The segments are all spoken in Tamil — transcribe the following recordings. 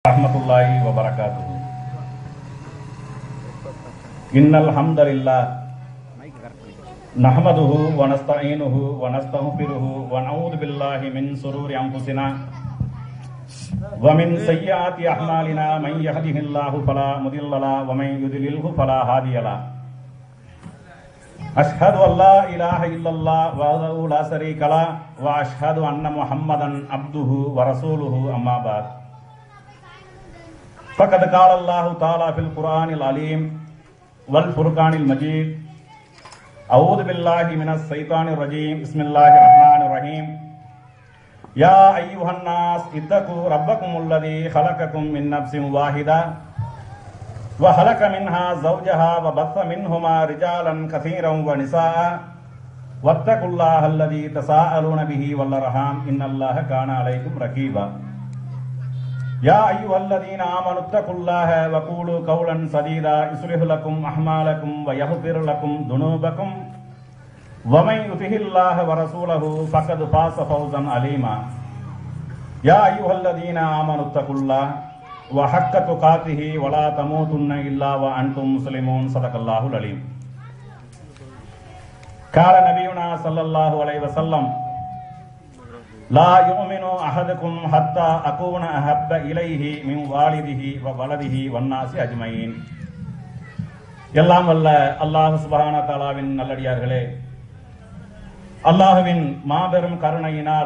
ورحمة الله وبركاته إن الحمد لله نحمده ونستعينه ونستغفره ونعوذ بالله من شرور أنفسنا ومن سيئات أعمالنا من يهده الله فلا مضل له ومن يضلله فلا هادي له أشهد أن لا إله إلا الله وحده لا شريك له وأشهد أن محمدا عبده ورسوله أما بعد فقد قال الله تعالى في القرآن العليم والفرقان المجيد أعوذ بالله من الشيطان الرجيم بسم الله الرحمن الرحيم يا أيها الناس اتقوا ربكم الذي خلقكم من نفس واحدة وخلق منها زوجها وبث منهما رجالا كثيرا ونساء واتقوا الله الذي تساءلون به والأرحام إن الله كان عليكم رقيبا يا أيها الذين آمنوا اتقوا الله وقولوا قولا سديدا يصلح لكم أعمالكم ويغفر لكم ذنوبكم ومن يطع الله ورسوله فقد فاز فوزا عليما يا أيها الذين آمنوا اتقوا الله وحق تقاته ولا تموتن إلا وأنتم مسلمون صدق الله العليم قال نبينا صلى الله عليه وسلم لا يؤمن أحدكم حتى أكون أحب إليه من والده وولده والناس أجمعين எல்லாம் வல்ல அல்லாஹ் சுபஹான தாலாவின் நல்லடியார்களே அல்லாஹுவின் மாபெரும் கருணையினால்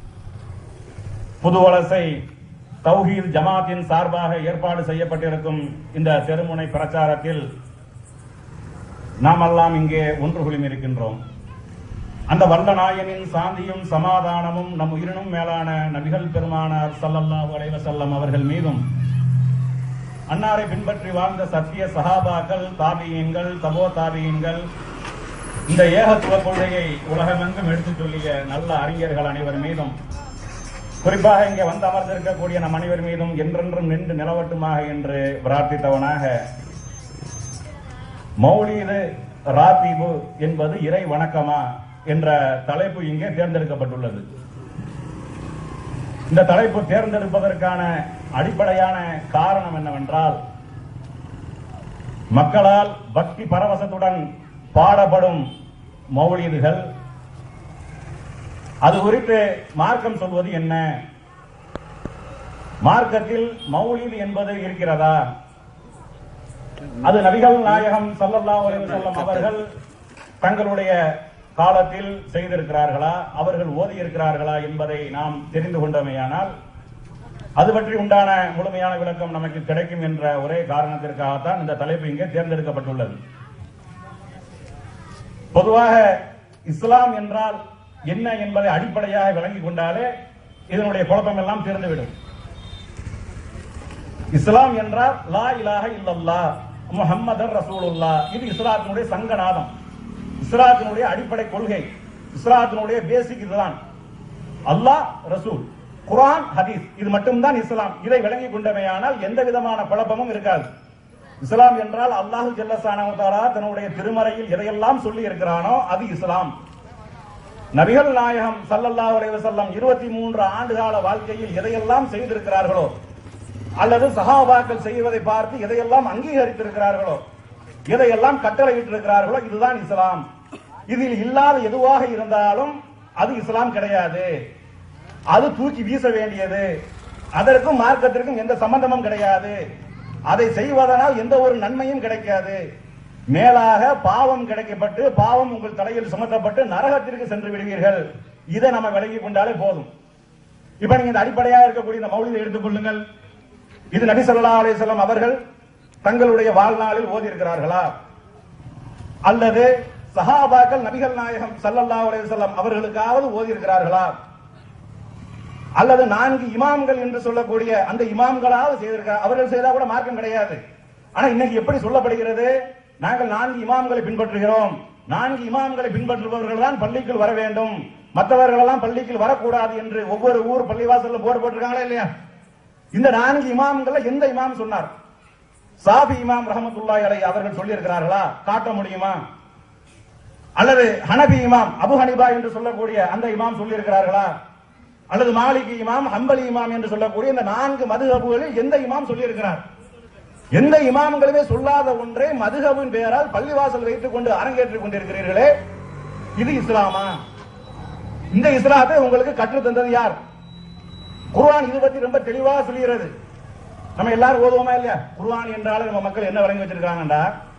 புதுவலசை தௌஹீத் ஜமாத்தின் சார்பாக ஏற்பாடு செய்யப்பட்டிருக்கும் இந்த தெருமுனை பிரச்சாரத்தில் நாமெல்லாம் இங்கே ஒன்று குழுமியிருக்கின்றோம் அந்த வல்ல நாயனின் சாந்தியும் சமாதானமும் நம் உயிரினும் மேலான நபிகள் பெருமானார் ஸல்லல்லாஹு அலைஹி வஸல்லம் அவர்கள் மீதும் அன்னாரை பின்பற்றி வாழ்ந்த சத்திய சஹாபாக்கள் தாபியீன்கள் தபோ தாபியீன்கள் இந்த ஏகத்துவ கொள்கையை உலகமெங்கும் எடுத்துச் சொல்லிய நல்ல அறிஞர்கள் அனைவர் மீதும் குறிப்பாக இங்கே வந்து அமர்ந்திருக்கக்கூடிய நம் அனைவர் மீதும் என்றென்றும் நின்று நிலவட்டுமாக என்று பிரார்த்தித்தவனாக மௌலீது ராத்தீபு என்பது இறை வணக்கமா என்ற தலைப்பு இங்கே தேர்ந்தெடுக்கப்பட்டுள்ளது இந்த தலைப்பு தேர்ந்தெடுப்பதற்கான அடிப்படையான காரணம் என்னவென்றால் மக்களால் பக்தி பரவசத்துடன் பாடப்படும் மௌலீதுகள் அது குறித்து மார்க்கம் சொல்வது என்ன மார்க்கத்தில் மௌலீது என்பது இருக்கிறதா அது நபிகள் நாயகம் ஸல்லல்லாஹு அலைஹி வஸல்லம் அவர்கள் தங்களுடைய காலத்தில் செய்திருக்கிறார்களா அவர்கள் ஓதி இருக்கிறார்களா என்பதை நாம் தெரிந்து கொண்டோமேயானால் அது பற்றி உண்டான முழுமையான விளக்கம் நமக்கு கிடைக்கும் என்ற ஒரே காரணத்திற்காகத்தான் இந்த தலைப்பு இங்கே தேர்ந்தெடுக்கப்பட்டுள்ளது பொதுவாக இஸ்லாம் என்றால் என்ன என்பதை அடிப்படையாக விளங்கிக் கொண்டாலே இதனுடைய குழப்பம் எல்லாம் தீர்ந்துவிடும் இஸ்லாம் என்றால் லா இலாஹ இல்லல்லா முஹம்மதர் ரசூலுல்லா இது இஸ்லாத்தினுடைய சங்கநாதம் இஸ்லாத்தினுடைய அடிப்படை கொள்கை இஸ்லாத்தினுடைய பேசிக் இதுதான் அல்லாஹ் ரசூல் குர்ஆன் ஹதீஸ் இது மட்டும்தான் இஸ்லாம் இதை விளங்கிக் கொண்டமையானால் எந்த விதமான குழப்பமும் இருக்காது இஸ்லாம் என்றால் அல்லாஹு ஜல்லசானஹு தஆலா தன்னுடைய திருமறையில் எதையெல்லாம் சொல்லி இருக்கிறானோ அது இஸ்லாம் நபிகள் நாயகம் ஸல்லல்லாஹு அலைஹி வஸல்லம் 23 ஆண்டு கால வாழ்க்கையில் எதையெல்லாம் செய்திருக்கிறார்களோ அல்லது சஹாபாக்கள் செய்வதை பார்த்து எதையெல்லாம் அங்கீகரித்திருக்கிறார்களோ எதையெல்லாம் கட்டளையிட்டிருக்கிறார்களோ இதுதான் இஸ்லாம் இதில் இல்லாத எதுவாக இருந்தாலும் அது இஸ்லாம் கிடையாது அது தூக்கி வீச வேண்டியது அதற்கும் மார்க்கத்திற்கும் எந்த சம்பந்தமும் கிடையாது அதை செய்வதனால் எந்த ஒரு நன்மையும் கிடைக்காது மேலாக பாவம் கிடைக்கப்பட்டு பாவம் உங்கள் தலையில் சுமத்தப்பட்டு நரகத்திற்கு சென்று விடுவீர்கள் இதை நம்ம விளங்கிக் கொண்டாலே போதும் இப்ப நீங்க இந்த அடிப்படையா இருக்கக்கூடிய இந்த மௌலிதை எடுத்துக்கொள்ளுங்கள் இது நபி ஸல்லல்லாஹு அலைஹி வஸல்லம் அவர்கள் தங்களுடைய வாழ்நாளில் ஓதி இருக்கிறார்களா அல்லது சஹாபாக்கள் நபிகள் நாயகம் ஸல்லல்லாஹு அலைஹி வஸல்லம் அவர்களுக்காவது ஓதி இருக்கிறார்களா அல்லது நான்கு இமாம்கள் என்று சொல்லக்கூடிய அந்த இமாம்களாவது செய்திருக்கிறார் அவர்கள் செய்தா கூட மார்க்கம் கிடையாது ஆனா இன்னைக்கு எப்படி சொல்லப்படுகிறது நாங்கள் நான்கு இமாம்களை பின்பற்றுகிறோம் நான்கு இமாம்களை பின்பற்றுபவர்கள் தான் பள்ளிக்குள் வர வேண்டும் மற்றவர்கள் எல்லாம் பள்ளிக்குள் வரக்கூடாது என்று ஒவ்வொரு ஊர் பள்ளிவாசல்ல போர்டு போட்டிருக்காங்களா இல்லையா இந்த நான்கு இமாம்கள எந்த இமாம் சொன்னார் சாபி இமாம் ரஹமத்துல்லாஹி அலைஹி அவர்கள் சொல்லி இருக்கிறார்களா காட்ட முடியுமா அல்லது ஹனபி இமாம் அபு ஹனிபா என்று சொல்லக்கூடிய அந்த இமாம் சொல்லி இருக்கிறார்களா அல்லது மாலிகி இமாம் ஹம்பலி இமாம் என்று சொல்லக்கூடிய இந்த நான்கு மதுஹபுகளில் எந்த இமாம் சொல்லியிருக்கிறார் எந்த இமாம்களுமே சொல்லாத ஒன்றை மதுஹபின் பெயரால் பள்ளிவாசல் வைத்துக் கொண்டு அரங்கேற்றிக் கொண்டிருக்கிறீர்களே இது இஸ்லாமா இந்த இஸ்லாத்தை உங்களுக்கு கற்றுத் தந்தது யார் குர்ஆன் இது பத்தி ரொம்ப தெளிவா சொல்லுகிறது நம்ம எல்லாரும் ஓதுவோமா இல்லையா குர்ஆன் என்றாலும் நம்ம மக்கள் என்ன வழங்கி வச்சிருக்காங்கடா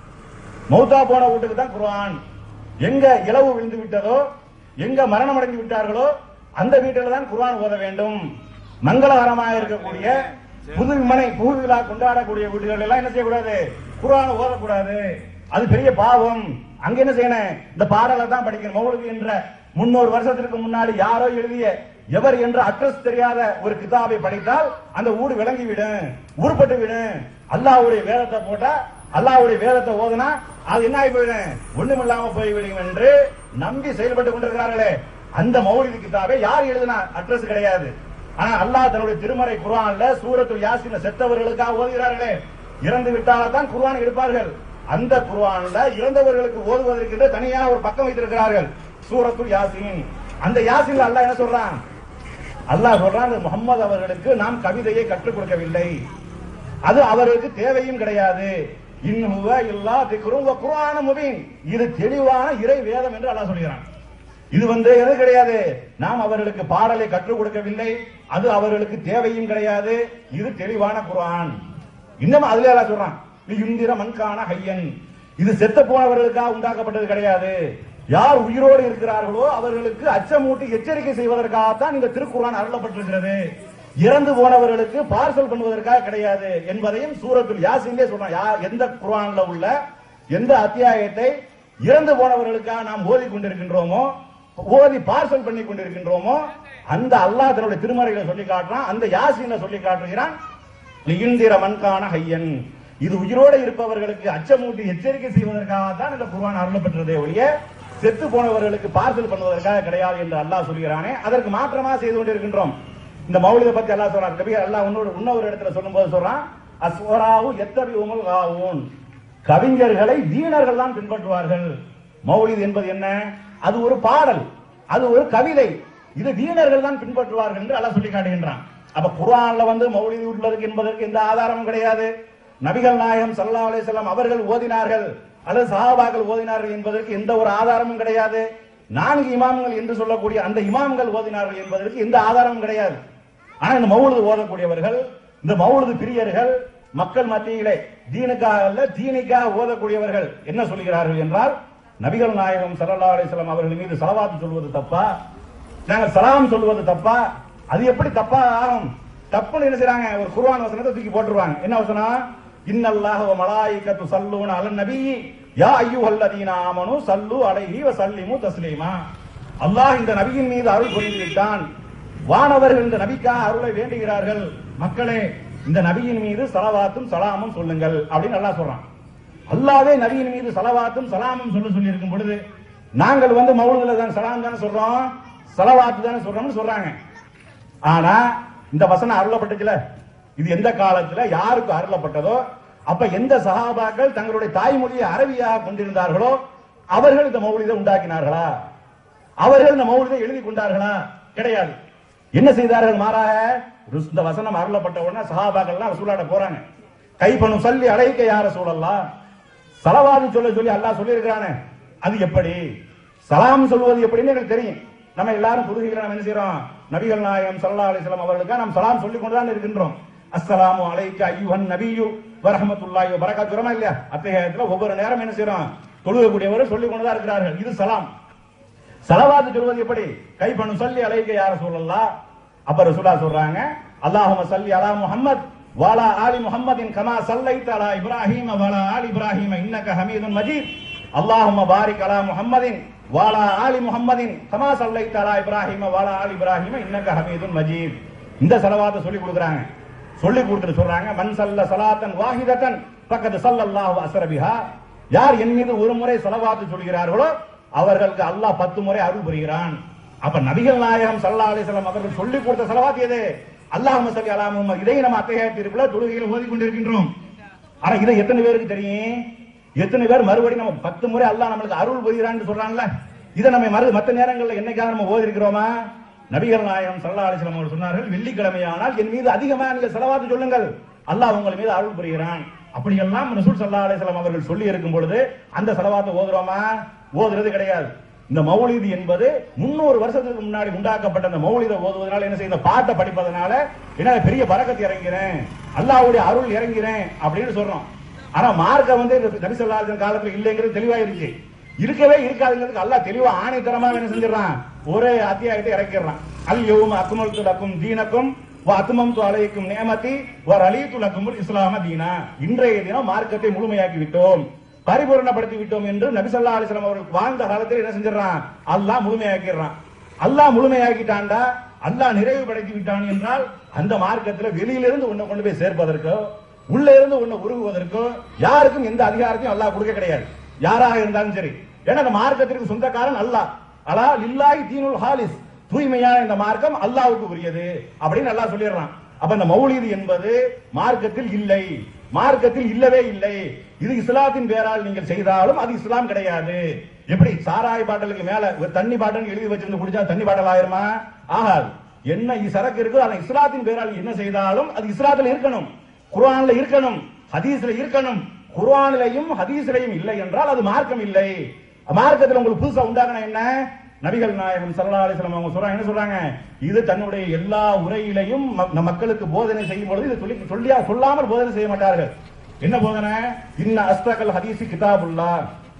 மௌத்தா போன வீட்டுக்கு தான் குர்ஆன் எங்க இலவு விழுந்து விட்டதோ எங்க மரணம் அடைந்து விட்டார்களோ அந்த வீட்டில் தான் குர்ஆன் ஓத வேண்டும் மங்களகரமாக இருக்கக்கூடிய புது மனை புது விழா கொண்டாடக்கூடிய வீடுகள் எல்லாம் என்ன செய்யக்கூடாது குர்ஆன் ஓதக்கூடாது அது பெரிய பாவம் அங்க என்ன செய்யணும் இந்த பாடலை தான் படிக்கணும் மௌலுக்கு என்ற முன்னூறு வருஷத்திற்கு முன்னாடி யாரோ எழுதிய எவர் என்ற அட்ரஸ் தெரியாத ஒரு கிதாபை படித்தால் அந்த ஊடு விளங்கி விடும் உருப்பட்டு விடும் அல்லாஹ்வுடைய வேதத்தை போட்டா அல்லாஹ்வுடைய வேதத்தை ஓதுனா அது என்ன ஆகி போயிடும் ஒண்ணுமில்லாம போய்விடும் என்று நம்பி செயல்பட்டு கொண்டிருக்கிறார்களே அந்த மௌலிது கிதாபை யார் எழுதினா அட்ரஸ் கிடையாது ஆனா அல்லாஹ் தன்னுடைய திருமறை குர்ஆன்ல சூரத்துல் யாசின செத்தவர்களுக்காக ஓதுகிறார்களே இறந்து விட்டால் தான் குர்ஆன் எடுப்பார்கள் அந்த குர்ஆன்ல இறந்தவர்களுக்கு ஓதுவதற்கு தனியாக ஒரு பக்கம் வைத்திருக்கிறார்கள் சூரத்துல் யாசின் அந்த யாசின்ல அல்லாஹ் என்ன சொல்றான் அல்லாஹ் சொல்றான் முகமது அவர்களுக்கு நாம் கவிதையை கற்றுக் கொடுக்கவில்லை அது அவர்களுக்கு தேவையும் கிடையாது இன்னுவ இல்லா திக்ரும் குர்ஆன முபீன் இது தெளிவான இறை வேதம் என்று அல்லாஹ் சொல்கிறான் இது வந்து எது கிடையாது நாம் அவர்களுக்கு பாடலை கற்றுக் கொடுக்கவில்லை அது அவர்களுக்கு தேவையும் கிடையாது இது தெளிவான குர்ஆன் இன்னும் அதுல எல்லாம் சொல்றான் இந்திர மண்கான ஹையன் இது செத்த போனவர்களுக்காக உண்டாக்கப்பட்டது கிடையாது யார் உயிரோடு இருக்கிறார்களோ அவர்களுக்கு அச்சமூட்டி எச்சரிக்கை செய்வதற்காகத்தான் இந்த திருக்குர்ஆன் அருளப்பட்டிருக்கிறது இறந்து போனவர்களுக்கு பார்சல் பண்ணுவதற்காக கிடையாது என்பதையும் சூரத்துல் யாசின்லே சொல்றான் யா- எந்த குர்ஆன்ல உள்ள எந்த அத்தியாயத்தை இறந்து போனவர்களுக்காக நாம் ஓதி கொண்டிருக்கின்றோமோ ஓதி பார்சல் பண்ணி கொண்டிருக்கின்றோமோ அந்த அல்லாஹ் தன்னுடைய திருமறைகளை சொல்லி காட்டுறான் அந்த யாசினை சொல்லி காட்டுகிறான் லிகிந்திர மண்கான ஹையன் இது உயிரோடு இருப்பவர்களுக்கு அச்சமூட்டி எச்சரிக்கை செய்வதற்காக தான் இந்த குர்ஆன் அருளப்பட்டதே ஒழிய செத்து போனவர்களுக்கு பார்சல் பண்ணுவதற்காக கிடையாது என்று அல்லாஹ் சொல்கிறானே அதற்கு மாற்றமா செய்து கொண்டிருக்கின்றோம் இந்த மௌலித பத்தி அல்லாஹ் சொல்றான் கபி அல்லாஹ் இன்னொரு இன்னொரு இடத்துல சொல்லும்போது சொல்றான் அஸ்வராவு எத்தபி உமல் காவூன் கவிஞர்களை வீணர்கள் தான் பின்பற்றுவார்கள் மௌலித் என்பது என்ன அது ஒரு பாடல் அது ஒரு கவிதை இது வீணர்கள் தான் பின்பற்றுவார்கள் என்று அல்லாஹ் சொல்லி காட்டுகின்றான் அப்ப குர்ஆன்ல வந்து மௌலிது உள்ளது என்பதற்கு எந்த ஆதாரமும் கிடையாது நபிகள் நாயகம் ஸல்லல்லாஹு அலைஹி வஸல்லம் அவர்கள் ஓதினார்கள் அல்லது சஹாபாக்கள் ஓதினார்கள் என்பதற்கு எந்த ஒரு ஆதாரமும் கிடையாது நான்கு இமாம்கள் என்று சொல்லக்கூடிய அந்த இமாம்கள் ஓதினார்கள் என்பதற்கு எந்த ஆதாரமும் கிடையாது ஆனா இந்த மௌலுது ஓதக்கூடியவர்கள் இந்த மௌலுது பிரியர்கள் மக்கள் மத்தியிலே தீனுக்காக அல்ல தீனிக்காக ஓதக்கூடியவர்கள் என்ன சொல்கிறார்கள் என்றால் நபிகள் நாயகம் ஸல்லல்லாஹு அலைஹி வஸல்லம் அவர்கள் மீது ஸலவாத் சொல்வது தப்பா நாங்க சலாம் சொல்வது தப்பா அது எப்படி தப்பா ஆகும் தப்புன்னு என்ன செய்றாங்க ஒரு குர்ஆன் வசனத்தை தூக்கி போட்டுருவாங்க என்ன வசனம் இன்னல்லாஹ வ மலாயிகத்து ஸல்லூன அலன் நபி யா அய்யுஹல்லதீன ஆமனு ஸல்லு அலைஹி வ ஸல்லிமு தஸ்லீமா அல்லாஹ் இந்த நபியின் மீது அருள் புரிந்து விட்டான் வானவர்கள் இந்த நபிக்காக அருளை வேண்டுகிறார்கள் மக்களே இந்த நபியின் மீது சலவாத்தும் சலாமும் சொல்லுங்கள் அப்படின்னு அல்லாஹ் சொல்றான் அல்லாவே நபியின் மீது சலவாத்தும் சலாமும் சொல்ல சொல்லி இருக்கும் பொழுது நாங்கள் வந்து மௌலுதுல தான் சலாம் தானே சொல்றோம் சலவாத்து தானே சொல்றோம்னு சொல்றாங்க ஆனா இந்த வசனம் அருளப்பட்டுச்சுல இது எந்த காலத்துல யாருக்கு அருளப்பட்டதோ அப்ப எந்த சஹாபாக்கள் தங்களுடைய தாய்மொழியை அரபியாக கொண்டிருந்தார்களோ அவர்கள் இந்த மௌலிதை உண்டாக்கினார்களா அவர்கள் இந்த மௌலிதை எழுதி கொண்டார்களா கிடையாது என்ன செய்தார்கள் மாறாக ருஸ்- இந்த வசனம் அருளப்பட்ட உடனே சஹாபாக்கள்லாம் ரசூலாட்ட போறாங்க கைப்பணும் சொல்லி அழைக்க யார சூழல்லாம் சலவாது சொல்ல சொல்லி அல்லாஹ் சொல்லியிருக்கிறானே அது எப்படி சலாம் சொல்வது எப்படின்னு எனக்கு தெரியும் நம்ம எல்லாரும் தொழுகைகளை நம்ம என்ன செய்யறோம் நபிகள் நாயகம் ஸல்லல்லாஹு அலைஹி வஸல்லம் அவர்களுக்கு நாம் சலாம் சொல்லி கொண்டுதான் இருக்கின்றோம் அஸ்ஸலாமு அலைக்க ஐயுஹன் நபியு வரஹ்மத்துல்லாஹி வ பரகாத்துஹு இல்லையா அத்தகையத்துல ஒவ்வொரு நேரம் என்ன செய்யறோம் தொழுகக்கூடியவர்கள் சொல்லி கொண்டுதான் இருக்கிறார்கள் இது சலாம் சலவாத்து சொல்வது எப்படி கைப்பணு சொல்லி அலைக்க யார சொல்லலாம் அப்ப ரசூலா சொல்றாங்க அல்லாஹும சல்லி அலா முஹம்மத் வாலா ஆலி முஹம்மதின் கமா சல்லைத் அலா இப்ராஹீம வாலா ஆலி இப்ராஹீம இன்னக ஹமீதுன் மஜீத் அல்லாஹும பாரிக் அலா முஹம்மதின் வாலா ஆலி முஹம்மதின் கமா சல்லைத் அலா இப்ராஹீம வாலா ஆலி இப்ராஹீம இன்னக ஹமீதுன் மஜீத் இந்த சலவாத்தை சொல்லி கொடுக்குறாங்க சொல்லி கொடுத்துட்டு சொல்றாங்க மன் சல்ல சலாத்தன் வாஹிதத்தன் பக்கத்து சல்லல்லாஹு அஸ்ரபிஹா யார் என் மீது ஒரு முறை சலவாத்து சொல்கிறார்களோ அவர்களுக்கு அல்லாஹ் பத்து முறை அருள் புரிகிறான் அப்ப நபிகள் நாயகம் ஸல்லல்லாஹு அலைஹி வஸல்லம் அவர்கள் சொல்லி கொடுத்த சலவாத் எது அல்லாஹ் சல்லி அலா முஹம்மத் இதை நம்ம அத்தகையத்திற்குள்ள தொழுகையில் ஓதி கொண்டிருக்கின்றோம் ஆனா இதை எத்தனை பேருக்கு தெரியும் எத்தனை பேர் மறுபடியும் நம்ம பத்து முறை அல்லாஹ் நம்மளுக்கு அருள் புரிகிறான்னு சொல்றாங்கல்ல இதை நம்ம மறு மற்ற நேரங்கள்ல என்னைக்காவது நம்ம ஓதி இருக்கிறோமா நபிகள் நாயகம் ஸல்லல்லாஹு அலைஹி வஸல்லம் அவர்கள் சொன்னார்கள் வெள்ளிக்கிழமையானால் என் மீது அதிகமாக நீங்கள் செலவாத்து சொல்லுங்கள் அல்லாஹ் உங்கள் மீது அருள் புரிகிறான் அப்படியெல்லாம் ரசூல் ஸல்லல்லாஹு அலைஹி வஸல்லம் அவர்கள் சொல்லி இருக்கும் பொழுது அந்த செலவாத்தை ஓதுறோமா ஓதுறது கிடையாது இந்த மௌலிது என்பது முன்னூறு வருஷத்துக்கு முன்னாடி உண்டாக்கப்பட்ட இந்த மௌலிதை ஓதுவதனால என்ன செய்ய இந்த பாட்டை படிப்பதனால என்ன பெரிய பரக்கத்து இறங்கிறேன் அல்லாஹ்வுடைய அருள் இறங்கிறேன் அப்படின்னு சொல்றோம் ஆனா மார்க்கம் வந்து இந்த நபி ஸல்லல்லாஹு அலைஹி வஸல்லம் காலத்துல இல்லைங்கிறது தெளிவா இருக்கு இருக்கவே இருக்காதுங்கிறதுக்கு அல்லாஹ் தெளிவா ஆணைத்தரமா என்ன செஞ்சிடறான் ஒரே அத்தியாயத்தை இறக்கிடுறான் அல் யௌம அக்மல்து லக்கும் தீனக்கும் வ அத்மம்து அலைக்கும் நியமதி வ ரலீது லக்கும் இஸ்லாம தீனா இன்றைய தினம் மார்க்கத்தை முழுமையாக்கி விட்டோம் பரிபூரணப்படுத்தி விட்டோம் என்று நபி ஸல்லல்லாஹு அலைஹி வஸல்லம் அவர்கள் வாழ்ந்த காலத்தில் என்ன செஞ்சிடறான் அல்லாஹ் முழுமையாக்கிடுறான் அல்லாஹ் முழுமையாக்கிட்டான்டா அல்லாஹ் நிறைவுபடுத்தி விட்டான் என்றால் அந்த மார்க்கத்துல வெளியிலிருந்து உன்னை கொண்டு போய் சேர்ப்பதற்கோ உள்ள இருந்து உன்னை உருகுவதற்கோ யாருக்கும் எந்த அதிகாரத்தையும் அல்லாஹ் கொடுக்க கிடையாது யாராக இருந்தாலும் சரி ஏன்னா அந்த மார்க்கத்திற்கு சொந்தக்காரன் அல்லாஹ் அலா லில்லாஹி தீனுல் ஹாலிஸ் தூய்மையான இந்த மார்க்கம் அல்லாஹ்வுக்கு உரியது அப்படின்னு அல்லாஹ் சொல்லிடுறான் அப்ப இந்த மௌலிது என்பது மார்க்கத்தில் இல்லை மார்க்கத்தில் இல்லவே இல்லை இது இஸ்லாத்தின் பேரால் நீங்கள் செய்தாலும் அது இஸ்லாம் கிடையாது எப்படி சாராய பாட்டலுக்கு மேல ஒரு தண்ணி பாட்டல் எழுதி வச்சிருந்து குடிச்சா தண்ணி பாட்டல் ஆயிருமா ஆகாது என்ன இ- சரக்கு இருக்கு ஆனா இஸ்லாத்தின் பேரால் என்ன செய்தாலும் அது இஸ்லாத்துல இருக்கணும் குர்ஆன்ல இருக்கணும் ஹதீஸ்ல இருக்கணும் குர்ஆனிலையும் ஹதீஸ்லையும் இல்லை என்றால் அது மார்க்கம் இல்லை மார்க்கத்துல உங்களுக்கு புதுசா உண்டாகன என்ன நபிகள் நாயகம் ஸல்லல்லாஹு அலைஹி வஸல்லம் அவங்க சொல்றாங்க என்ன சொல்றாங்க இது தன்னுடைய எல்லா உரையிலையும் ம- நம் மக்களுக்கு போதனை செய்யும் பொழுது இது சொல்லி சொல்லியா சொல்லாமல் போதனை செய்ய மாட்டார்கள் என்ன போதனை இன்ன அஸ்தகல் ஹதீஸ் கிதாபுல்லாஹ்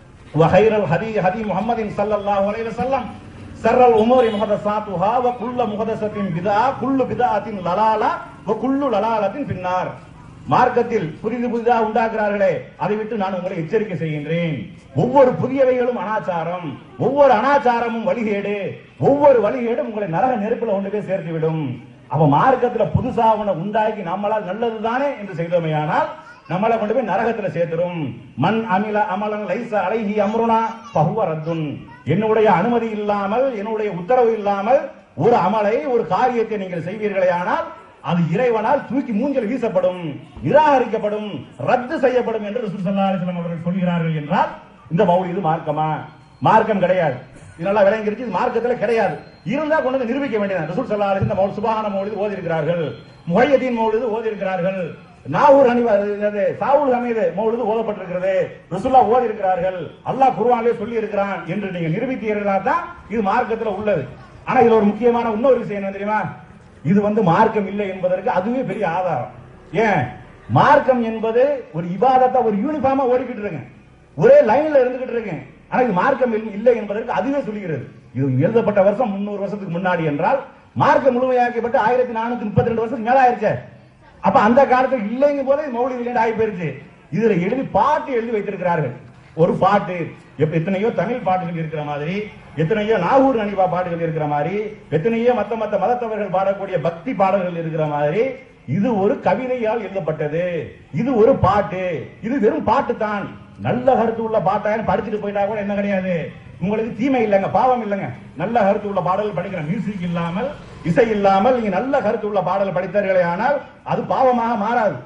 வ ஹைரல் ஹதி ஹதி முஹம்மதின் ஸல்லல்லாஹு அலைஹி வஸல்லம் சர்ரல் உமூரி முஹதஸாத்துஹா வ குல்ல முஹதஸத்தின் பிதா குல்லு பிதாத்தின் லலாலா வ குல்லு லலாலத்தின் பின்னார் மார்க்கத்தில் புதிது புதிதா உண்டாக்குறார்களே அதை விட்டு நான் உங்களை எச்சரிக்கை செய்கின்றேன் ஒவ்வொரு புதியவைகளும் அனாச்சாரம் ஒவ்வொரு அனாச்சாரமும் வழிகேடு ஒவ்வொரு வழிகேடும் உங்களை நரக நெருப்புல கொண்டு போய் சேர்த்து விடும் அப்ப மார்க்கத்துல புதுசா உன்னை உண்டாக்கி நம்மளால் நல்லதுதானே என்று செய்தோமையானால் நம்மளை கொண்டு போய் நரகத்துல சேர்த்துரும் மண் அமில அமலன் லைச அலைஹி அம்ருனா பஹுவ ரத்துன் என்னுடைய அனுமதி இல்லாமல் என்னுடைய உத்தரவு இல்லாமல் ஒரு அமலை ஒரு காரியத்தை நீங்கள் செய்வீர்களே ஆனால் அது இறைவனால் தூக்கி மூஞ்சல் வீசப்படும் நிராகரிக்கப்படும் ரத்து செய்யப்படும் என்று ரசூல் ஸல்லல்லாஹு அலைஹி வஸல்லம் அவர்கள் சொல்கிறார்கள் என்றால் இந்த மௌலிது மார்க்கமா மார்க்கம் கிடையாது இது நல்லா விளங்கிருச்சு இது மார்க்கத்துல கிடையாது இருந்தா கொண்டு வந்து நிரூபிக்க வேண்டியது ரசூல் ஸல்லல்லாஹு அலைஹி வஸல்லம் மௌலிது சுபஹான மௌலிது ஓதி இருக்கிறார்கள் முஹையதீன் மௌலிது ஓதி இருக்கிறார்கள் நாவூர் அணிவ என்னது சாவுல் ஹமீது மௌலிது ஓதப்பட்டிருக்கிறது ரசூல்லா ஓதி இருக்கிறார்கள் அல்லாஹ் குர்ஆனிலே சொல்லி இருக்கிறான் என்று நீங்க நிரூபித்தீர்களா தான் இது மார்க்கத்துல உள்ளது ஆனா இதுல ஒரு முக்கியமான இன்னொரு விஷயம் என்ன தெரியுமா இது வந்து மார்க்கம் இல்லை என்பதற்கு அதுவே பெரிய ஆதாரம் ஏன் மார்க்கம் என்பது ஒரு இபாதத்தை ஒரு யூனிஃபார்மா ஓடிக்கிட்டு இருக்கு ஒரே லைன்ல இருந்துகிட்டு இருக்கு ஆனா இது மார்க்கம் இல்லை- இல்லை என்பதற்கு அதுவே சொல்லுகிறது இது எழுதப்பட்ட வருஷம் முன்னூறு வருஷத்துக்கு முன்னாடி என்றால் மார்க்கம் முழுமையாக்கப்பட்டு ஆயிரத்தி நானூத்தி முப்பத்தி ரெண்டு வருஷத்துக்கு மேல ஆயிருச்சே அப்ப அந்த காலத்துல இல்லைங்க போதே மௌலிக விளையாண்டு ஆகி போயிருச்சு இதுல எழுதி பாட்டு எழுதி வைத்திருக்கிறார்கள் ஒரு பாட்டு எப்ப எத்தனையோ தமிழ் பாட்டுகள் இருக்கிற மாதிரி எத்தனையோ நாகூர் அணிவா பாட்டுகள் இருக்கிற மாதிரி எத்தனையோ மத்த மத்த மதத்தவர்கள் பாடக்கூடிய பக்தி பாடல்கள் இருக்கிற மாதிரி இது ஒரு கவிதையால் எழுதப்பட்டது இது ஒரு பாட்டு இது வெறும் பாட்டு தான் நல்ல கருத்து உள்ள பாட்டாக படிச்சுட்டு போயிட்டா கூட என்ன கிடையாது உங்களுக்கு தீமை இல்லைங்க பாவம் இல்லைங்க நல்ல கருத்து உள்ள பாடல் படிக்கிற மியூசிக் இல்லாமல் இசை இல்லாமல் நீங்க நல்ல கருத்து உள்ள பாடல் படித்தார்களே ஆனால் அது பாவமாக மாறாது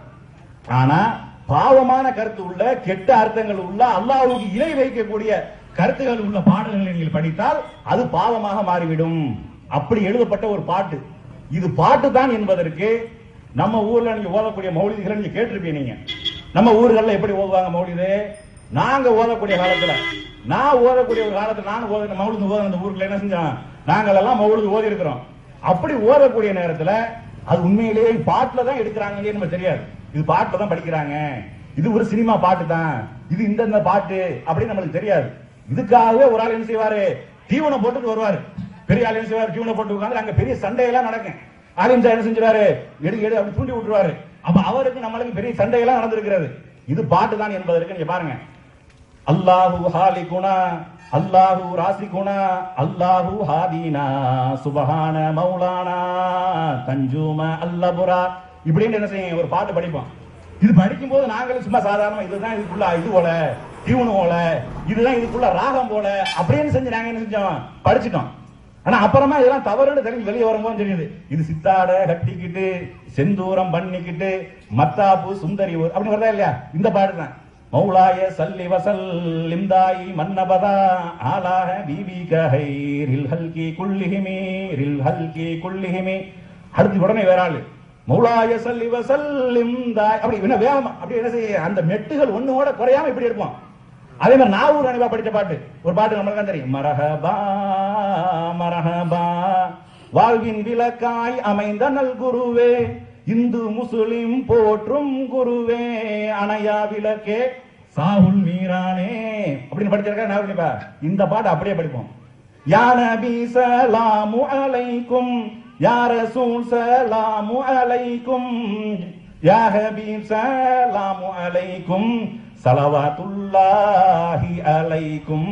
ஆனா பாவமான கருத்து உள்ள கெட்ட அர்த்தங்கள் உள்ள அல்லாஹ்வுக்கு இணை வைக்கக்கூடிய கருத்துகள் உள்ள பாடல்களை நீங்கள் படித்தால் அது பாவமாக மாறிவிடும் அப்படி எழுதப்பட்ட ஒரு பாட்டு இது பாட்டு தான் என்பதற்கு நம்ம ஊர்ல நீங்க ஓதக்கூடிய மௌலிதிகளை நீங்க கேட்டிருப்பீங்க நீங்க நம்ம ஊர்கள்ல எப்படி ஓதுவாங்க மௌலிது நாங்க ஓதக்கூடிய காலத்துல நான் ஓதக்கூடிய ஒரு காலத்துல நான் ஓத மௌலிது ஓத அந்த ஊர்ல என்ன செஞ்சோம் நாங்கள் எல்லாம் மௌலிது ஓதி இருக்கிறோம் அப்படி ஓதக்கூடிய நேரத்துல அது உண்மையிலேயே பாட்டுல தான் எடுக்கிறாங்கன்னு நமக்கு தெரியாது இது பாட்டுல தான் படிக்கிறாங்க இது ஒரு சினிமா பாட்டு தான் இது இந்த இந்த பாட்டு அப்படின்னு நம்மளுக்கு தெரியாது இதுக்காகவே ஒரு ஆள் என்ன செய்வாரு தீவனம் போட்டுட்டு வருவாரு பெரிய ஆள் என்ன செய்வாரு தீவனம் போட்டு உட்கார்ந்து அங்க பெரிய சண்டையெல்லாம் நடக்கும் ஆலிம் சார் என்ன செஞ்சுறாரு எடு எடு அப்படி தூண்டி விட்டுருவாரு அப்ப அவருக்கு நம்மளுக்கு பெரிய சண்டையெல்லாம் நடந்திருக்கிறது இது பாட்டு தான் என்பதற்கு நீங்க பாருங்க அல்லாஹு ஹாலிகுனா அல்லாஹு ராசிகுனா அல்லாஹு ஹாதீனா சுபஹான மௌலானா தஞ்சூம அல்லபுரா இப்படின்னு என்ன செய்யுங்க ஒரு பாட்டு படிப்போம் இது படிக்கும் போது நாங்களும் சும்மா சாதாரணமா இதுதான் இதுக்குள்ள இது போல டியூன் போல இதுதான் இதுக்குள்ள ராகம் போல அப்படின்னு செஞ்சு நாங்க என்ன செஞ்சோம் படிச்சிட்டோம் ஆனா அப்புறமா இதெல்லாம் தவறுன்னு தெரிஞ்சு வெளியே வரும்போது தெரியுது இது சித்தாட கட்டிக்கிட்டு செந்தூரம் பண்ணிக்கிட்டு மத்தாப்பு சுந்தரி ஊர் அப்படி வருதா இல்லையா இந்த பாட்டு தான் மௌலாய சல்லி வசல்லிம் தாயி மன்னபதா ஆலாஹ பீபி கஹைரில் ஹல்கி குல்லிஹிமி ரில் ஹல்கி குல்லிஹிமி அடுத்து உடனே வேற ஆளு மௌலாய சல்லி வசல்லிம் தாய் அப்படி என்ன வேகமா அப்படி என்ன செய்ய அந்த மெட்டுகள் ஒண்ணு கூட குறையாம இப்படி இருப்போம் அதே மாதிரி நாவூர் அணிவா படிச்ச பாட்டு ஒரு பாட்டு நம்மளுக்கு தான் தெரியும் மரஹபா மரஹபா வாழ்வின் விளக்காய் அமைந்த நல் குருவே இந்து முஸ்லிம் போற்றும் குருவே அணையா விளக்கே சாகுல் மீரானே அப்படின்னு படிச்சிருக்கா நான் படிப்பா இந்த பாட்டு அப்படியே படிப்போம் யா நபி சலாமு அலைக்கும் யா ரசூல் சலாமு அலைக்கும் யா ஹபீப் சலாமு அலைக்கும் சலவாத்துல்லாஹி அலைக்கும்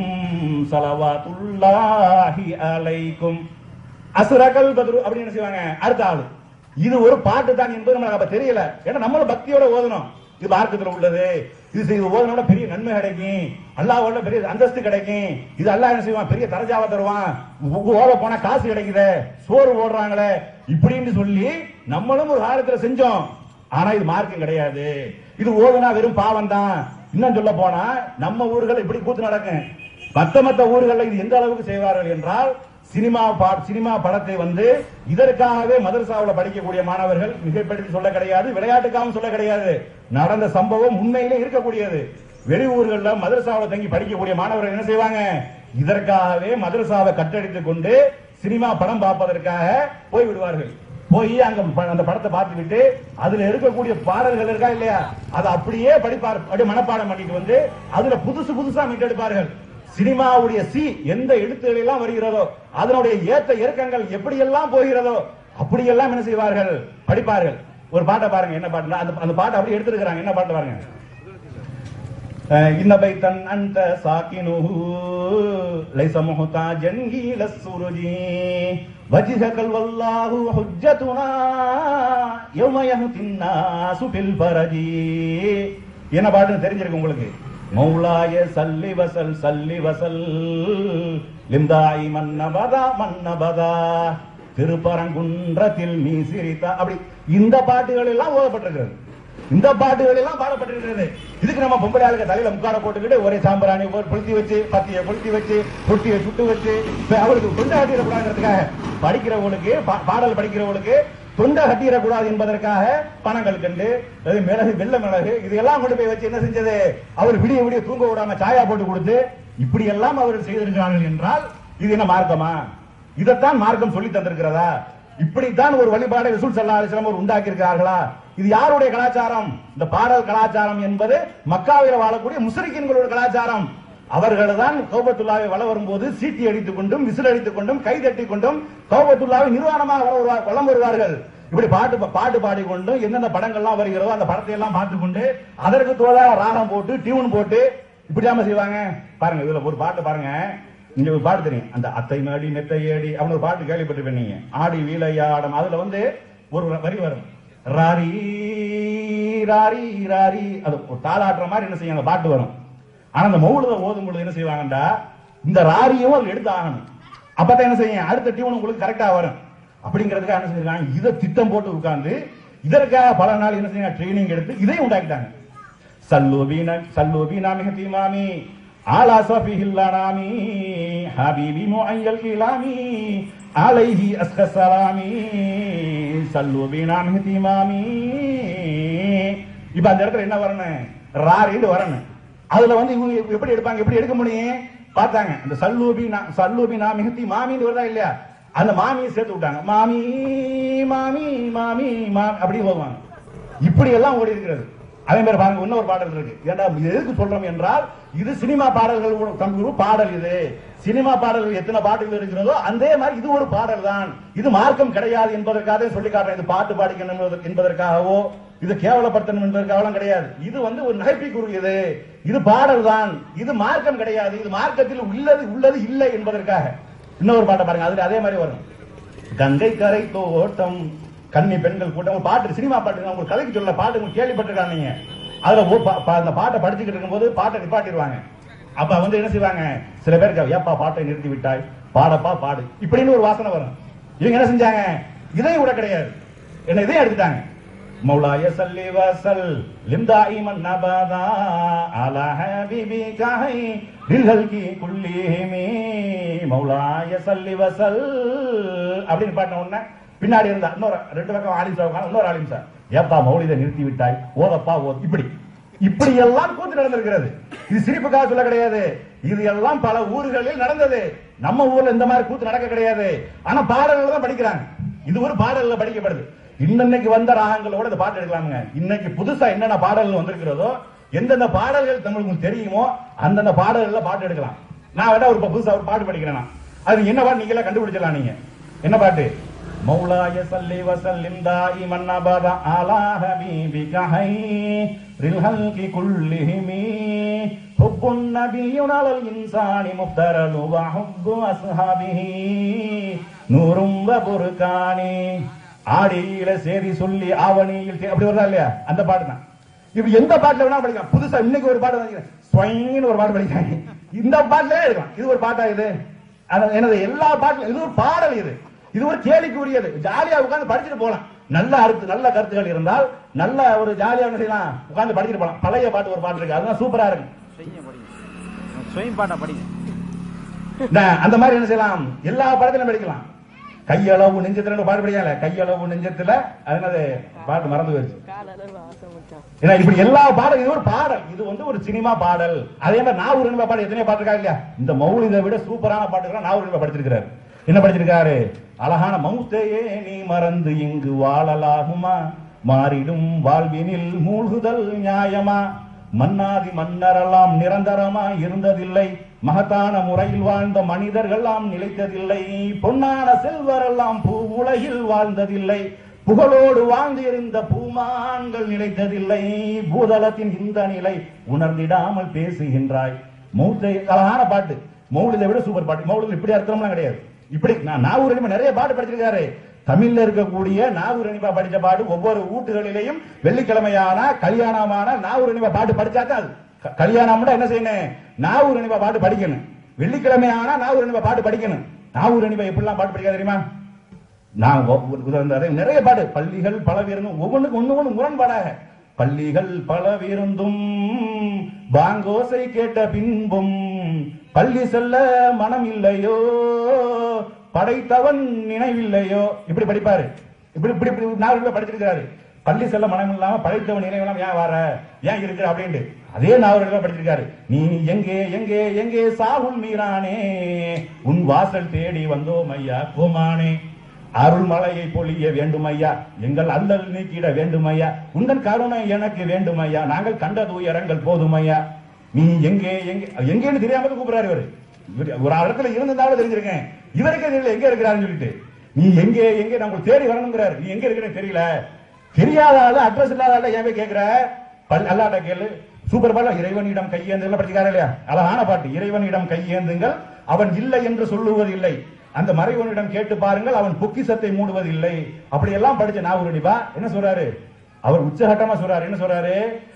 சலவாத்துல்லாஹி அலைக்கும் அசுரகல் பத்ரு அப்படின்னு என்ன செய்வாங்க அடுத்த ஆளு இது ஒரு பாட்டு தான் என்பது நமக்கு அப்ப தெரியல ஏன்னா நம்மளும் பக்தியோட ஓதணும் இது மார்க்கத்துல உள்ளது இது செய்து ஓதனோட பெரிய நன்மை கிடைக்கும் அல்லாவோட பெரிய அந்தஸ்து கிடைக்கும் இது அல்லாஹ் என்ன செய்வான் பெரிய தரஜாவை தருவான் ஓ- ஓத போனா காசு கிடைக்குதே சோறு ஓடுறாங்களே இப்படின்னு சொல்லி நம்மளும் ஒரு காலத்துல செஞ்சோம் ஆனா இது மார்க்கம் கிடையாது இது ஓதுனா வெறும் பாவம் தான் இன்னும் சொல்ல போனா நம்ம ஊர்கள் இப்படி கூத்து நடக்கும் மத்த மத்த ஊர்கள்ல இது எந்த அளவுக்கு செய்வார்கள் என்றால் சினிமா பா- சினிமா படத்தை வந்து இதற்காகவே மதரசாவுல படிக்கக்கூடிய மாணவர்கள் மிகைப்படுத்தி சொல்ல கிடையாது விளையாட்டுக்காகவும் சொல்ல கிடையாது நடந்த சம்பவம் உண்மையிலே இருக்கக்கூடியது வெளியூர்கள்ல மதரசாவுல தங்கி படிக்கக்கூடிய மாணவர்கள் என்ன செய்வாங்க இதற்காகவே மதரசாவை கட்டடித்துக் கொண்டு சினிமா படம் பார்ப்பதற்காக போய் விடுவார்கள் போய் அங்க ப- அந்த படத்தை பார்த்து விட்டு அதுல இருக்கக்கூடிய பாடல்கள் இருக்கா இல்லையா அதை அப்படியே படிப்பார் அப்படியே மனப்பாடம் பண்ணிட்டு வந்து அதுல புதுசு புதுசா மீட்டெடுப்பார்கள் சினிமாவுடைய சி எந்த எழுத்துக்கள் எல்லாம் வருகிறதோ அதனுடைய ஏத்த இறக்கங்கள் எப்படி எல்லாம் போகிறதோ அப்படியெல்லாம் என்ன செய்வார்கள் படிப்பார்கள் ஒரு பாட்டை பாருங்க என்ன பாட்டுனா அந்த அந்த பாட்டை அப்படியே எடுத்துருக்காங்க என்ன பாட்டு பாருங்க அஹ் இன்ன பைத்தன் அன்ட சாக்கினுஹு லைஸ முஹ்தாஜன் ஹீல சுருஜி வஜ்ஹகல் வல்லாஹு ஹுஜ்ஜதுனா யௌம யஹ்தின் நாசு ஃபில் ஃபரஜி என்ன பாட்டுன்னு தெரிஞ்சிருக்கு உங்களுக்கு மௌலாய சல்லி வசல் சல்லி வசல் லிம்தாய் மன்னபதா மன்னபதா திருப்பரங்குன்றத்தில் நீ சிரித்தா அப்படி இந்த பாட்டுகள் எல்லாம் ஓதப்பட்டிருக்கிறது இந்த பாட்டுகள் எல்லாம் பாடப்பட்டிருக்கிறது இதுக்கு நம்ம பொம்பளை ஆளுங்க தலையில முக்காட போட்டுக்கிட்டு ஒரே சாம்பிராணி ஒரு கொளுத்தி வச்சு பத்திய கொளுத்தி வச்சு பொட்டியை சுட்டு வச்சு இப்ப அவருக்கு தொண்டை கட்டிடக்கூடாதுங்கிறதுக்காக படிக்கிறவங்களுக்கு பா- பாடல் படிக்கிறவங்களுக்கு தொண்டை கட்டிடக்கூடாது என்பதற்காக பணங்கள் கண்டு அது மிளகு வெள்ள மிளகு இதெல்லாம் கொண்டு போய் வச்சு என்ன செஞ்சது அவர் விடிய விடிய தூங்க விடாம சாயா போட்டு கொடுத்து இப்படி எல்லாம் அவர்கள் செய்திருக்கிறார்கள் என்றால் இது என்ன மார்க்கமா இதைத்தான் மார்க்கம் சொல்லி தந்திருக்கிறதா இப்படித்தான் ஒரு வழிபாடை ரசூல் ஸல்லல்லாஹு அலைஹி வஸல்லம் அவர் உண்டாக்கி இருக்கிறார்களா இது யாருடைய கலாச்சாரம் இந்த பாடல் கலாச்சாரம் என்பது மக்காவில் வாழக்கூடிய முஸ்லிம்களோட கலாச்சாரம் அவர்கள் தான் கௌபத்துல்லாவை வள வரும்போது சீட்டி அடித்துக் கொண்டும் விசில் அடித்துக் கொண்டும் கை தட்டிக் கொண்டும் கௌபத்துல்லாவை நிர்வாணமாக வள வருவார் வளம் வருவார்கள் இப்படி பாட்டு பாட்டு பாடிக்கொண்டும் எந்தெந்த படங்கள்லாம் வருகிறதோ அந்த படத்தை எல்லாம் பார்த்து கொண்டு அதற்கு தோதாக ராகம் போட்டு டியூன் போட்டு இப்படியாம செய்வாங்க பாருங்க இதுல ஒரு பாட்டு பாருங்க இங்க ஒரு பாட்டு தெரியும் அந்த அத்தை மாடி நெத்தை ஏடி அவனு ஒரு பாட்டு கேள்விப்பட்டிருப்பேன் நீங்க ஆடி வீலையாடம் அதுல வந்து ஒரு வரி வரும் ராரி ராரி ராரி அது ஒரு தாளாட்டுற மாதிரி என்ன செய்யும் அந்த பாட்டு வரும் ஆனா அந்த மௌலுத ஓதும் பொழுது என்ன செய்வாங்கடா இந்த ராரியும் அது எடுத்து ஆகணும் அப்பதான் என்ன செய்யும் அடுத்த டியூன் உங்களுக்கு கரெக்டா வரும் அப்படிங்கிறதுக்காக என்ன செஞ்சிருக்காங்க இதை திட்டம் போட்டு உட்கார்ந்து இதற்காக பல நாள் என்ன செய்ய ட்ரைனிங் எடுத்து இதையும் உண்டாக்கிட்டாங்க صلوا بنا صلوا بنا مهدي مامي على صفيه اللرامي حبيبي معي الكلامي عليه أسخى السلامي صلوا بنا مهدي مامي இப்ப அந்த இடத்துல என்ன வரணும் ராரின்னு வரணும் அதுல வந்து இவங்க எப்படி எடுப்பாங்க எப்படி எடுக்க முடியும் பார்த்தாங்க அந்த சல்லூபி நா- சல்லூபி நா மிகத்தி மாமின்னு வருதா இல்லையா அந்த மாமியை சேர்த்து விட்டாங்க மாமி மாமி மாமி மாமி அப்படி போவாங்க இப்படி எல்லாம் ஓடி இருக்கிறது அதே மாதிரி பாருங்க இன்னொரு பாடல் இருக்கு ஏன்டா இது எதுக்கு சொல்றோம் என்றால் இது சினிமா பாடல்கள் கூட தம்பி ஒரு பாடல் இது சினிமா பாடல்கள் எத்தனை பாட்டுகள் இருக்கிறதோ அதே மாதிரி இது ஒரு பாடல் தான் இது மார்க்கம் கிடையாது என்பதற்காக சொல்லி காட்டுறேன் இது பாட்டு பாடிக்கணும் என்பதற்கு- என்பதற்காகவோ இது கேவலப்படுத்தணும் என்பதற்காகலாம் கிடையாது இது வந்து ஒரு நகைப்பிற்குரியது இது பாடல் தான் இது மார்க்கம் கிடையாது இது மார்க்கத்தில் உள்ளது உள்ளது இல்லை என்பதற்காக இன்னொரு பாட்டை பாருங்க அதுல அதே மாதிரி வரும் கங்கை கரை தோட்டம் கன்னி பெண்கள் கூட்டம் ஒரு பாட்டு சினிமா பாட்டு உங்களுக்கு கதைக்கு சொல்ல பாட்டு உங்களுக்கு கேள்விப்பட்டிருக்காங்க நீங்க அதுல ஒரு பா- பா- அந்த பாட்டை படிச்சுக்கிட்டு இருக்கும்போது பாட்டை நிப்பாட்டிடுவாங்க அப்ப வந்து என்ன செய்வாங்க சில பேருக்கு ஏப்பா பாட்டை நிறுத்தி விட்டாய் பாடப்பா பாடு இப்படின்னு ஒரு வாசனை வரும் இவங்க என்ன செஞ்சாங்க இதையும் விட கிடையாது என்ன இதையும் எடுத்துட்டாங்க مولاي صل وسلم دائما ابدا على حبيبك خير الخلق كلهم مولاي صل وسل அப்படின்னு பாடின உடனே பின்னாடி இருந்தா இன்னொரு ரெண்டு பக்கம் ஆலிம் சார் உட்கார்ந்து, இன்னொரு ஆலிம் சார் ஏப்பா மௌலிதை நிறுத்தி விட்டாய் ஓதப்பா ஓ இப்படி இப்படி எல்லாம் கூத்து நடந்திருக்கிறது இது சிரிப்புக்காக சொல்ல கிடையாது இது எல்லாம் பல ஊர்களில் நடந்தது நம்ம ஊர்ல இந்த மாதிரி கூத்து நடக்க கிடையாது ஆனா பாடல்கள் தான் படிக்கிறாங்க இது ஒரு பாடல்ல படிக்கப்படுது இன்னைக்கு வந்த ராகங்களோட இந்த பாட்டு எடுக்கலாமுங்க இன்னைக்கு புதுசா என்னென்ன பாடல்கள் வந்திருக்கிறதோ எந்தெந்த பாடல்கள் தமிழுக்கு தெரியுமோ அந்தந்த பாடல்கள்ல பாட்டு எடுக்கலாம் நான் வேணா ஒரு புதுசா ஒரு பாட்டு படிக்கிறேன் நான். அது என்ன பாட்டு நீங்களே கண்டுபிடிச்சிடலாம் நீங்க என்ன பாட்டு மௌலாய சல்லி வசல்லிம் தாயிமன் அபதா அலா ஹபீபிக ஹைரில் ஹல்கி குல்லிஹிமி ஹுப்புன் நபியுன் அலல் இன்சானி முஃப்தரலு வ ஹுப்பு அஸ்ஹாபிஹி நூரும் வ புர்கானி ஆடியில சேதி சொல்லி ஆவணியில் தே- அப்படி வருதா இல்லையா அந்த பாட்டு தான் இப்ப எந்த பாட்டுல வேணா படிக்கலாம் புதுசா இன்னைக்கு ஒரு பாட்டு வந்து ஸ்வயின்னு ஒரு பாட்டு படிக்கிறாங்க இந்த பாட்டுலயே இருக்கலாம் இது ஒரு பாட்டா இது அது எனது எல்லா பாட்டுல இது ஒரு பாடல் இது இது ஒரு கேலிக்குரியது ஜாலியா உட்கார்ந்து படிச்சுட்டு போலாம் நல்ல அர்த்தம் நல்ல கருத்துக்கள் இருந்தால் நல்ல ஒரு ஜாலியா என்ன செய்யலாம் உட்கார்ந்து படிச்சுட்டு போலாம் பழைய பாட்டு ஒரு பாட்டு இருக்கு அதுதான் சூப்பரா இருக்கு ஸ்வயம் படிங்க ஸ்வயம் பாட்டா படிங்க நான் அந்த மாதிரி என்ன செய்யலாம் எல்லா பாடத்திலும் படிக்கலாம் கையளவு நெஞ்சத்துல ஒரு பாட்டு படிக்கல கையளவு நெஞ்சத்துல அது என்னது பாட்டு மறந்து போயிருச்சு காலளவு ஆசை மச்சான் ஏன்னா இப்படி எல்லா பாடல் இது ஒரு பாடல் இது வந்து ஒரு சினிமா பாடல் அதே மாதிரி நாவூர் இனிமே பாடல் எத்தனையோ பாட்டு இருக்கா இல்லையா இந்த மௌலிதை விட சூப்பரான பாட்டுகள் நாவூர் இனிமே படிச்சிருக்காரு என்ன படிச்சிருக்காரு அழகான மௌத்தையே நீ மறந்து இங்கு வாழலாகுமா மாறிடும் வாழ்வினில் மூழ்குதல் நியாயமா மன்னாதி மன்னரெல்லாம் நிரந்தரமா இருந்ததில்லை மகத்தான முறையில் வாழ்ந்த மனிதர்கள்லாம் நிலைத்ததில்லை பொன்னான செல்வரெல்லாம் பூ உலகில் வாழ்ந்ததில்லை புகழோடு வாழ்ந்திருந்த பூமான்கள் நிலைத்ததில்லை பூதலத்தின் இந்த நிலை உணர்ந்திடாமல் பேசுகின்றாய் மௌத்தை அழகான பாட்டு மௌலிதை விட சூப்பர் பாட்டு மௌலில் இப்படி அர்த்தம்லாம் கிடையாது இப்படி நான் நாகூர் அனிமா நிறைய பாட்டு படிச்சிருக்காரு தமிழ்ல இருக்கக்கூடிய நாகூர் அனிமா படிச்ச பாட்டு ஒவ்வொரு வீட்டுகளிலேயும் வெள்ளிக்கிழமையான கல்யாணமான நாகூர் அனிமா பாட்டு படிச்சாதான் அது க- கல்யாணம்னா என்ன செய்யணும் நாகூர் அனிமா பாட்டு படிக்கணும் வெள்ளிக்கிழமையான நாகூர் அனிமா பாட்டு படிக்கணும் நாகூர் அனிமா எப்படிலாம் பாட்டு படிக்காது தெரியுமா நான் ஒ- ஒரு- நிறைய- நிறைய பாடு பள்ளிகள் பலவிருந்தும் ஒவ்வொன்றுக்கு ஒண்ணு ஒண்ணு முரண்பாடாக பள்ளிகள் பலவிருந்தும் பாங்கோசை கேட்ட பின்பும் பள்ளி செல்ல மனம் இல்லையோ படைத்தவன் நினைவில்லையோ இப்படி படிப்பாரு இப்படி இப்படி இப்படி நாவல் படிச்சிருக்காரு பள்ளி செல்ல மனம் இல்லாம படைத்தவன் நினைவெல்லாம் ஏன் வர ஏன் இருக்கிற அப்படின்ட்டு அதே நாவல் படிச்சிருக்காரு நீ எங்கே எங்கே எங்கே சாகுல் மீரானே உன் வாசல் தேடி வந்தோம் ஐயா கோமானே அருள்மலையை பொழிய வேண்டும் ஐயா எங்கள் அல்லல் நீக்கிட வேண்டும் ஐயா உந்தன் கருணை எனக்கு வேண்டும் ஐயா நாங்கள் கண்ட துயரங்கள் போதும் ஐயா நீ எங்கே எங்கே எங்கேன்னு தெரியாம கூப்பிடுறாரு இவரு இவரு ஒரு இடத்துல இருந்ததால தெரிஞ்சிருக்கேன் இவருக்கே தெரியல எங்க இருக்கிறாருன்னு சொல்லிட்டு நீ எங்கே எங்கே நான் உங்களுக்கு தேடி வரணுங்கிறாரு நீ எங்க இருக்கிறேன்னு தெரியல தெரியாத ஆளு அட்ரஸ் இல்லாத ஆளு ஏன் போய் கேக்குற பல் அல்லாட்ட கேளு சூப்பர் பாடல இறைவனிடம் கையேந்துங்கள் படிச்சுக்காரு இல்லையா அழகான பாட்டு இறைவனிடம் கையேந்துங்கள் அவன் இல்லை என்று சொல்லுவதில்லை அந்த மறைவனிடம் கேட்டு பாருங்கள் அவன் பொக்கிசத்தை மூடுவதில்லை அப்படி எல்லாம் படிச்ச நாகூரடிபா என்ன சொல்றாரு அவர் உச்சகட்டமா சொல்றாரு என்ன சொல்றாரு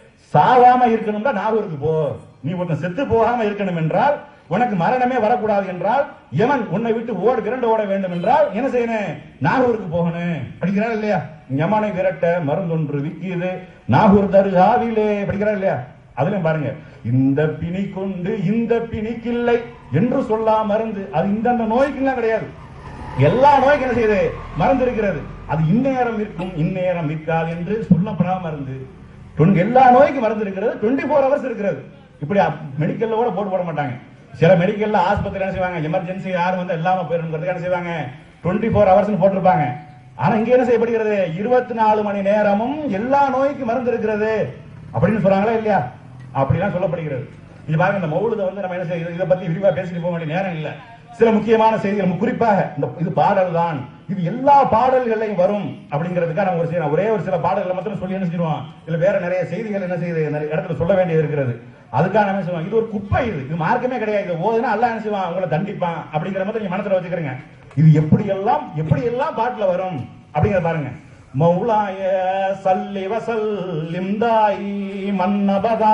சாவாம இருக்கணும்னா நாகூருக்கு போ நீ ஒருத்தன் செத்து போகாம இருக்கணும் என்றால் உனக்கு மரணமே வரக்கூடாது என்றால் எவன் உன்னை விட்டு ஓடு விரண்டு ஓட வேண்டும் என்றால் என்ன செய்யணும் நாகூருக்கு போகணும் படிக்கிறார் இல்லையா யமனை விரட்ட மருந்தொன்று விக்கியது நாகூர் தருகாவிலே படிக்கிறார் இல்லையா அதுலயும் பாருங்க இந்த பிணி கொண்டு இந்த பிணிக்கில்லை என்று சொல்லா மருந்து அது இந்தந்த நோய்க்கெல்லாம் கிடையாது எல்லா நோய்க்கும் என்ன செய்யுது மருந்து இருக்கிறது அது இந்நேரம் இருக்கும் இந்நேரம் இருக்காது என்று சொல்லப்படாம மருந்து தொன்- எல்லா நோய்க்கும் மருந்து இருக்கிறது டுவெண்ட்டி ஃபோர் ஹவர்ஸ் இருக்கிறது இப்படி மெடிக்கல்ல கூட போட்டு போட மாட்டாங்க சில மெடிக்கல்ல ஆஸ்பத்திரி என்ன செய்வாங்க எமர்ஜென்சி யாரும் வந்து இல்லாம போயிருங்கிறதுக்கு என்ன செய்வாங்க டுவெண்ட்டி ஃபோர் ஹவர்ஸ் போட்டிருப்பாங்க ஆனா இங்க என்ன செய்யப்படுகிறது இருபத்தி நாலு மணி நேரமும் எல்லா நோய்க்கும் மருந்து இருக்கிறது அப்படின்னு சொல்றாங்களா இல்லையா அப்படிலாம் சொல்லப்படுகிறது இது பாருங்க இந்த மௌலுத வந்து நம்ம என்ன செய்ய இதை பத்தி விரிவா பேசிட்டு போக வேண்டிய நேரம் இல்ல சில முக்கியமான செய்திகள் நம்ம குறிப்பாக இந்த இது பாடல் தான் இது எல்லா பாடல்களையும் வரும் அப்படிங்கிறதுக்காக நம்ம ஒரு சில ஒரே ஒரு சில பாடல்களை மட்டும் சொல்லி என்ன செஞ்சிருவோம் இதுல வேற நிறைய செய்திகள் என்ன செய்யுது நிறைய இடத்துல சொல்ல வேண்டியது இருக்கிறது அதுக்காக நம்ம என்ன செய்வோம் இது ஒரு குப்பை இது இது மார்க்கமே கிடையாது இது ஓதுனா அல்லாஹ் என்ன செய்வான் உங்களை தண்டிப்பான் அப்படிங்கிற மாதிரி நீங்க மனசுல வச்சுக்கிறீங்க இது எப்படி எல்லாம் எப்படி எல்லாம் பாட்டுல வரும் அப்படிங்கறத பாருங்க மௌலாய சல்லி வசல்லிம் தாயி மன்னபதா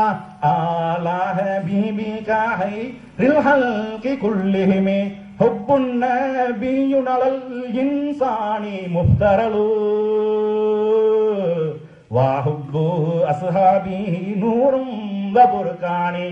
ஆலாஹ பீபி காஹை ரில்ஹல் கி குல்லிஹிமே ஹுப்புன் நபியுன் அலல் இன்சானி முஃப்தரலு வாஹுப்பு அஸ்ஹாபி நூறும் வபுர்கானி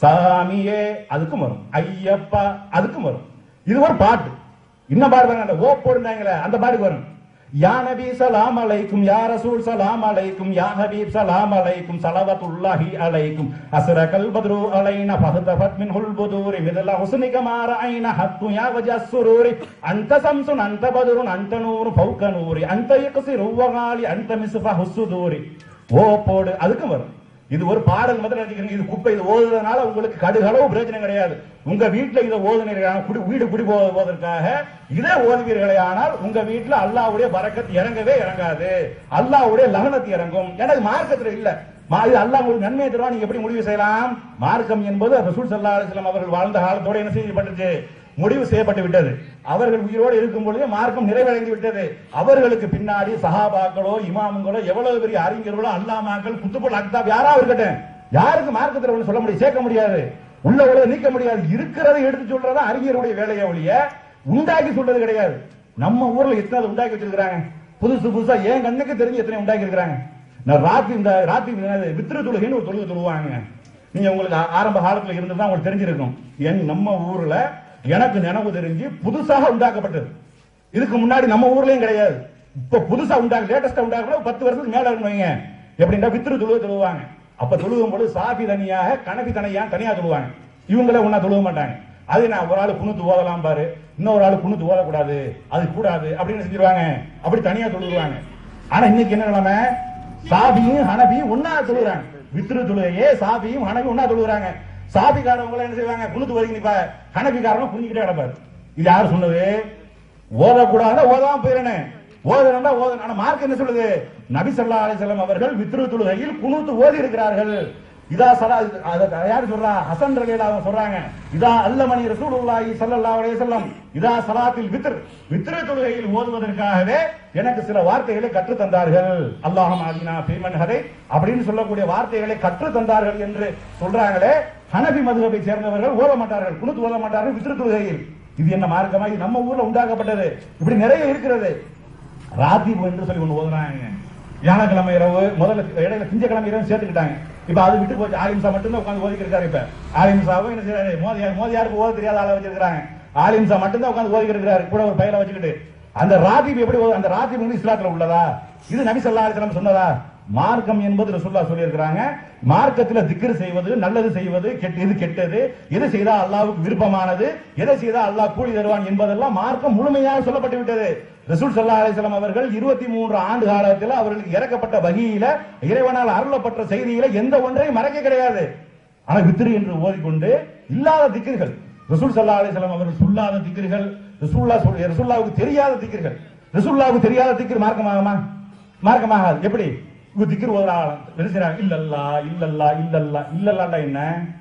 சாமியே அதுக்கும் வரும் ஐயப்பா அதுக்கும் வரும் இது ஒரு பாட்டு இன்னும் பாடு பாருங்க அந்த ஓ போடுறாங்களே அந்த பாட்டுக்கு வரும் யா நபி சலாம் அலைக்கும் யா ரசூல் சலாம் அலைக்கும் யா ஹபீப் சலாம் அலைக்கும் சலவத்துல்லாஹி அலைக்கும் அஸ்ரகல் பத்ரு அலைனா ஃபஹதஃபத் மின்ஹுல் புதூரி மிதல ஹுஸ்னிக மா ரஅய்னா ஹத்து யா வஜ சுரூரி அன்த சம்சுன் அன்த பத்ருன் அன்த நூறு ஃபௌக நூரி அன்த யக்ஸிரு வகாலி அன்த மிஸ்ஃபஹு சுதூரி ஓ போடு அதுக்கும் வரும் இது ஒரு பாடல் முதல்ல நினைக்கிறீங்க இது குப்பை இது ஓதுறதுனால உங்களுக்கு கடுகளவு பிரயோஜனம் கிடையாது உங்க வீட்டுல இதை ஓதுனீர்கள் குடி வீடு குடி போ- போவதற்காக இதே ஓதுவீர்களே ஆனால் உங்க வீட்டுல அல்லாஹ்வுடைய பரக்கத்து இறங்கவே இறங்காது அல்லாஹ்வுடைய லகனத்து இறங்கும் ஏன்னா இது மார்க்கத்துல இல்ல மா- இது அல்லாஹ் உங்களுக்கு நன்மையை தருவா நீங்க எப்படி முடிவு செய்யலாம் மார்க்கம் என்பது ரசூல் ஸல்லல்லாஹு அலைஹி வஸல்லம் அவர்கள் வாழ்ந்த காலத்தோட என்ன செய்யப்பட்டுச்சு முடிவு செய்யப்பட்டு விட்டது அவர்கள் உயிரோடு இருக்கும் பொழுது மார்க்கம் நிறைவடைந்து விட்டது அவர்களுக்கு பின்னாடி சஹாபாக்களோ இமாமுங்களோ எவ்வளவு பெரிய அறிஞர்களோ அல்லாமாக்கள் குத்துப்பல் அக்தாப் யாராவது இருக்கட்டும் யாருக்கு மார்க்கத்தில் ஒண்ணு சொல்ல முடியும் சேர்க்க முடியாது உள்ள உள்ள நீக்க முடியாது இருக்கிறதை எடுத்து சொல்றதா அறிஞருடைய வேலையை ஒழிய உண்டாக்கி சொல்றது கிடையாது நம்ம ஊர்ல எத்தனை உண்டாக்கி வச்சிருக்காங்க புதுசு புதுசா என் கண்ணுக்கு தெரிஞ்சு எத்தனை உண்டாக்கி இருக்கிறாங்க நான் ராத்தி இந்த ராத்தி என்னது வித்திரு தொழுகைன்னு ஒரு தொழுகை தொழுவாங்க நீங்க உங்களுக்கு ஆ- ஆரம்ப காலத்துல இருந்து தான் உங்களுக்கு தெரிஞ்சிருக்கும் என் நம்ம ஊர்ல எனக்கு நினைவு தெரிஞ்சு புதுசாக உண்டாக்கப்பட்டது இதுக்கு முன்னாடி நம்ம ஊர்லயும் கிடையாது இப்ப புதுசா உண்டாக்க லேட்டஸ்டா உண்டாக்க பத்து வருஷத்துக்கு மேல இருக்கணும் வைங்க. எப்படின்னா வித்திரு தொழுவ தொழுவாங்க அப்ப தொழுகும் பொழுது சாபி தனியாக கணபி தனியா தனியா தொழுவாங்க இவங்களே ஒன்னா தொழுவ மாட்டாங்க அது நான் ஒரு ஆள் குணுத்து ஓதலாம் பாரு இன்னொரு ஆள் குணுத்து ஓதக்கூடாது அது கூடாது அப்படின்னு செஞ்சிருவாங்க அப்படி தனியா தொழுவாங்க ஆனா இன்னைக்கு என்ன நிலைமை சாபியும் ஹனபியும் ஒன்னா தொழுகிறாங்க வித்திரு தொழுகையே சாபியும் ஹனபியும் ஒன்னா தொழுகிறாங்க சாபிக்காரவங்க என்ன செய்வாங்க குணுத்து ஒதுங்கி நிப்பா ஹனபிக்காரங்க புரிஞ்சுக்கிட்டே கிடப்பாரு இது யாரு சொன்னது ஓதக்கூடாது ஓதாம போயிடனே ஓதணும்னா ஓதணும் ஆனா மார்க் என்ன சொல்லுது நபி ஸல்லல்லாஹு அலைஹி வஸல்லம் அவர்கள் வித்ரு தொழுகையில் குனூத் ஓதி இருக்கிறார்கள் இதா சலா அத யார் சொல்றா ஹசன் ரலியல்லாஹு அன்ஹு சொல்றாங்க இதா அல்லமணி ரசூலுல்லாஹி ஸல்லல்லாஹு அலைஹி வஸல்லம் இதா ஸலாத்தில் வித்ர் வித்ரு தொழுகையில் ஓதுவதற்காகவே எனக்கு சில வார்த்தைகளை கற்று தந்தார்கள் அல்லாஹும் ஆதினா ஃபீமன் ஹதை அப்படின்னு சொல்லக்கூடிய வார்த்தைகளை கற்று தந்தார்கள் என்று சொல்றாங்களே ஹனபி மதுஹபை சேர்ந்தவர்கள் ஓத மாட்டார்கள் குனூத் ஓத மாட்டார்கள் வித்ரு தொழுகையில் இது என்ன மார்க்கமா இது நம்ம ஊர்ல உண்டாக்கப்பட்டது இப்படி நிறைய இருக்கிறது ராத்திபு என்று சொல்லி ஒண்ணு ஓதுறாங்க வியாழக்கிழமை இரவு முதல்ல இடையில திங்கக்கிழமை இரவு சேர்த்துக்கிட்டாங்க இப்ப அது விட்டு போச்சு ஆலிம்சா மட்டும்தான் உட்காந்து ஓதிக்கிட்டு இருக்காரு இப்ப ஆலிம்சாவும் என்ன செய்யறாரு மோதியார் மோதியாருக்கு ஓத தெரியாத ஆளை வச்சிருக்காங்க ஆலிம்சா மட்டும்தான் உட்காந்து ஓதிக்கிட்டு இருக்காரு கூட ஒரு பையில வச்சுக்கிட்டு அந்த ராத்திப் எப்படி ஓது- அந்த ராத்திப் வந்து இஸ்லாத்துல உள்ளதா இது நபி ஸல்லல்லாஹு அலைஹி வஸல்லம் சொன்னதா மார்க்கம் என்பது ரசூல்லா சொல்லியிருக்கிறாங்க மார்க்கத்துல திக்ர் செய்வது நல்லது செய்வது கெட்ட எது கெட்டது எது செய்தா அல்லாஹ்வுக்கு விருப்பமானது எதை செய்தா அல்லாஹ் கூலி தருவான் என்பதெல்லாம் மார்க்கம் முழுமையாக சொல்லப்பட்டு விட்டது ரசூல் ஸல்லல்லாஹு அலைஹி வஸல்லம் அவர்கள் 23 ஆண்டு காலத்தில் அவர்களுக்கு இறக்கப்பட்ட வகியில இறைவனால் அருளப்பட்ட செய்தியில எந்த ஒன்றையும் மறக்க கிடையாது ஆனா வித்திரு என்று ஓதிக்கொண்டு இல்லாத திக்ர்கள் ரசூல் ஸல்லல்லாஹு அலைஹி வஸல்லம் அவர்கள் சொல்லாத திக்ர்கள் ரசூல்லா சொல் ரசூல்லாவுக்கு தெரியாத திக்ர்கள் ரசூல்லாவுக்கு தெரியாத திக்ர் மார்க்கமாகுமா மார்க்கமாகாது எப்படி இவங்க திக்ர் ஓதுறாங்க என்ன செய்றாங்க இல்லல்லா இல்லல்லா இல்லல்லா இல்லல்லாண்டா என்ன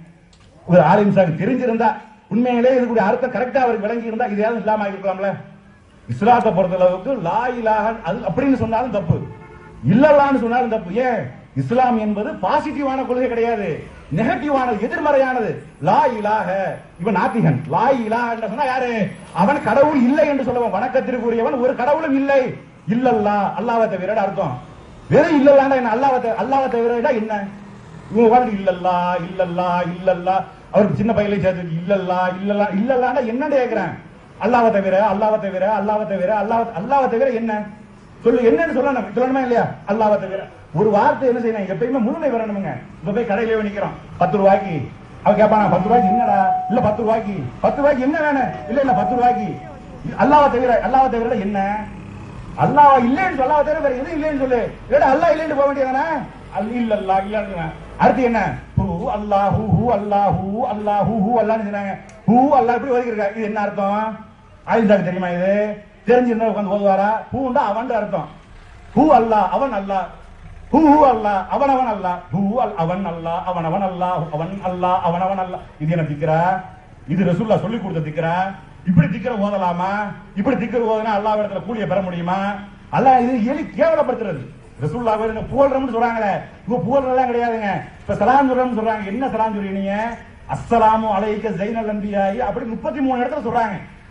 ஒரு ஆலிம்சாக்கு தெரிஞ்சிருந்தா உண்மையிலே இதுக்குடைய அர்த்தம் கரெக்டா அவருக்கு விளங்கி இருந்தா இதையாவது இல்லாம ஆகிருக்கலாம்ல இஸ்லாத்தை பொறுத்த அளவுக்கு லா இலாஹ அது அப்படின்னு சொன்னாலும் தப்பு இல்லல்லான்னு சொன்னாலும் தப்பு ஏன் இஸ்லாம் என்பது பாசிட்டிவான கொள்கை கிடையாது நெகட்டிவானது எதிர்மறையானது லா இலாஹ இவன் நாத்திகன் லா இலாஹ என்று சொன்னா யாரு அவன் கடவுள் இல்லை என்று சொல்லுவான் வணக்கத்திற்குரியவன் ஒரு கடவுளும் இல்லை இல்லல்லா அல்லாஹ்வை தவிர அர்த்தம் வெறும் இல்லல்லாண்டா என்ன அல்லாஹ்வை தவிர- அல்லாஹ்வை தவிர என்ன இவங்க வாழ்க்கை இல்லல்லா இல்லல்லா இல்லல்லா அவருக்கு சின்ன பையனை சேர்த்து இல்லல்லா இல்லல்லா இல்லல்லாண்டா என்னன்னு கேக்குறேன் அல்லாஹ்வை தவிர அல்லாஹ்வை தவிர அல்லாஹ்வை தவிர அல்லாஹ் அல்லாஹ்வை தவிர என்ன சொல்லு என்னன்னு சொல்லணும் சொல்லணுமா இல்லையா அல்லாஹ்வை தவிர ஒரு வார்த்தை என்ன செய்யணும் எப்பயுமே முழுமை வரணுமுங்க இப்ப போய் கடையில போய் நிக்கிறோம் பத்து ரூபாய்க்கு அவ கேட்பானா பத்து ரூபாய்க்கு என்னடா இல்ல பத்து ரூபாய்க்கு பத்து ரூபாய்க்கு என்ன வேணும் இல்ல இல்ல பத்து ரூபாய்க்கு அல்லாஹ்வை தவிர அல்லாஹ்வை தவிர என்ன அல்லாஹ் இல்லைன்னு சொல்லாம தவிர வேற எதுவும் இல்லைன்னு சொல்லு இல்லடா அல்லாஹ் இல்லைன்னு போக வேண்டியதானே அல் இல்லல்லா இல்லன்னு அடுத்து என்ன ஹூ அல்லாஹு ஹூ அல்லாஹு அல்லாஹு ஹூ அல்லாஹ்னு சொன்னாங்க ஹூ அல்லாஹ் இப்படி ஒதுக்கிருக்கா இது என்ன அர்த்தம் ஆயுதாக்கு தெரியுமா இது தெரிஞ்சிருந்தா உட்காந்து ஓதுவாரா ஹூண்டா அவன் அர்த்தம் ஹூ அல்லாஹ் அவன் அல்லாஹ் ஹூ ஹூ அல்லாஹ் அவன் அவன் அல்லாஹ் ஹூ அல் அவன் அல்லாஹ் அவன் அவன் அல்லாஹ் அவன் அல்லாஹ் அவன் அவன் அல்லாஹ் இது என்ன திக்கிறா இது ரசூல்லா சொல்லி கொடுத்த திக்கிறா இப்படி திக்கிற ஓதலாமா இப்படி திக்கிற ஓதுனா அல்லாஹ் இடத்துல கூலிய பெற முடியுமா அல்லாஹ் இது எலி கேவலப்படுத்துறது ரசூல்லா புகழ்றோம்னு சொல்றாங்களே இவங்க புகழ்றதெல்லாம் கிடையாதுங்க இப்ப சலாம் சொல்றோம்னு சொல்றாங்க என்ன சலாம் சொல்றீங்க அஸ்ஸலாமு அலைக்க ஜைனல் அன்பியாயி அப்படி முப்பத்தி மூணு இடத்துல சொல்றாங்க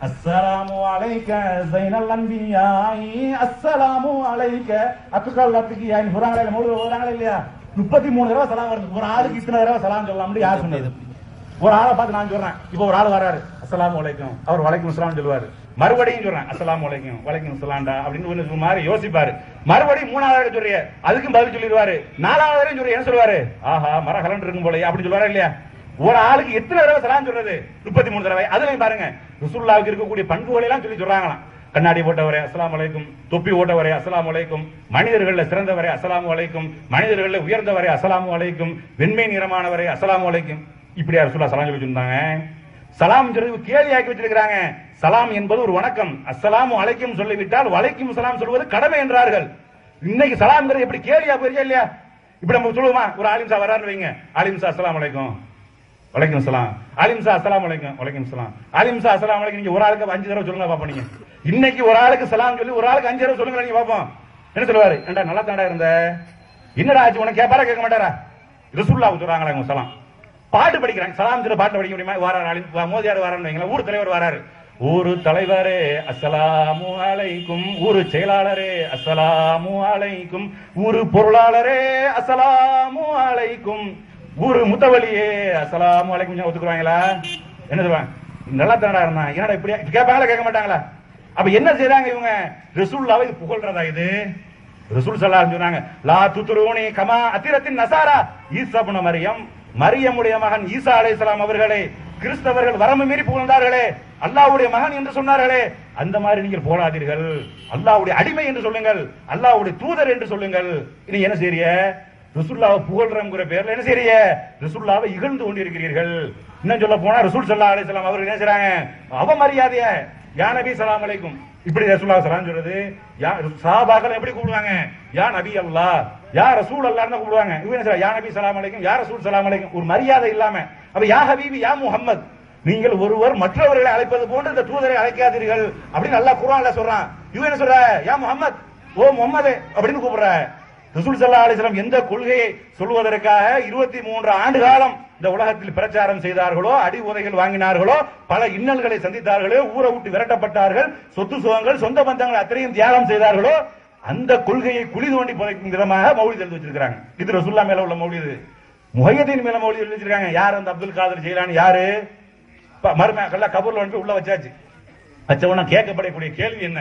அஸ்ஸலாமு அலைக்க ஸைனல் அன்பியாயி அஸ்ஸலாமு அலைக்க அத்துக்கல் அத்துக்கியாயின் புறாங்களே மௌலூத் ஓதுறாங்களா இல்லையா முப்பத்தி மூணு தடவை சலாம் வருது ஒரு ஆளுக்கு இத்தனை தடவை சலாம் சொல்லலாம்னு யார் சொன்னது ஒரு ஆளை பார்த்து நான் சொல்றேன் இப்போ ஒரு ஆள் வராரு அஸ்ஸலாமு அலைக்கும் அவர் வலைக்கும் அஸ்ஸலாம் சொல்லுவாரு மறுபடியும் சொல்றேன் அஸ்ஸலாமு அலைக்கும் வலைக்கும் அஸ்ஸலாம்டா அப்படின்னு ஒரு மாதிரி யோசிப்பாரு மறுபடியும் மூணாவது சொல்றிய அதுக்கும் பதில் சொல்லிடுவாரு நாலாவது தடவை சொல்றிய என்ன சொல்லுவாரு ஆஹா மர கலண்டு இருக்கும் போல அப்படின்னு சொல்லுவாரா இல்லையா ஒரு ஆளுக்கு எத்தனை தடவை சலாம் சொல்றது முப்பத்தி மூணு தடவை அதுலயும் பாருங்க ரசூலுல்லாவுக்கு இருக்கக்கூடிய பண்புகளை எல்லாம் சொல்லி சொல்றாங்களாம் கண்ணாடி போட்டவரே அஸ்ஸலாமு அலைக்கும் தொப்பி ஓட்டவரே அஸ்ஸலாமு அலைக்கும் மனிதர்கள்ல சிறந்தவரே அஸ்ஸலாமு அலைக்கும் மனிதர்கள்ல உயர்ந்தவரே அஸ்ஸலாமு அலைக்கும் வெண்மை நிறமானவரே அஸ்ஸலாமு அலைக்கும் இப்படியா ரசூலுல்லாஹ் சலாம் சொல்லி வச்சிருந்தாங்க சலாம் சொல்றது கேலியாக்கி வச்சிருக்காங்க சலாம் என்பது ஒரு வணக்கம் அஸ்ஸலாமு அலைக்கும் சொல்லிவிட்டால் வலைக்கும் சலாம் சொல்வது கடமை என்றார்கள் இன்னைக்கு சலாம்ங்கிறது எப்படி கேலியா போயிருக்கா இல்லையா இப்படி நம்ம சொல்லுவோமா ஒரு ஆலிம்சா வராருன்னு வைங்க ஆலிம்சா அஸ்ஸலாமு அலைக்கும் வலைக்கும் சலாம் அலிம்சா அஸ்ஸலாமு அலைக்கும் வலைக்கும் சலாம் அலிம்சா அஸ்ஸலாமு அலைக்கும் நீங்க ஒரு ஆளுக்கு அஞ்சு தடவை சொல்லுங்க பாப்போம் நீங்க இன்னைக்கு ஒரு ஆளுக்கு சலாம் சொல்லி ஒரு ஆளுக்கு அஞ்சு தடவை சொல்லுங்க நீங்க பாப்போம் என்ன சொல்லுவாரு ஏண்டா நல்லா தாண்டா இருந்த என்னடா ஆச்சு உனக்கு கேட்பாரா கேட்க மாட்டாரா ரசூல்லாவுக்கு சொல்றாங்களா இவங்க சலாம் பாட்டு படிக்கிறாங்க சலாம் சொல்ல பாட்டு படிக்க முடியுமா வாராரு அலிம் மோதியார் வரான்னு வைங்களேன் ஊர் தலைவர் வராரு ஊரு தலைவரே அஸ்ஸலாமு அலைக்கும் ஊரு செயலாளரே அஸ்ஸலாமு அலைக்கும் ஊரு பொருளாளரே அஸ்ஸலாமு அலைக்கும் ஊரு முத்தவலியே அஸ்ஸலாமு அலைக்கும் கொஞ்சம் ஒத்துக்குவாங்களா என்ன சொல்லுவாங்க நல்லா தானடா இருந்தான் என்னடா இப்படி கேட்பாங்களா கேட்க மாட்டாங்களா அப்ப என்ன செய்றாங்க இவங்க ரசூல்லாவை இது புகழ்றதா இது ரசூல் ஸல்லல்லாஹு சொன்னாங்க லா துத்ரூனி கமா அத்திரத்தின் நசாரா ஈசா இப்னு மரியம் மரியமுடைய மகன் ஈசா அலைஹிஸ்ஸலாம் அவர்களே கிறிஸ்தவர்கள் வரம்பு மீறி புகழ்ந்தார்களே அல்லாஹ்வுடைய மகன் என்று சொன்னார்களே அந்த மாதிரி நீங்கள் போடாதீர்கள் அல்லாஹ்வுடைய அடிமை என்று சொல்லுங்கள் அல்லாஹ்வுடைய தூதர் என்று சொல்லுங்கள் நீ என்ன செய்றிய ரசூல்லாவை புகழ்றங்கிற பேர்ல என்ன செய்றிய ரசூல்லாவை இகழ்ந்து கொண்டிருக்கிறீர்கள் இன்னும் சொல்ல போனா ரசூல் ஸல்லல்லாஹு அலைஹி வஸல்லம் அவர்கள் என்ன செய்றாங்க அவமரியாதைய யா நபி ஸலாம் அலைக்கும் இப்படி ரசூலுல்லாஹ் ஸலாம் சொல்றது யா சஹாபாக்கள் எப்படி கூப்பிடுவாங்க யா நபி அல்லாஹ் யா ரசூல் அல்லாஹ்னு கூப்பிடுவாங்க இவங்க என்ன சொல்றாங்க யா நபி ஸலாம் அலைக்கும் யா ரசூல் ஸலாம் அலைக்கும் ஒரு மரியாதை இல்லாம அப்ப யா ஹபீபி யா முஹம்மத் நீங்கள் ஒருவர் மற்றவர்களை அழைப்பது போன்று இந்த தூதரை அழைக்காதீர்கள் அப்படின்னு அல்லாஹ் குர்ஆன்ல சொல்றான் இவன் என்ன சொல்ற யா முஹம்மத் ஓ முஹம்மதே அப்படின்னு கூப்பிடுற ரசூல் ஸல்லல்லாஹு அலைஹி வஸல்லம் எந்த கொள்கையை சொல்வதற்காக 23 ஆண்டு காலம் இந்த உலகத்தில் பிரச்சாரம் செய்தார்களோ அடி உதைகள் வாங்கினார்களோ பல இன்னல்களை சந்தித்தார்களோ ஊரை விட்டு விரட்டப்பட்டார்கள் சொத்து சுகங்கள் சொந்த பந்தங்கள் அத்தனையும் தியாகம் செய்தார்களோ அந்த கொள்கையை குழி தோண்டி புதைக்கும் விதமாக மௌலித் எழுதி வச்சிருக்காங்க இது ரசூல்லா மேல உள்ள மௌலிது முஹையதீன் மேல மௌலித் எழுதி வச்சிருக்காங்க யார் அந்த அப்துல் காதர் ஜெயிலானி யாரு ப- மறுமை கல்ல கபூர்ல வந்து உள்ள வச்சாச்சு வச்சவன கேட்கப்படக்கூடிய கேள்வி என்ன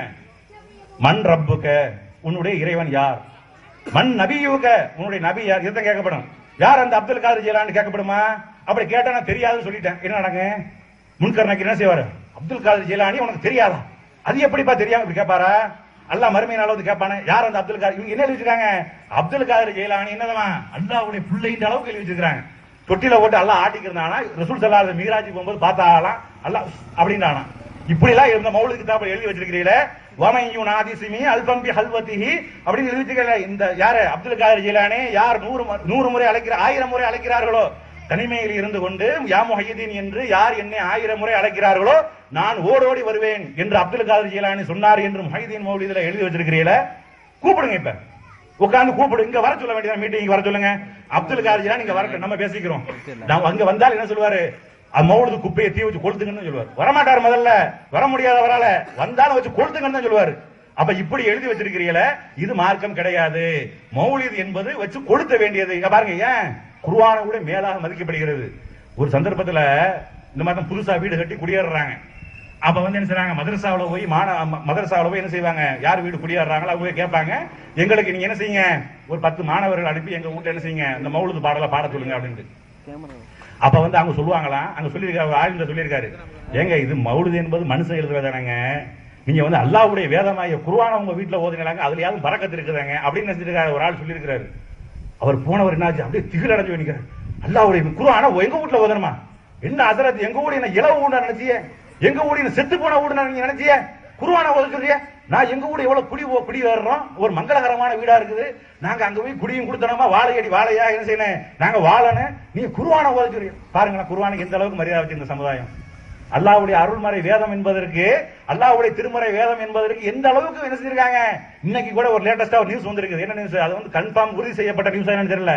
மண் ரப்புக்க உன்னுடைய இறைவன் யார் மண் நபியுக உன்னுடைய நபி யார் இதுதான் கேட்கப்படும் யார் அந்த அப்துல் காதர் ஜெயிலான்னு கேட்கப்படுமா அப்படி கேட்டா நான் தெரியாதுன்னு சொல்லிட்டேன் என்ன நடங்க முன்கர் நக்கீர் என்ன செய்வாரு அப்துல் காதர் ஜெயிலானி உனக்கு தெரியாதா அது எப்படிப்பா தெரியாம இப்படி கேட்பாரா அல்லாஹ் மறுமை நாள் வந்து கேட்பானே யார் அந்த அப்துல் காதர் இவங்க என்ன எழுதி வச்சிருக்காங்க அப்துல் காதர் ஜெயிலானி என்னதமா அல்லாஹ்வுடைய பிள்ளைன்ற அளவுக்கு எழுதி வச்சிருக்காங்க தொட்டில போட்டு அல்லாஹ் ஆட்டிக்கிறதானா ரசூல் ஸல்லல்லாஹு மீராஜி போகும்போது பார்த்தாலாம் அல்லாஹ் அப்படின்றானா இப்படி எல்லாம் இருந்த மௌலிக் கிதாபை எழுதி வச்சிருக்கிறீங்களே வமையு நாதிசிமி அல்பம்பி ஹல்வத்திஹி அப்படின்னு எழுதி வச்சிருக்கல இந்த யாரு அப்துல் காதர் ஜீலானே யார் நூறு மு- நூறு முறை அழைக்கிற ஆயிரம் முறை அழைக்கிறார்களோ தனிமையில் இருந்து கொண்டு யா முஹையதீன் என்று யார் என்னை ஆயிரம் முறை அழைக்கிறார்களோ நான் ஓடோடி வருவேன் என்று அப்துல் காதர் ஜீலானி சொன்னார் என்று முஹைதீன் மௌலிதுல எழுதி வச்சிருக்கிறீங்களே கூப்பிடுங்க இப்ப உட்கார்ந்து கூப்பிடு இங்க வர சொல்ல வேண்டியது மீட்டிங் வர சொல்லுங்க அப்துல் காதர் ஜீலானி இங்க வர நம்ம பேசிக்கிறோம் நான் அங்க வந்தால் என்ன சொல்லுவாரு அது மௌலுது குப்பையை தீ வச்சு கொளுத்துங்கன்னு சொல்லுவார் வரமாட்டார் முதல்ல வர முடியாதவரால வந்தாலும் வச்சு கொளுத்துங்கன்னு தான் சொல்லுவாரு அப்ப இப்படி எழுதி வச்சிருக்கிறீங்களே இது மார்க்கம் கிடையாது மௌலிது என்பது வச்சு கொளுத்த வேண்டியது இங்க பாருங்க ஏன் குர்ஆனை கூட மேலாக மதிக்கப்படுகிறது ஒரு சந்தர்ப்பத்துல இந்த மாதிரி தான் புதுசா வீடு கட்டி குடியேறுறாங்க அப்ப வந்து என்ன செய்றாங்க மதரசாவுல போய் மாண ம- மதரசாவுல போய் என்ன செய்வாங்க யார் வீடு குடியேறாங்களோ அவங்க போய் கேட்பாங்க எங்களுக்கு நீங்க என்ன செய்யுங்க ஒரு பத்து மாணவர்கள் அனுப்பி எங்க வீட்டுல என்ன செய்யுங்க இந்த மௌலுது பாடலை பாட சொல்லுங்க அப்படின்ட்டு கேமரா அப்ப வந்து அவங்க சொல்லுவாங்களாம் அங்க சொல்லியிருக்காரு ஆளுங்க சொல்லியிருக்காரு ஏங்க இது மௌலுது என்பது மனுஷன் எழுதுவதானங்க நீங்க வந்து அல்லாஹ்வுடைய வேதமாய குர்ஆனை உங்க வீட்டுல ஓதுனாங்க அதுலயாவது பறக்கத்து இருக்குதாங்க அப்படின்னு நினைச்சிருக்காரு ஒரு ஆள் சொல்லியிருக்காரு அவர் போனவர் என்னாச்சு அப்படியே திகில் அடைஞ்சு நிக்கிறார் அல்லாஹ்வுடைய குர்ஆனை எங்க வீட்டுல ஓதணுமா என்ன அசரத் எங்க ஊடி என்ன இளவு ஊட நினைச்சிய எங்க ஊடி என்ன செத்து போன ஊட நீங்க நினைச்சிய குருவான ஓத சொல்றிய நான் எங்க ஊட எவ்வளவு குடி ஓ- குடி வர்றோம் ஒரு மங்களகரமான வீடா இருக்குது நாங்க அங்க போய் குடியும் கொடுத்தனமா வாழையடி வாழையா என்ன செய்யணும் நாங்க வாழணும் நீ குருவான ஓத சொல்றிய பாருங்களேன் குருவானுக்கு எந்த அளவுக்கு மரியாதை வச்சு இந்த சமுதாயம் அல்லாஹ்வுடைய அருள்மறை வேதம் என்பதற்கு அல்லாஹ்வுடைய திருமறை வேதம் என்பதற்கு எந்த அளவுக்கு என்ன செஞ்சிருக்காங்க இன்னைக்கு கூட ஒரு லேட்டஸ்டா ஒரு நியூஸ் வந்திருக்குது என்ன நியூஸ் அது வந்து கன்ஃபார்ம் உறுதி செய்யப்பட்ட நியூஸ் என்னன்னு தெரியல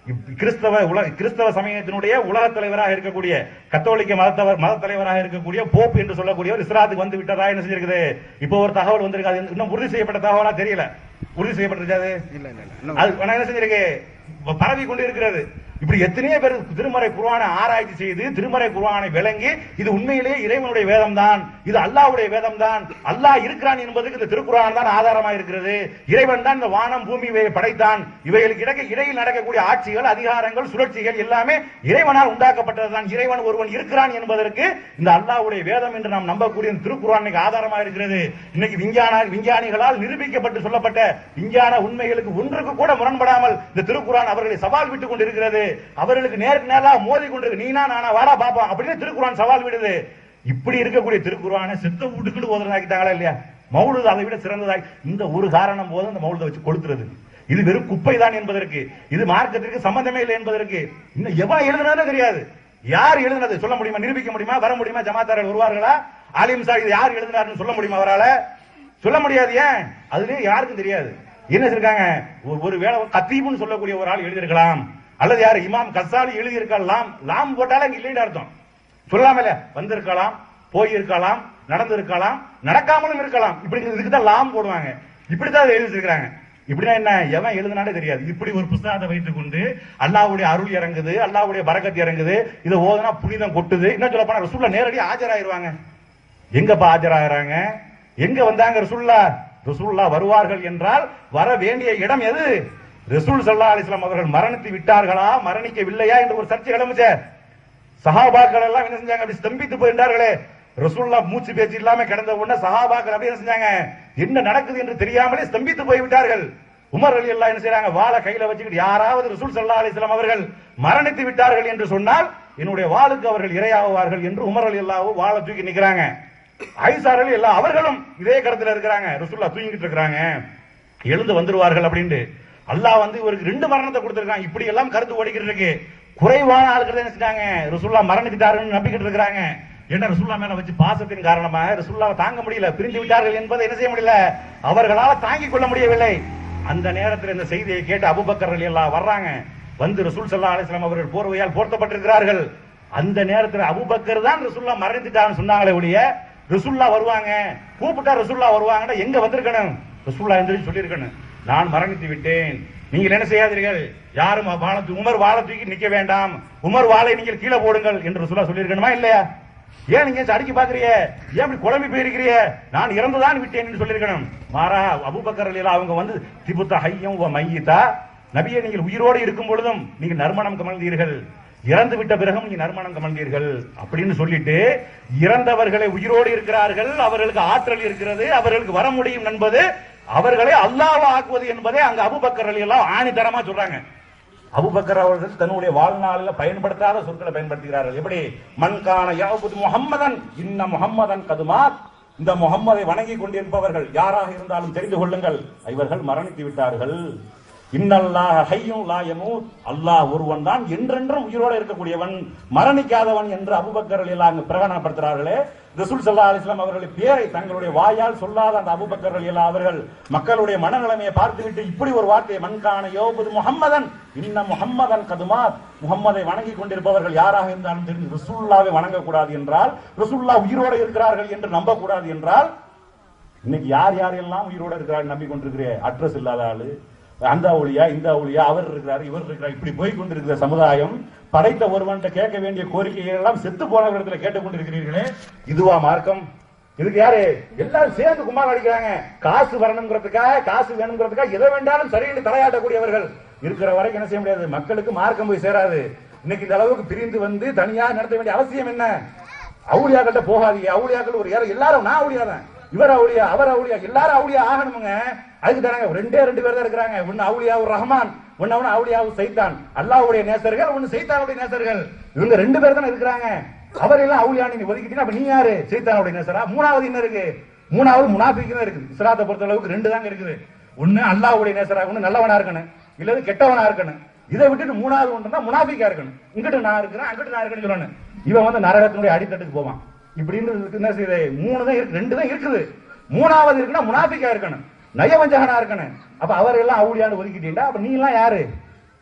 இப்- கிறிஸ்தவ உலக கிறிஸ்தவ சமயத்தினுடைய உலக தலைவராக இருக்கக்கூடிய கத்தோலிக்க மதத்தவர் மத தலைவராக இருக்கக்கூடிய போப் என்று சொல்லக்கூடியவர் இஸ்லாத்துக்கு வந்து விட்டதா என்ன செஞ்சிருக்குது இப்போ ஒரு தகவல் வந்திருக்காது இன்னும் உறுதி செய்யப்பட்ட தகவலா தெரியல உறுதி செய்யப்பட்டிருக்காது இல்ல இல்ல இல்ல அது ஆனா என்ன செஞ்சிருக்கு ப- பரவி கொண்டு இருக்கிறது இப்படி எத்தனையோ பேர் திருமறை குர்ஆனை ஆராய்ச்சி செய்து திருமறை குர்ஆனை விளங்கி இது உண்மையிலேயே இறைவனுடைய வேதம் தான் இது அல்லாஹ்வுடைய வேதம் தான் அல்லாஹ் இருக்கிறான் என்பதற்கு இந்த திருக்குர்ஆன் தான் ஆதாரமா இருக்கிறது இறைவன் தான் இந்த வானம் பூமி இவையை படைத்தான் இவைகளுக்கு இடையே இடையில் நடக்கக்கூடிய ஆட்சிகள் அதிகாரங்கள் சுழற்சிகள் எல்லாமே இறைவனால் உண்டாக்கப்பட்டதுதான் இறைவன் ஒருவன் இருக்கிறான் என்பதற்கு இந்த அல்லாஹ்வுடைய வேதம் என்று நாம் நம்பக்கூடிய இந்த திருக்குர்ஆன் இன்னைக்கு ஆதாரமா இருக்கிறது இன்னைக்கு விஞ்ஞான விஞ்ஞானிகளால் நிரூபிக்கப்பட்டு சொல்லப்பட்ட விஞ்ஞான உண்மைகளுக்கு ஒன்றுக்கு கூட முரண்படாமல் இந்த திருக்குர்ஆன் அவர்களை சவால் விட்டுக் கொண்டிருக்கிறது அவர்களுக்கு நேருக்கு நேராக மோதி கொண்டிருக்கு நீனா நானா வாடா பாப்போம் அப்படின்னு திருக்குர்ஆன் சவால் விடுது இப்படி இருக்கக்கூடிய திருக்குர்ஆனை சித்த வீட்டுக்குள்ள ஓதுறதாக்கிட்டாங்களா இல்லையா மௌலுது அதை விட சிறந்ததாய் இந்த ஒரு காரணம் போதும் இந்த மௌலுதை வச்சு கொளுத்துறது இது வெறும் குப்பை தான் என்பதற்கு இது மார்க்கத்திற்கு சம்பந்தமே இல்லை என்பதற்கு இன்னும் எவன் எழுதுனதே தெரியாது யார் எழுதுனது சொல்ல முடியுமா நிரூபிக்க முடியுமா வர முடியுமா ஜமாத்தாரர் வருவார்களா ஆலிம் சாஹிப் இது யார் எழுதினார்னு சொல்ல முடியுமா அவரால சொல்ல முடியாது ஏன் அதுலயே யாருக்கும் தெரியாது என்ன செஞ்சிருக்காங்க ஒரு- ஒரு வேளை கத்தீப்னு சொல்லக்கூடிய ஒரு ஆள் எழுதியிருக்கலாம் அல்லது யார் இமாம் கசாலி எழுதியிருக்கலாம் லாம் போட்டாலே அங்க இல்லைன்னு அர்த்தம் சொல்லாமல வந்திருக்கலாம் போயிருக்கலாம் நடந்திருக்கலாம் நடக்காமலும் இருக்கலாம் இப்படி இதுக்கு தான் லாம் போடுவாங்க இப்படித்தான் அதை எழுதி வச்சிருக்காங்க இப்படின்னா என்ன எவன் எழுதுனாலே தெரியாது இப்படி ஒரு புஸ்தகத்தை வைத்துக் கொண்டு அல்லாஹ்வுடைய அருள் இறங்குது அல்லாஹ்வுடைய பரக்கத் இறங்குது இதை ஓதுனா புனிதம் கொட்டுது இன்னும் சொல்ல போனா ரசூல்ல நேரடியா ஆஜராயிருவாங்க எங்கப்பா ஆஜராகிறாங்க எங்க வந்தாங்க ரசூல்லா ரசூல்லா வருவார்கள் என்றால் வர வேண்டிய இடம் எது ரசூல் சல்லா அலிஸ்லாம் அவர்கள் மரணித்து விட்டார்களா மரணிக்கவில்லையா என்று ஒரு சர்ச்சை கிளம்புச்சே சஹாபாக்கள் எல்லாம் என்ன செஞ்சாங்க அப்படி ஸ்தம்பித்து போயிட்டார்களே ரசூல்லா மூச்சு பேச்சு இல்லாம கிடந்த உடனே சஹாபாக்கள் அப்படி என்ன செஞ்சாங்க என்ன நடக்குது என்று தெரியாமலே ஸ்தம்பித்து போய் விட்டார்கள் உமர் அலி எல்லாம் என்ன செய்றாங்க வாளை கையில வச்சுக்கிட்டு யாராவது ரசூல் சல்லா அலிஸ்லாம் அவர்கள் மரணித்து விட்டார்கள் என்று சொன்னால் என்னுடைய வாளுக்கு அவர்கள் இரையாகுவார்கள் என்று உமர் அலி அல்லாஹ் வாளை தூக்கி நிக்கிறாங்க ஐசார் அலி எல்லாம் அவர்களும் இதே கருத்துல இருக்கிறாங்க ரசூல்லா தூங்கிட்டு இருக்கிறாங்க எழுந்து வந்துருவார்கள் அப்படின்ட்டு அல்லாஹ் வந்து இவருக்கு ரெண்டு மரணத்தை கொடுத்திருக்காங்க இப்படி எல்லாம் கருத்து ஓடிக்கிட்டு இருக்கு குறைவான ஆட்கள் என்ன செஞ்சாங்க ரசூல்லா மரணித்தார்கள் நம்பிக்கிட்டு இருக்கிறாங்க என்ன ரசூல்லா மேல வச்சு பாசத்தின் காரணமாக ரசூல்லாவை தாங்க முடியல பிரிந்து விட்டார்கள் என்பதை என்ன செய்ய முடியல அவர்களால் தாங்கிக் கொள்ள முடியவில்லை அந்த நேரத்தில் இந்த செய்தியை கேட்டு அபுபக்கர் அலி எல்லாம் வர்றாங்க வந்து ரசூல் சல்லா அலிஸ்லாம் அவர்கள் போர்வையால் போர்த்தப்பட்டிருக்கிறார்கள் அந்த நேரத்தில் அபுபக்கர் தான் ரசூல்லா மரணித்துட்டான்னு சொன்னாங்களே ஒழிய ரசூல்லா வருவாங்க கூப்பிட்டா ரசூல்லா வருவாங்கன்னா எங்க வந்திருக்கணும் ரசூல்லா எந்திரிச்சு சொல்லியிருக்கணும் நான் மரணித்து விட்டேன் நீங்கள் என்ன செய்யாதீர்கள் யாரும் வாழ உமர் வாழ தூக்கி நிக்க வேண்டாம் உமர் வாளை நீங்கள் கீழே போடுங்கள் என்று ரசூல்லா சொல்லியிருக்கணுமா இல்லையா ஏன் நீங்க அடிக்க பாக்குறிய ஏன் இப்படி குழம்பி போயிருக்கிறிய நான் இறந்துதான் விட்டேன் என்று சொல்லியிருக்கணும் மாறா அபூபக்கர் அலிலா அவங்க வந்து திபுத்த ஹையம் வ மையிதா நபியை நீங்கள் உயிரோடு இருக்கும் பொழுதும் நீங்கள் நறுமணம் கமழ்ந்தீர்கள் இறந்து விட்ட பிறகும் நீங்க நறுமணம் கமழ்ந்தீர்கள் அப்படின்னு சொல்லிட்டு இறந்தவர்களை உயிரோடு இருக்கிறார்கள் அவர்களுக்கு ஆற்றல் இருக்கிறது அவர்களுக்கு வர முடியும் என்பது அவர்களை அல்லாஹ் ஆக்குவது என்பதை அங்க அபுபக்கர் அலி எல்லாம் ஆணித்தரமா சொல்றாங்க அபுபக்கர் அவர்கள் தன்னுடைய வாழ்நாளில் பயன்படுத்தாத சொற்களை பயன்படுத்துகிறார்கள் எப்படி மண்கான யாபுத் முஹம்மதன் இன்ன முஹம்மதன் கதுமாத் இந்த முகம்மதை வணங்கி கொண்டிருப்பவர்கள் யாராக இருந்தாலும் தெரிந்து கொள்ளுங்கள் இவர்கள் மரணித்து விட்டார்கள் இன்னல்லாஹ ஹய்யும் லா யமூத் அல்லாஹ் ஒருவன் தான் என்றென்றும் உயிரோடு இருக்கக்கூடியவன் மரணிக்காதவன் என்று அபுபக்கர் எல்லாம் அங்கு பிரகடனப்படுத்துகிறார்களே ரசூல் சல்லா அலிஸ்லாம் அவர்களுடைய பேரை தங்களுடைய வாயால் சொல்லாத அந்த அபுபக்கர் எல்லாம் அவர்கள் மக்களுடைய மனநிலைமையை பார்த்துவிட்டு இப்படி ஒரு வார்த்தையை மண்கான யோபுது முஹம்மதன் இன்ன முஹம்மதன் கதுமாத் முகம்மதை வணங்கி கொண்டிருப்பவர்கள் யாராக இருந்தாலும் தெரிந்து ரசூல்லாவை வணங்கக்கூடாது என்றால் ரசூல்லா உயிரோடு இருக்கிறார்கள் என்று நம்பக்கூடாது என்றால் இன்னைக்கு யார் யாரெல்லாம் உயிரோட இருக்கிறார் நம்பிக்கொண்டிருக்கிற அட்ரஸ் இல்லாத ஆளு அந்த ஊழியா இந்த ஊழியா அவர் இருக்கிறார் இவர் இருக்கிறார் இப்படி போய் கொண்டிருக்கிற சமுதாயம் படைத்த ஒருவன்கிட்ட கேட்க வேண்டிய கோரிக்கைகள் எல்லாம் செத்து போன இடத்துல கேட்டுக்கொண்டிருக்கிறீர்களே இதுவா மார்க்கம் இதுக்கு யாரு எல்லாரும் சேர்ந்து குமார் அடிக்கிறாங்க காசு வரணுங்கிறதுக்காக காசு வேணுங்கிறதுக்காக எதை வேண்டாலும் சரின்னு தலையாட்டக்கூடியவர்கள் இருக்கிற வரைக்கும் என்ன செய்ய முடியாது மக்களுக்கு மார்க்கம் போய் சேராது இன்னைக்கு இந்த அளவுக்கு பிரிந்து வந்து தனியா நடத்த வேண்டிய அவசியம் என்ன அவுளியாக்கிட்ட போகாதீங்க அவுளியாக்கள் ஒரு யாரும் எல்லாரும் நான் அவுளியா தான் இவர் அவுளியா அவர் அவுளியா எல்லாரும் அவுளியா ஆகணுமுங்க அதுக்கு தானங்க ரெண்டே ரெண்டு பேர் தான் இருக்கிறாங்க ஒன்னு அவுளியா ரஹ்மான் ஒன்னு அவனு அவுளியா சைத்தான் அல்லாஹ்வுடைய நேசர்கள் ஒன்னு சைத்தானுடைய நேசர்கள் இவங்க ரெண்டு பேர் தானே இருக்கிறாங்க அவர் எல்லாம் அவுளியா நீங்க ஒதுக்கிட்டீங்கன்னா அப்ப நீ யாரு சைத்தானுடைய நேசரா மூணாவது என்ன இருக்கு மூணாவது முனாஃபிக்கு தான் இருக்குது இஸ்லாத்தை பொறுத்த அளவுக்கு ரெண்டு தாங்க இருக்குது ஒன்னு அல்லாஹ்வுடைய நேசரா ஒன்னு நல்லவனா இருக்கணும் இல்லது கெட்டவனா இருக்கணும் இதை விட்டுட்டு மூணாவது ஒன்றுனா முனாஃபிக்கா இருக்கணும் இங்கிட்டு நான் இருக்கிறேன் அங்கிட்டு நான் இருக்கேன்னு சொல்லணும் இவன் வந்து நரகத்தினுடைய அடித்தட்டுக்கு போவான் இப்படின்னு இருக்கு என்ன செய்யுது மூணு தான் இருக்கு ரெண்டு தான் இருக்குது மூணாவது இருக்குன்னா முனாஃபிக்கா இருக்கணும் நயவஞ்சகனா இருக்கணும் அப்ப அவர் எல்லாம் அவுளியான்னு ஒதுக்கிட்டீங்களா அப்ப நீ எல்லாம் யாரு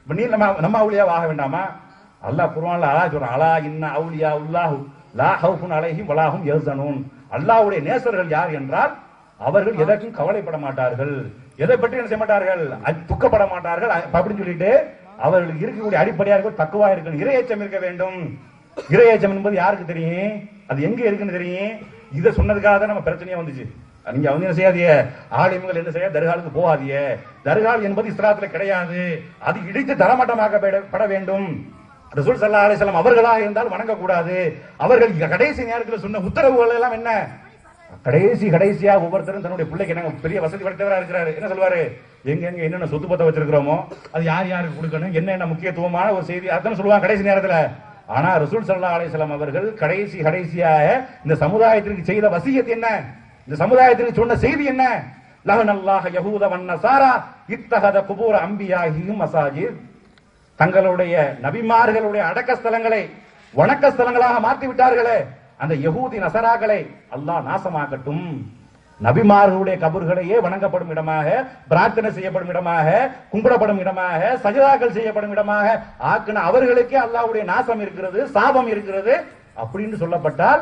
இப்ப நீ நம்ம நம்ம அவுளியா ஆக வேண்டாமா அல்லாஹ் குர்ஆன்ல அல்லாஹ் சொல்றான் அலா இன்ன அவுலியா உல்லாஹு லா ஹவுஃபுன் அலைஹிம் வலாஹும் யஹ்சனூன் அல்லாஹ்வுடைய நேசர்கள் யார் என்றால் அவர்கள் எதற்கும் கவலைப்பட மாட்டார்கள் எதை பற்றி என்ன செய்ய மாட்டார்கள் அ- துக்கப்பட மாட்டார்கள் அ- அப்படின்னு சொல்லிட்டு அவர்களுக்கு இருக்கக்கூடிய அடிப்படையா இருக்கும் தக்குவா இருக்கணும் இரையச்சம் இருக்க வேண்டும் இரையச்சம் என்பது யாருக்கு தெரியும் அது எங்க இருக்குன்னு தெரியும் இதை சொன்னதுக்காக தான் நம்ம பிரச்சனையா வந்துச்சு நீங்க வந்து என்ன செய்யாதீங்க ஆலிம்கள் என்ன செய்ய தர்காலுக்கு போகாதீங்க தர்கால் என்பது இஸ்லாத்துல கிடையாது அது இடித்து தரமட்டமாக்கப்பட வேண்டும் ரசூல் சல்லா அலிஸ்லாம் அவர்களாக இருந்தால் வணங்கக்கூடாது அவர்கள் கடைசி நேரத்தில் சொன்ன உத்தரவுகள் எல்லாம் என்ன கடைசி கடைசியா ஒவ்வொருத்தரும் தன்னுடைய பிள்ளைக்கு என்ன பெரிய வசதி படைத்தவரா இருக்கிறாரு என்ன சொல்வாரு எங்க எங்க என்னென்ன சொத்து பத்த வச்சிருக்கிறோமோ அது யார் யாருக்கு கொடுக்கணும் என்னென்ன முக்கியத்துவமான ஒரு செய்தி அதான் சொல்லுவாங்க கடைசி நேரத்துல ஆனா ரசூல் சல்லா அலிஸ்லாம் அவர்கள் கடைசி கடைசியாக இந்த சமுதாயத்திற்கு செய்த வசியத் என்ன இந்த சமுதாயத்திற்கு சொன்ன செய்தி என்ன லஹன் அல்லாஹ் யஹூத வன்னசாரா இத்தகத குபூர அம்பியாகியும் மசாஜித் தங்களுடைய நபிமார்களுடைய அடக்க ஸ்தலங்களை வணக்க ஸ்தலங்களாக மாற்றி விட்டார்களே அந்த யகூதி நசராக்களை அல்லாஹ் நாசமாக்கட்டும் நபிமார்களுடைய கபர்களையே வணங்கப்படும் இடமாக பிரார்த்தனை செய்யப்படும் இடமாக கும்பிடப்படும் இடமாக சஜதாக்கள் செய்யப்படும் இடமாக ஆக்கின அவர்களுக்கே அல்லாஹ்வுடைய நாசம் இருக்கிறது சாபம் இருக்கிறது அப்படின்னு சொல்லப்பட்டால்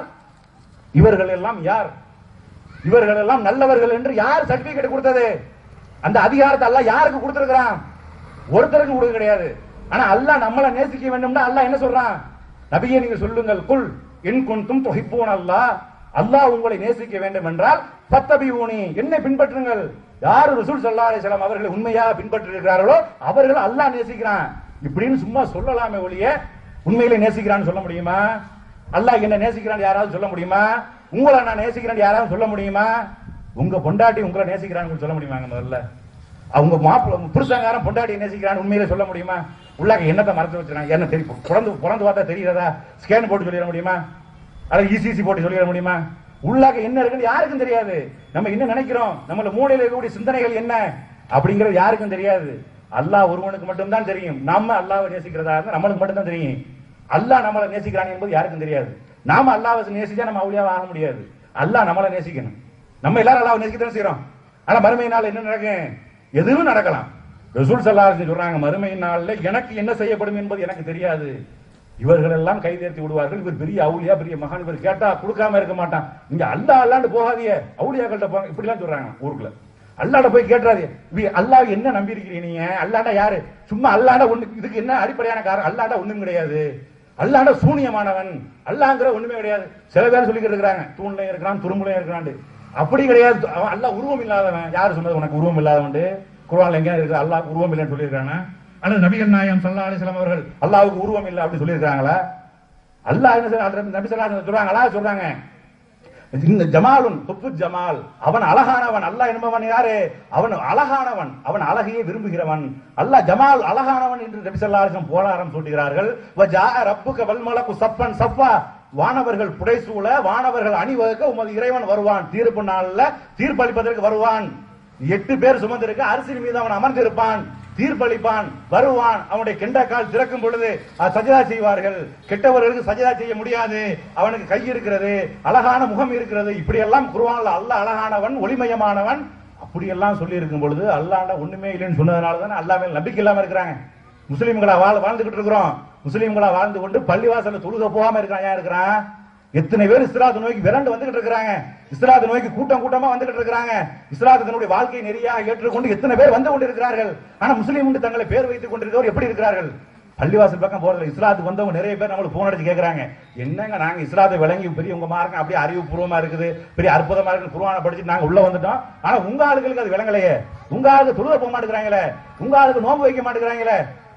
இவர்கள் எல்லாம் யார் இவர்கள் எல்லாம் நல்லவர்கள் என்று யார் சர்டிபிகேட் கொடுத்தது அந்த அதிகாரத்தை அல்லாஹ் யாருக்கு கொடுத்திருக்கிறான் ஒருத்தருக்கு கொடுக்க கிடையாது ஆனா அல்லாஹ் நம்மளை நேசிக்க வேண்டும்னா அல்லாஹ் என்ன சொல்றான் நபியே நீங்க சொல்லுங்கள் குல் என் குன்தும் தொகைப்போன் அல்லாஹ் அல்லாஹ் உங்களை நேசிக்க வேண்டும் என்றால் பத்தபியூனி என்னை பின்பற்றுங்கள் யார் ரசூல் ஸல்லல்லாஹு அலைஹி வஸல்லம் அவர்களை உண்மையாக பின்பற்றி இருக்கிறார்களோ அவர்கள் அல்லாஹ் நேசிக்கிறான் இப்படின்னு சும்மா சொல்லலாமே ஒழிய உண்மையிலே நேசிக்கிறான்னு சொல்ல முடியுமா அல்லாஹ் என்ன நேசிக்கிறான் யாராவது சொல்ல முடியுமா உங்களை நான் நேசிக்கிறேன் யாராவது சொல்ல முடியுமா உங்க பொண்டாட்டி உங்களை நேசிக்கிறான்னு சொல்ல முடியுமாங்க முதல்ல அவங்க மாப்பிள்ள புருஷங்காரன் பொண்டாட்டி நேசிக்கிறான்னு உண்மையிலே சொல்ல முடியுமா உள்ளாக்க என்னத்தை மறந்து வச்சிருக்காங்க என்ன தெரியும் பிறந்து பிறந்து பார்த்தா தெரியுறதா ஸ்கேன் போட்டு சொல்லிட முடியுமா அல்லது இசிசி போட்டு சொல்லிட முடியுமா உள்ளாக்க என்ன இருக்குன்னு யாருக்கும் தெரியாது நம்ம என்ன நினைக்கிறோம் நம்மள மூளையில இருக்கக்கூடிய சிந்தனைகள் என்ன அப்படிங்கிறது யாருக்கும் தெரியாது அல்லாஹ் ஒருவனுக்கு மட்டும்தான் தெரியும் நம்ம அல்லாஹ்வை நேசிக்கிறதா இருந்தா நம்மளுக்கு மட்டும்தான் தெரியும் அல்லாஹ் நம்மளை நேசிக்கிறான் என்பது யாருக்கும் தெரியாது நாம அல்லாஹ்வை நேசிச்சா நம்ம அவுளியாவா ஆக முடியாது அல்லாஹ் நம்மளை நேசிக்கணும் நம்ம எல்லாரும் அல்லாஹ்வை நேசிக்கத்தான் செய்றோம் ஆனா மறுமை நாள் என்ன நடக்கும் எதுவும் நடக்கலாம் ரசூல் ஸல்லல்லாஹு அலைஹி சொல்றாங்க மறுமை நாள்ல எனக்கு என்ன செய்யப்படும் என்பது எனக்கு தெரியாது இவர்கள் எல்லாம் கைதேர்த்தி விடுவார்கள் இவர் பெரிய அவுளியா பெரிய மகான் இவர் கேட்டா கொடுக்காம இருக்க மாட்டான் நீங்க அல்லா அல்லாண்டு போகாதீங்க அவுளியாக்கள்கிட்ட போங்க இப்படி எல்லாம் சொல்றாங்க ஊருக்குள்ள அல்லாட போய் கேட்டுறாரு இப்படி அல்லாஹ் என்ன நம்பி இருக்கிறீங்க நீங்க அல்லாண்டா யாரு சும்மா அல்லாண்ட ஒண்ணு இதுக்கு என்ன அடிப்படையான காரணம் அல்லாண்டா ஒண்ணும் கிடையாது அல்லாண்ட சூனியமானவன் அல்லாங்கிற ஒண்ணுமே கிடையாது சில பேர் சொல்லிக்கிட்டு இருக்கிறாங்க தூண்லையும் இருக்கிறான் துரும்புலையும் இருக்கிறான் அப்படி கிடையாது அவன் அல்லாஹ் உருவம் இல்லாதவன் யாரு சொன்னது உனக்கு உருவம் இல்லாதவன் குர்ஆன்ல எங்க இருக்கு அல்லாஹ் உருவம் இல்லைன்னு சொல்லியிருக்காங்க அல்லது நபிகள் நாயகம் ஸல்லல்லாஹு அலைஹி வஸல்லம் அவர்கள் அல்லாஹ்வுக்கு உருவம் இல்லை அப்படி சொல்லியிருக்காங்களா அல்லாஹ் என்ன சொல்றாங்க அது நபி ஸல்லல்லாஹு அலைஹி வஸல்லம் சொல்றாங்களா சொல்றாங்க இந்த ஜமாலுன் துப்பு ஜமால் அவன் அழகானவன் அல்லாஹ் என்பவன் யாரு அவன் அழகானவன் அவன் அழகையே விரும்புகிறவன் அல்லாஹ் ஜமால் அழகானவன் என்று நபி ஸல்லல்லாஹு அலைஹி வஸல்லம் போராடம் சூட்டுகிறார்கள் வஜா ரப்புக வல்மலகு சப்பன் சஃபா வானவர்கள் புடைசூழ வானவர்கள் அணிவகுக்க உமது இறைவன் வருவான் தீர்ப்பு நாள்ல தீர்ப்பளிப்பதற்கு வருவான் எட்டு பேர் சுமந்திருக்க அரசின் மீது அவன் அமர்ந்திருப்பான் தீர்ப்பளிப்பான் வருவான் அவனுடைய கெண்டக்கால் திறக்கும் பொழுது அது சஜதா செய்வார்கள் கெட்டவர்களுக்கு சஜதா செய்ய முடியாது அவனுக்கு கை இருக்கிறது அழகான முகம் இருக்கிறது இப்படி எல்லாம் குருவான்ல அல்ல அழகானவன் ஒளிமயமானவன் அப்படி எல்லாம் சொல்லி இருக்கும் பொழுது அல்லாண்ட ஒண்ணுமே இல்லைன்னு சொன்னதுனால தானே அல்லா மேல நம்பிக்கை இல்லாம இருக்கிறாங்க முஸ்லீம்களா வாழ் வாழ்ந்துகிட்டு இருக்கிறோம் முஸ்லீம்களா வாழ்ந்து கொண்டு பள்ளிவாசல்ல தொழுக போகாம இருக்கான் ஏன் இருக்கிறான் எத்தனை பேர் இஸ்லாத்து நோய்க்கு விரண்டு வந்துகிட்டு இருக்கிறாங்க இஸ்லாத்து நோய்க்கு கூட்டம் கூட்டமா வந்துகிட்டு இருக்கிறாங்க இஸ்லாத்து தன்னுடைய வாழ்க்கை நெறியாக ஏற்றுக்கொண்டு எத்தனை பேர் வந்து கொண்டிருக்கிறார்கள் ஆனா முஸ்லீம் என்று தங்களை பேர் வைத்துக் கொண்டிருக்கிறவர் எப்படி இருக்கிறார்கள் பள்ளிவாசல் பக்கம் போறது இஸ்லாத்துக்கு வந்தவங்க நிறைய பேர் நம்மளுக்கு போன் அடிச்சு கேக்குறாங்க என்னங்க நாங்க இஸ்லாத்தை விளங்கி பெரிய உங்க மார்க்கம் அப்படியே அறிவுபூர்வமா இருக்குது பெரிய அற்புதமா இருக்கு குருவான படிச்சு நாங்க உள்ள வந்துட்டோம் ஆனா உங்க ஆளுகளுக்கு அது விளங்கலையே உங்க ஆளுக்கு தொழுக போக மாட்டேங்கிறாங்களே உங்க ஆளுக்கு நோன்பு வைக்க மாட்டேங்கிறாங்களே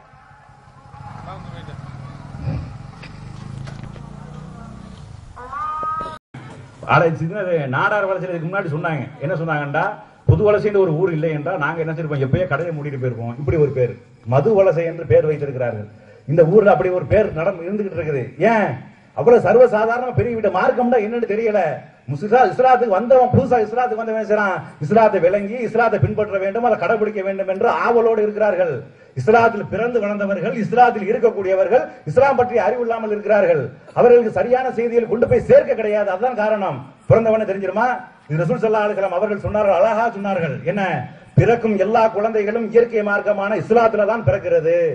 ஆனா சின்னது நாடார் வளர்ச்சி இதுக்கு முன்னாடி சொன்னாங்க என்ன சொன்னாங்கடா புது வலசைன்னு ஒரு ஊர் இல்லை என்றால் நாங்க என்ன செய்யிருப்போம் எப்பயோ கடையை மூடிட்டு போயிருப்போம் இப்படி ஒரு பேர் மது வலசை என்று பேர் வைத்திருக்கிறார்கள் இந்த ஊர்ல அப்படி ஒரு பேர் நடம் இருந்துகிட்டு இருக்குது ஏன் அவ்வளவு சர்வ சாதாரண பெரிய வீட்டு மார்க்கம்டா என்னன்னு தெரியல முஸ்லிசா இஸ்லாத்துக்கு வந்தவன் புதுசா இஸ்லாத்துக்கு வந்தவன் என்ன செய்றான் இஸ்லாத்தை விளங்கி இஸ்லாத்தை பின்பற்ற வேண்டும் அதை கடைபிடிக்க வேண்டும் என்று ஆவலோடு இருக்கிறார்கள் இஸ்லாத்தில் பிறந்து வளர்ந்தவர்கள் இஸ்லாத்தில் இருக்கக்கூடியவர்கள் இஸ்லாம் பற்றி அறிவு இல்லாமல் இருக்கிறார்கள் அவர்களுக்கு சரியான செய்திகள் கொண்டு போய் சேர்க்க கிடையாது அதுதான் காரணம் பிறந்தவன தெரிஞ்சிருமா இது ரசூல் ஸல்லல்லாஹு அலைஹி வஸல்லம் அவர்கள் சொன்னார்கள் அழகா சொன்னார்கள் என்ன பிறக்கும் எல்லா குழந்தைகளும் இயற்கை மார்க்கமான இஸ்லாத்துல தான் பிறக்கிறது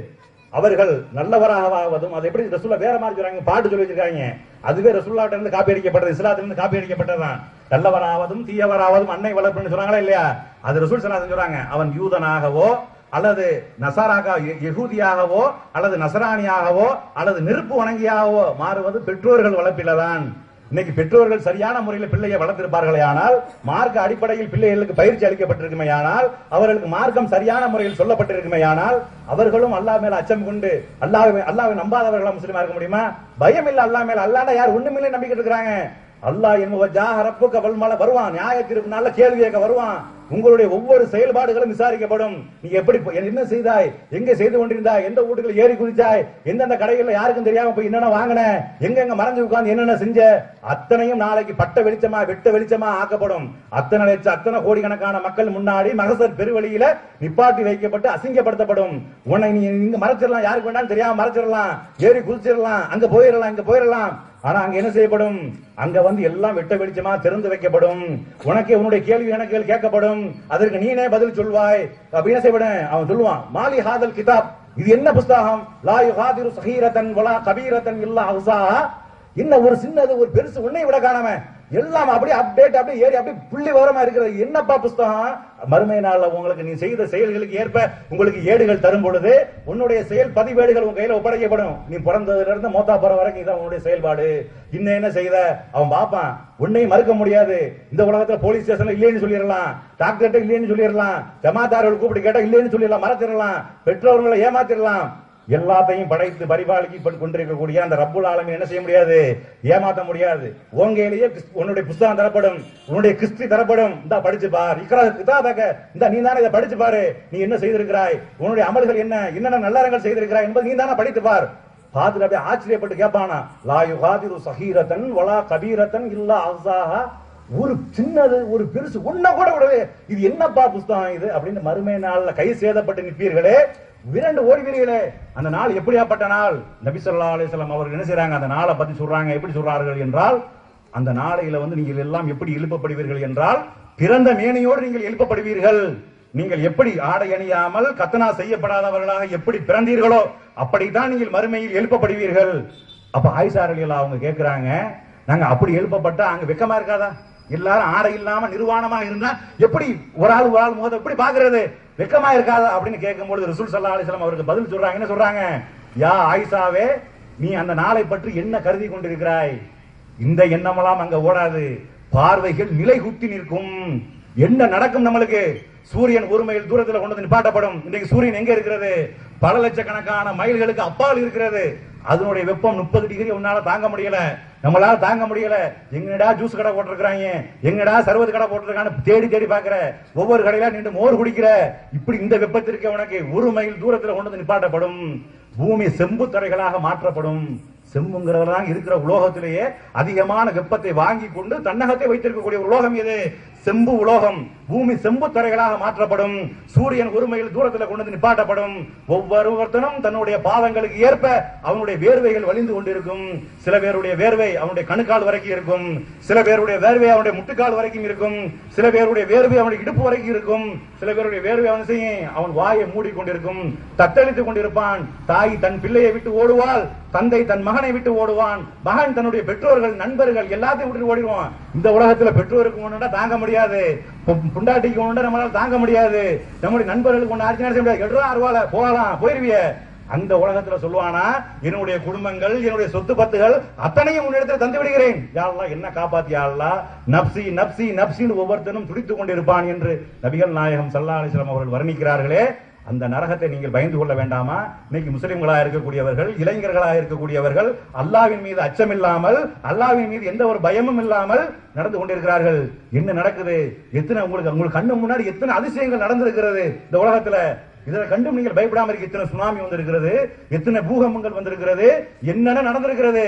அவர்கள் நல்லவராகவாவதும் அது எப்படி ரசூல்லா வேற மாதிரி சொல்றாங்க பாட்டு சொல்லி வச்சிருக்காங்க அதுவே ரசூல்லாட்ட இருந்து காப்பி அடிக்கப்பட்டது இஸ்லாத்துல இருந்து காப்பி அடிக்கப்பட்டதுதான் நல்லவராவதும் தீயவராவதும் அன்னை வளர்ப்புன்னு சொல்றாங்களா இல்லையா அது ரசூல் சலாசன் சொல்றாங்க அவன் யூதனாகவோ அல்லது நசாராக யகூதியாகவோ அல்லது நசராணியாகவோ அல்லது நெருப்பு வணங்கியாகவோ மாறுவது பெற்றோர்கள் வளர்ப்பில்தான் இன்னைக்கு பெற்றோர்கள் சரியான முறையில் பிள்ளையை வளர்த்திருப்பார்களே ஆனால் மார்க்க அடிப்படையில் பிள்ளைகளுக்கு பயிற்சி அளிக்கப்பட்டிருக்குமே ஆனால் அவர்களுக்கு மார்க்கம் சரியான முறையில் சொல்லப்பட்டிருக்குமே ஆனால் அவர்களும் அல்லாஹ் மேல அச்சம் கொண்டு அல்லாஹ் அல்லாஹ்வை நம்பாதவர்களா முஸ்லிமா இருக்க முடியுமா பயம் இல்ல அல்லாஹ் மேல அல்லாஹ் யார் ஒண்ணுமில்லை நம்பிக்கிட்டு இருக்கிறாங்க அல்லாஹ் என்பவ ஜாஹ ரப்புக்க வல்மல வருவான் நியாய தீர்ப்பு நாள்ல கேள்வி கேட்க வருவான் உங்களுடைய ஒவ்வொரு செயல்பாடுகளும் விசாரிக்கப்படும் நீ எப்படி போ- என்ன செய்தாய் எங்க செய்து கொண்டிருந்தாய் எந்த வீட்டுக்குள்ள ஏறி குதிச்சாய் எந்தெந்த கடைகள்ல யாருக்கும் தெரியாம போய் என்னென்ன வாங்கின எங்க எங்க மறைஞ்சு உட்கார்ந்து என்னென்ன செஞ்ச அத்தனையும் நாளைக்கு பட்ட வெளிச்சமா வெட்ட வெளிச்சமா ஆக்கப்படும் அத்தனை லட்சம் அத்தனை கோடிக்கணக்கான மக்கள் முன்னாடி மகசர் பெருவழியில நிப்பாட்டி வைக்கப்பட்டு அசிங்கப்படுத்தப்படும் உன்னை நீ இங்க மறைச்சிடலாம் யாருக்கு வேண்டாம் தெரியாம மறைச்சிடலாம் ஏறி குதிச்சிடலாம் அங்க போயிடலாம் இங்க போயிடலாம் ஆனா அங்க என்ன செய்யப்படும் அங்க வந்து எல்லாம் வெட்ட வெளிச்சமா திறந்து வைக்கப்படும் உனக்கு உன்னுடைய கேள்வி எனக்கு கேட்கப்படும் அதற்கு நீனே பதில் சொல்வாய் அப்ப என்ன செய்யப்படும் அவன் சொல்லுவான் மாலி ஹாதல் கிதாப் இது என்ன புஸ்தகம் லா யுகாதிரு சஹீரத்தன் வலா கபீரத்தன் இல்லா ஹவுசா என்ன ஒரு சின்னது ஒரு பெருசு உன்னை விட காணாம எல்லாம் அப்படியே அப்டேட் அப்படியே ஏறி அப்படியே புள்ளி விவரமா இருக்கிறது என்னப்பா புஸ்தகம் மறுமை நாள்ல உங்களுக்கு நீ செய்த செயல்களுக்கு ஏற்ப உங்களுக்கு ஏடுகள் தரும் பொழுது உன்னுடைய செயல் பதிவேடுகள் உங்க கையில ஒப்படைக்கப்படும் நீ பிறந்ததுல இருந்து மோத்தா போற வரைக்கும் இதான் உன்னுடைய செயல்பாடு இன்னும் என்ன செய்த அவன் பாப்பான் உன்னையும் மறுக்க முடியாது இந்த உலகத்துல போலீஸ் ஸ்டேஷன்ல இல்லைன்னு சொல்லிடலாம் டாக்டர்கிட்ட இல்லைன்னு சொல்லிடலாம் ஜமாத்தார்கள் கூப்பிட்டு கேட்டா இல்லைன்னு சொல்லிடலாம் மறத்திடலாம் பெற்றோர்களை ஏமாத்திடலாம் எல்லாத்தையும் படைத்து பரிபாலிக்கு கொண்டிருக்கக்கூடிய அந்த ரப்புல் ஆலமீன் என்ன செய்ய முடியாது ஏமாத்த முடியாது உங்கையிலேயே கிறிஸ்- உன்னுடைய புஸ்தகம் தரப்படும் உன்னுடைய கிறிஸ்தி தரப்படும் இந்த படிச்சு பார் இக்ரா கிதாபக இந்த நீ தானே இதை படிச்சு பாரு நீ என்ன செய்திருக்கிறாய் உன்னுடைய அமல்கள் என்ன என்னென்ன நல்லறங்கள் செய்திருக்கிறாய் என்பது நீ தானே படித்து பார் பார்த்துட்டு அப்படியே ஆச்சரியப்பட்டு கேட்பானா லா யுகாதிரு சஹீரத்தன் வலா கபீரத்தன் இல்லா அசாஹா ஒரு சின்னது ஒரு பெருசு ஒன்ன கூட விடவே இது என்னப்பா புஸ்தகம் இது அப்படின்னு மறுமை நாள்ல கை சேதப்பட்டு நிற்பீர்களே விரண்டு ஓடுவீர்களே அந்த நாள் எப்படியாப்பட்ட நாள் நபி ஸல்லல்லாஹு அலைஹி வஸல்லம் அவர்கள் என்ன செய்றாங்க அந்த நாளை பத்தி சொல்றாங்க எப்படி சொல்றார்கள் என்றால் அந்த நாளையில வந்து நீங்கள் எல்லாம் எப்படி எழுப்பப்படுவீர்கள் என்றால் பிறந்த மேனியோடு நீங்கள் எழுப்பப்படுவீர்கள் நீங்கள் எப்படி ஆடை அணியாமல் கத்தனா செய்யப்படாதவர்களாக எப்படி பிறந்தீர்களோ அப்படித்தான் நீங்கள் மறுமையில் எழுப்பப்படுவீர்கள் அப்ப ஆயிஷா ரலியல்லாஹு அவங்க கேக்குறாங்க நாங்க அப்படி எழுப்பப்பட்டா அங்க வெக்கமா இருக்காதா எல்லாரும் ஆடை இல்லாம நிர்வாணமா இருந்தா எப்படி ஒரு ஆள் ஒரு ஆள் முகத்தை எப்படி பாக்குறது வெக்கமா இருக்காதா அப்படின்னு கேட்கும்போது ரசூல் சல்லா அலிஸ்லாம் அவருக்கு பதில் சொல்றாங்க என்ன சொல்றாங்க யா ஆயிஷாவே நீ அந்த நாளை பற்றி என்ன கருதி கொண்டிருக்கிறாய் இந்த எண்ணமெல்லாம் அங்க ஓடாது பார்வைகள் நிலை குத்தி நிற்கும் என்ன நடக்கும் நம்மளுக்கு சூரியன் ஒரு மைல் தூரத்துல கொண்டு வந்து நிப்பாட்டப்படும் இன்னைக்கு சூரியன் எங்க இருக்கிறது பல லட்சக்கணக்கான மைல்களுக்கு அப்பால் இருக்கிறது அதனுடைய வெப்பம் முப்பது டிகிரி உன்னால தாங்க முடியல நம்மளால தாங்க முடியல எங்கடா ஜூஸ் கடை போட்டிருக்கிறாங்க எங்கடா சர்வத்து கடை போட்டிருக்கான்னு தேடி தேடி பாக்குற ஒவ்வொரு கடையில நின்று மோர் குடிக்கிற இப்படி இந்த வெப்பத்திற்கு உனக்கு ஒரு மைல் தூரத்துல கொண்டு வந்து நிப்பாட்டப்படும் பூமி செம்பு தரைகளாக மாற்றப்படும் செம்புங்கிறதெல்லாம் இருக்கிற உலோகத்திலேயே அதிகமான வெப்பத்தை வாங்கி கொண்டு தன்னகத்தை வைத்திருக்கக்கூடிய ஒரு உலோகம் இது செம்பு உலோகம் பூமி செம்பு தரைகளாக மாற்றப்படும் சூரியன் ஒரு மைல் தூரத்தில் கொண்டு வந்து நிப்பாட்டப்படும் ஒவ்வொருவர்த்தனும் தன்னுடைய பாவங்களுக்கு ஏற்ப அவனுடைய வேர்வைகள் வலிந்து கொண்டிருக்கும் சில பேருடைய வேர்வை அவனுடைய கணுக்கால் வரைக்கும் இருக்கும் சில பேருடைய வேர்வை அவனுடைய முட்டுக்கால் வரைக்கும் இருக்கும் சில பேருடைய வேர்வை அவனுடைய இடுப்பு வரைக்கும் இருக்கும் சில பேருடைய வேர்வை அவன் செய்யும் அவன் வாயை மூடிக்கொண்டிருக்கும் தத்தளித்துக் கொண்டிருப்பான் தாய் தன் பிள்ளையை விட்டு ஓடுவாள் தந்தை தன் மகனை விட்டு ஓடுவான் மகன் தன்னுடைய பெற்றோர்கள் நண்பர்கள் எல்லாத்தையும் விட்டு ஓடிடுவான் இந்த உலகத்துல பெற்றோருக்கு ஒண்ணுடா தாங்க முடியாது பொ- பொண்டாட்டிக்கு ஒண்ணு நம்மளால தாங்க முடியாது நம்முடைய நண்பர்களுக்கு ஒண்ணு ஆச்சுன்னா செய்ய முடியாது எடுறா அருவால போகலாம் போயிருவிய அந்த உலகத்துல சொல்லுவானா என்னுடைய குடும்பங்கள் என்னுடைய சொத்து பத்துகள் அத்தனையும் உன்னிடத்தில் தந்து விடுகிறேன் யாரெல்லாம் என்ன காப்பாத்தி யாரெல்லாம் நப்சி நப்சி நப்சின்னு ஒவ்வொருத்தனும் துடித்துக் கொண்டிருப்பான் என்று நபிகள் நாயகம் சல்லா அலிஸ்லாம் அவர்கள் வர்ணிக்கிறார்களே அந்த நரகத்தை நீங்கள் பயந்து கொள்ள வேண்டாமா இன்னைக்கு முஸ்லிம்களாக இருக்கக்கூடியவர்கள் இளைஞர்களாக இருக்கக்கூடியவர்கள் அல்லாவின் மீது அச்சம் இல்லாமல் அல்லாவின் மீது எந்த ஒரு பயமும் இல்லாமல் நடந்து கொண்டிருக்கிறார்கள் என்ன நடக்குது எத்தனை உங்களுக்கு உங்களுக்கு கண்ணு முன்னாடி எத்தனை அதிசயங்கள் நடந்திருக்கிறது இந்த உலகத்துல இதுல கண்டும் நீங்கள் பயப்படாம இருக்க எத்தனை சுனாமி வந்திருக்கிறது எத்தனை பூகம்பங்கள் வந்திருக்கிறது என்னென்ன நடந்திருக்கிறது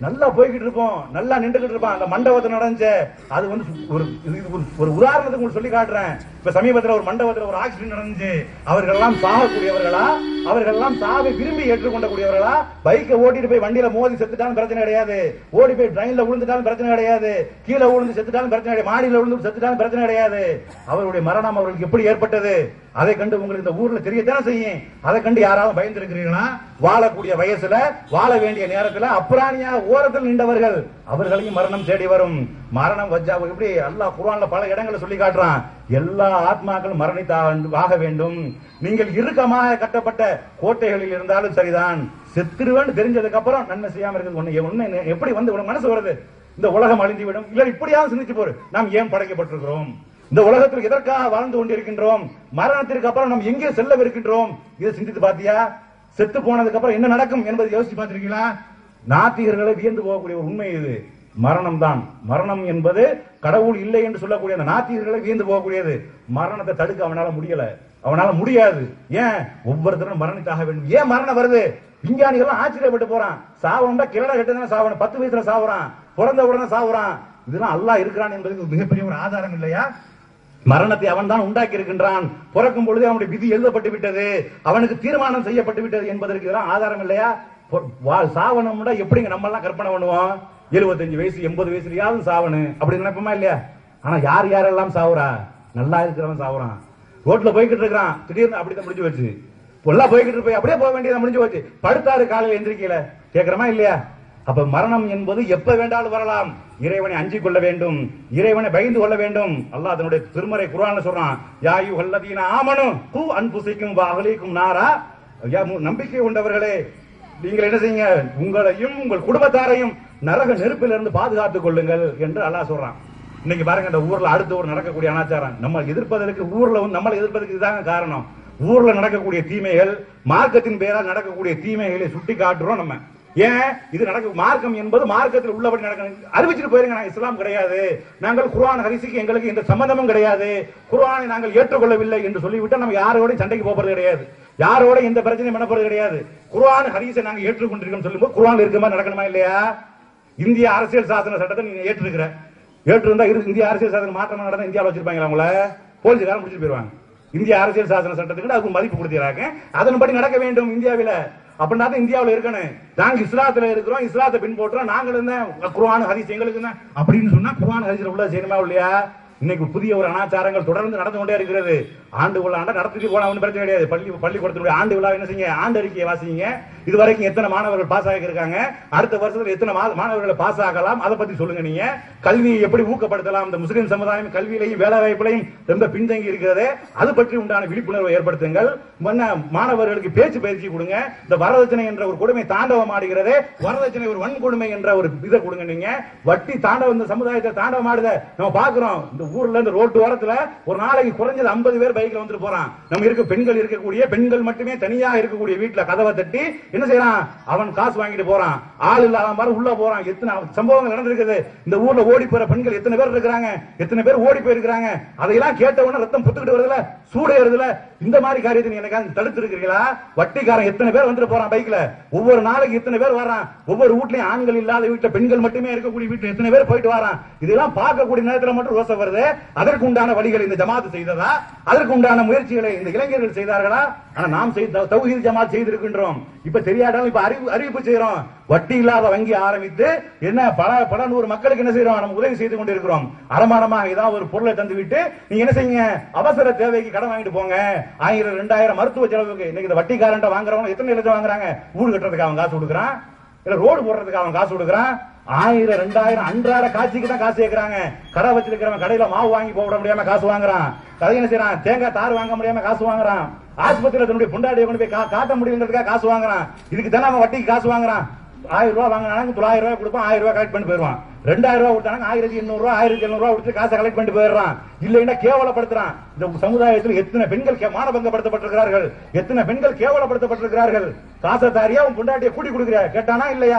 நல்லா போய்கிட்டு இருப்போம் நல்லா நின்றுகிட்டு இருப்பான் அந்த மண்டபத்தில் நடந்துச்சு அது வந்து ஒரு இது இது ஒரு- ஒரு உதாரணத்துக்கு உங்களுக்கு சொல்லி காட்டுறேன் இப்ப சமீபத்துல ஒரு மண்டபத்துல ஒரு ஆக்சிடென்ட் நடந்துச்சு அவர்கள் எல்லாம் சாகக்கூடியவர்களா அவர்கள் எல்லாம் சாவை விரும்பி ஏற்றுக்கொண்டக்கூடியவர்களா பைக்கை ஓட்டிட்டு போய் வண்டியில மோதி செத்துட்டாலும் பிரச்சனை கிடையாது ஓடி போய் ட்ரெயின்ல விழுந்துட்டாலும் பிரச்சனை கிடையாது கீழே விழுந்து செத்துட்டாலும் பிரச்சனை கிடையாது மாடியில விழுந்து செத்துட்டாலும் பிரச்சனை கிடையாது அவருடைய மரணம் அவர்களுக்கு எப்படி ஏற்பட்டது அதை கண்டு உங்களுக்கு இந்த ஊர்ல தெரியத்தானே செய்யும் அதை கண்டு யாராவது பயந்திருக்கிறீங்களா வாழக்கூடிய வயசுல வாழ வேண்டிய நேரத்துல அப்புறாணியா ஓரத்தில் நின்றவர்கள் அவர்களையும் மரணம் தேடி வரும் மரணம் வச்சா எப்படி அல்லாஹ் குர்ஆன்ல பல இடங்களை சொல்லி காட்டுறான் எல்லா ஆத்மாக்களும் மரணித்தாக ஆக வேண்டும் நீங்கள் இறுக்கமாக கட்டப்பட்ட கோட்டைகளில் இருந்தாலும் சரிதான் செத்துருவேன்னு தெரிஞ்சதுக்கு அப்புறம் நன்மை செய்யாம இருக்குது ஒண்ணு ஒண்ணு எப்படி வந்து உனக்கு மனசு வருது இந்த உலகம் அழிந்து விடும் இல்ல இப்படியாவது சிந்திச்சு போரு நாம் ஏன் படைக்கப்பட்டிருக்கிறோம் இந்த உலகத்தில் எதற்காக வாழ்ந்து கொண்டிருக்கின்றோம் மரணத்திற்கு அப்புறம் நாம் எங்கே செல்லவிருக்கின்றோம் இதை சிந்தித்து பாத்தியா செத்து போனதுக்கு அப்புறம் என்ன நடக்கும் என்பதை யோசிச்சு பார்த்திருக்கீங்களா நாத்திகர்களை வியந்து போகக்கூடிய ஒரு உண்மை இது மரணம் தான் மரணம் என்பது கடவுள் இல்லை என்று சொல்லக்கூடிய அந்த நாத்திகர்களை வியந்து போகக்கூடியது மரணத்தை தடுக்க அவனால முடியல அவனால முடியாது ஏன் ஒவ்வொருத்தரும் மரணித்தாக வேண்டும் ஏன் மரணம் வருது விஞ்ஞானிகள் ஆச்சரியப்பட்டு போறான் சாவணும்டா கிரட கட்டு சாவணும் பத்து வயசுல சாவுறான் பிறந்த உடனே சாவுறான் இதெல்லாம் அல்லாஹ் இருக்கிறான் என்பதுக்கு மிகப்பெரிய ஒரு ஆதாரம் இல்லையா மரணத்தை அவன் தான் உண்டாக்கி இருக்கின்றான் பிறக்கும் பொழுது அவனுடைய விதி எழுதப்பட்டு விட்டது அவனுக்கு தீர்மானம் செய்யப்பட்டு விட்டது என்பதற்கு இதெல்லாம் ஆதாரம் இல்லையா பொ- வா- சாவணும்னா எப்படிங்க நம்ம எல்லாம் கற்பனை பண்ணுவோம் எழுபத்தஞ்சு வயசு எண்பது வயசுலயாவது சாவணு அப்படி நினைப்போமா இல்லையா ஆனா யார் யாரெல்லாம் சாவுறா நல்லா இருக்கிறவன் சாவுறான் ரோட்ல போய்கிட்டு இருக்கிறான் திடீர்னு அப்படிதான் முடிஞ்சு வச்சு எல்லாம் போய்கிட்டு போய் அப்படியே போக வேண்டியது முடிஞ்சு போச்சு படுத்தாரு காலையில எந்திரிக்கல கேக்குறமா இல்லையா அப்ப மரணம் என்பது எப்ப வேண்டாலும் வரலாம் இறைவனை அஞ்சிக் கொள்ள வேண்டும் இறைவனை பயந்து கொள்ள வேண்டும் அல்லாஹ் அதனுடைய திருமறை குர்ஆன்ல சொல்றான் யாயு வல்லதீன ஆமனு கு அன்புசிக்கும் அகலிக்கும் நாரா யா மு- நம்பிக்கை கொண்டவர்களே நீங்கள் என்ன செய்யுங்க உங்களையும் உங்கள் குடும்பத்தாரையும் நரக நெருப்பிலிருந்து பாதுகாத்துக் கொள்ளுங்கள் என்று அல்லாஹ் சொல்றான் இன்னைக்கு பாருங்க இந்த ஊர்ல அடுத்த ஊர் நடக்கக்கூடிய அனாச்சாரம் நம்ம எதிர்ப்பதற்கு ஊர்ல வந்து நம்மளை எதிர்ப்பதற்கு இதுதாங்க காரணம் ஊர்ல நடக்கக்கூடிய தீமைகள் மார்க்கத்தின் பெயரால் நடக்கக்கூடிய தீமைகளை சுட்டி காட்டுறோம் நம்ம ஏன் இது நடக்க மார்க்கம் என்பது மார்க்கத்தில் உள்ளபடி நடக்க அறிவிச்சிட்டு போயிருங்க நான் இஸ்லாம் கிடையாது நாங்கள் குர்ஆன் ஹரிசுக்கு எங்களுக்கு எந்த சம்பந்தமும் கிடையாது குர்ஆனை நாங்கள் ஏற்றுக்கொள்ளவில்லை என்று சொல்லிவிட்டு நம்ம யாரோட சண்டைக்கு போறது கிடையாது யாரோட எந்த பிரச்சனையும் பண்ண போறது கிடையாது குர்ஆன் ஹரிசை நாங்க ஏற்றுக்கொண்டிருக்கோம் சொல்லும்போது குர்ஆன்ல இருக்க மாதிரி நடக்கணுமா இல்லையா இந்திய அரசியல் சாசன சட்டத்தை நீங்க ஏற்றிருக்கிற ஏற்றிருந்தா இரு- இந்திய அரசியல் சாசனம் மாற்றம் நடந்தா இந்தியாவில் வச்சிருப்பாங்களா உங்கள போலீஸ்காரன் முடிச்சுட்டு போயிருவாங்க இந்திய அரசியல் சாசன சட்டத்துக்கு அதுக்கு மதிப்பு கொடுத்துறாங்க அதன்படி நடக்க வேண்டும் இந்தியாவில அப்படின்னா தான் இந்தியாவில் இருக்கணும் நாங்க இஸ்லாத்துல இருக்கிறோம் இஸ்லாத்தை பின்பற்றுறோம் நாங்கள் என்ன குர்ஆன் ஹதீஸ் எங்களுக்கு என்ன அப்படின்னு சொன்னா குர்ஆன் ஹதீஸ்ல உள்ள செய்யணுமா இல்லையா இன்னைக்கு புதிய ஒரு அனாச்சாரங்கள் தொடர்ந்து நடந்து கொண்டே இருக்கிறது ஆண்டு விழா ஆண்டா நடத்திட்டு போனா ஒன்றும் பிரச்சனை கிடையாது பள்ளி பள்ளிக்கூடத்தினுடைய ஆண்டு விழா என்ன செய்யுங்க ஆண்டு அறிக்கையை வாசிங்க இது வரைக்கும் எத்தனை மாணவர்கள் பாஸ் ஆகியிருக்காங்க அடுத்த வருஷத்துல எத்தனை மா- மாணவர்களை பாஸ் ஆகலாம் அதை பத்தி சொல்லுங்க நீங்க கல்வியை எப்படி ஊக்கப்படுத்தலாம் இந்த முஸ்லிம் சமுதாயம் கல்வியிலையும் வேலை வாய்ப்பிலையும் ரொம்ப பின்தங்கி இருக்கிறது அது பற்றி உண்டான விழிப்புணர்வை ஏற்படுத்துங்கள் முன்ன மாணவர்களுக்கு பேச்சு பயிற்சி கொடுங்க இந்த வரதட்சணை என்ற ஒரு கொடுமை தாண்டவம் ஆடுகிறது வரதட்சணை ஒரு வன்கொடுமை என்ற ஒரு இதை கொடுங்க நீங்க வட்டி தாண்டவம் இந்த சமுதாயத்தை தாண்டவம் ஆடுத நம்ம பாக்குறோம் இந்த ஊர்ல இந்த ரோட்டு ஓரத்துல ஒரு நாளைக்கு குறைஞ்சது 50 பேர் பைக்ல வந்துட்டு போறான் நம்ம இருக்க பெண்கள் இருக்கக்கூடிய பெண்கள் மட்டுமே தனியா இருக்கக்கூடிய வீட்டுல கதவை தட்டி என்ன செய்யறான் அவன் காசு வாங்கிட்டு போறான் ஆள் இல்லாத மாதிரி உள்ள போறான் எத்தனை சம்பவங்கள் நடந்திருக்குது இந்த ஊர்ல ஓடி போற பெண்கள் எத்தனை பேர் இருக்கிறாங்க எத்தனை பேர் ஓடி போயிருக்கிறாங்க அதையெல்லாம் கேட்ட உடனே ரத்தம் புத்துக்கிட்டு வருதுல சூடு ஏறுதுல இந்த மாதிரி காரியத்தை நீங்க எனக்கு தடுத்து இருக்கிறீங்களா வட்டிக்காரன் எத்தனை பேர் வந்துட்டு போறான் பைக்ல ஒவ்வொரு நாளைக்கு எத்தனை பேர் வர்றான் ஒவ்வொரு வீட்லயும் ஆண்கள் இல்லாத வீட்டுல பெண்கள் மட்டுமே இருக்கக்கூடிய வீட்டுல எத்தனை பேர் போயிட்டு வரான் இதெல்லாம் பார்க்கக்கூடிய நேரத்துல மட்டும் ரோசம் வருது அதற்கு உண்டான வழிகளை இந்த ஜமாத் செய்ததா அதற்கு உண்டான முயற்சிகளை இந்த இளைஞர்கள் செய்தார்களா ஆனா நாம் செய்த தௌஹீத் ஜமாத் செய்திருக்கின்றோம் இப்ப தெரியாட்டாலும் இப்ப அறிவு அறிவிப்பு செய்யறோம் வட்டி இல்லாத வங்கி ஆரம்பித்து என்ன பல பல நூறு மக்களுக்கு என்ன செய்யறோம் நம்ம உதவி செய்து கொண்டிருக்கிறோம் அறமானமாக ஏதாவது ஒரு பொருளை தந்து விட்டு நீங்க என்ன செய்யுங்க அவசர தேவைக்கு கடன் வாங்கிட்டு போங்க ஆயிரம் ரெண்டாயிரம் மருத்துவ செலவுக்கு இன்னைக்கு இந்த வட்டிக்காரன்ட்ட வாங்குறவங்க எத்தனை லட்சம் வாங்குறாங்க வீடு கட்டுறதுக்கு அவன் காசு கொடுக்குறான் இல்ல ரோடு போடுறதுக்கு அவன் காசு கொடுக்குறான் ஆயிரம் ரெண்டாயிரம் அன்றாட காட்சிக்கு தான் காசு கேட்கறாங்க கடை வச்சிருக்கிறவன் கடையில மாவு வாங்கி போட முடியாம காசு வாங்குறான் கதை என்ன செய்யறான் தேங்காய் தார் வாங்க முடியாம காசு வாங்குறான் ஆஸ்பத்திரியில தன்னுடைய பொண்டாடியை கொண்டு போய் கா- காட்ட முடியுங்கிறதுக்காக காசு வாங்குறான் இதுக்கு தானே அவன் வட்டிக்கு காசு வாங்குறான் ஆயிரம் ரூபாய் வாங்கினாங்க தொள்ளாயிரம் ரூபாய் கொடுப்பான் ஆயிரம் ரூபாய் கலெக்ட் பண்ணி போயிருவான் ரெண்டாயிரம் ரூபாய் விட்டாங்க ஆயிரத்தி எண்ணூறு ரூபாய் ஆயிரத்தி எழுநூறு ரூபாய் கொடுத்து காசை கலெக்ட் பண்ணிட்டு போயிடுறான் இல்லைன்னா கேவலப்படுத்துறான் இந்த சமுதாயத்தில் எத்தனை பெண்கள் கே- மானபங்கப்படுத்தப்பட்டிருக்கிறார்கள் எத்தனை பெண்கள் கேவலப்படுத்தப்பட்டிருக்கிறார்கள் காசை தாரியா உன் பொண்டாட்டியை கூட்டி கொடுக்குறியா கேட்டானா இல்லையா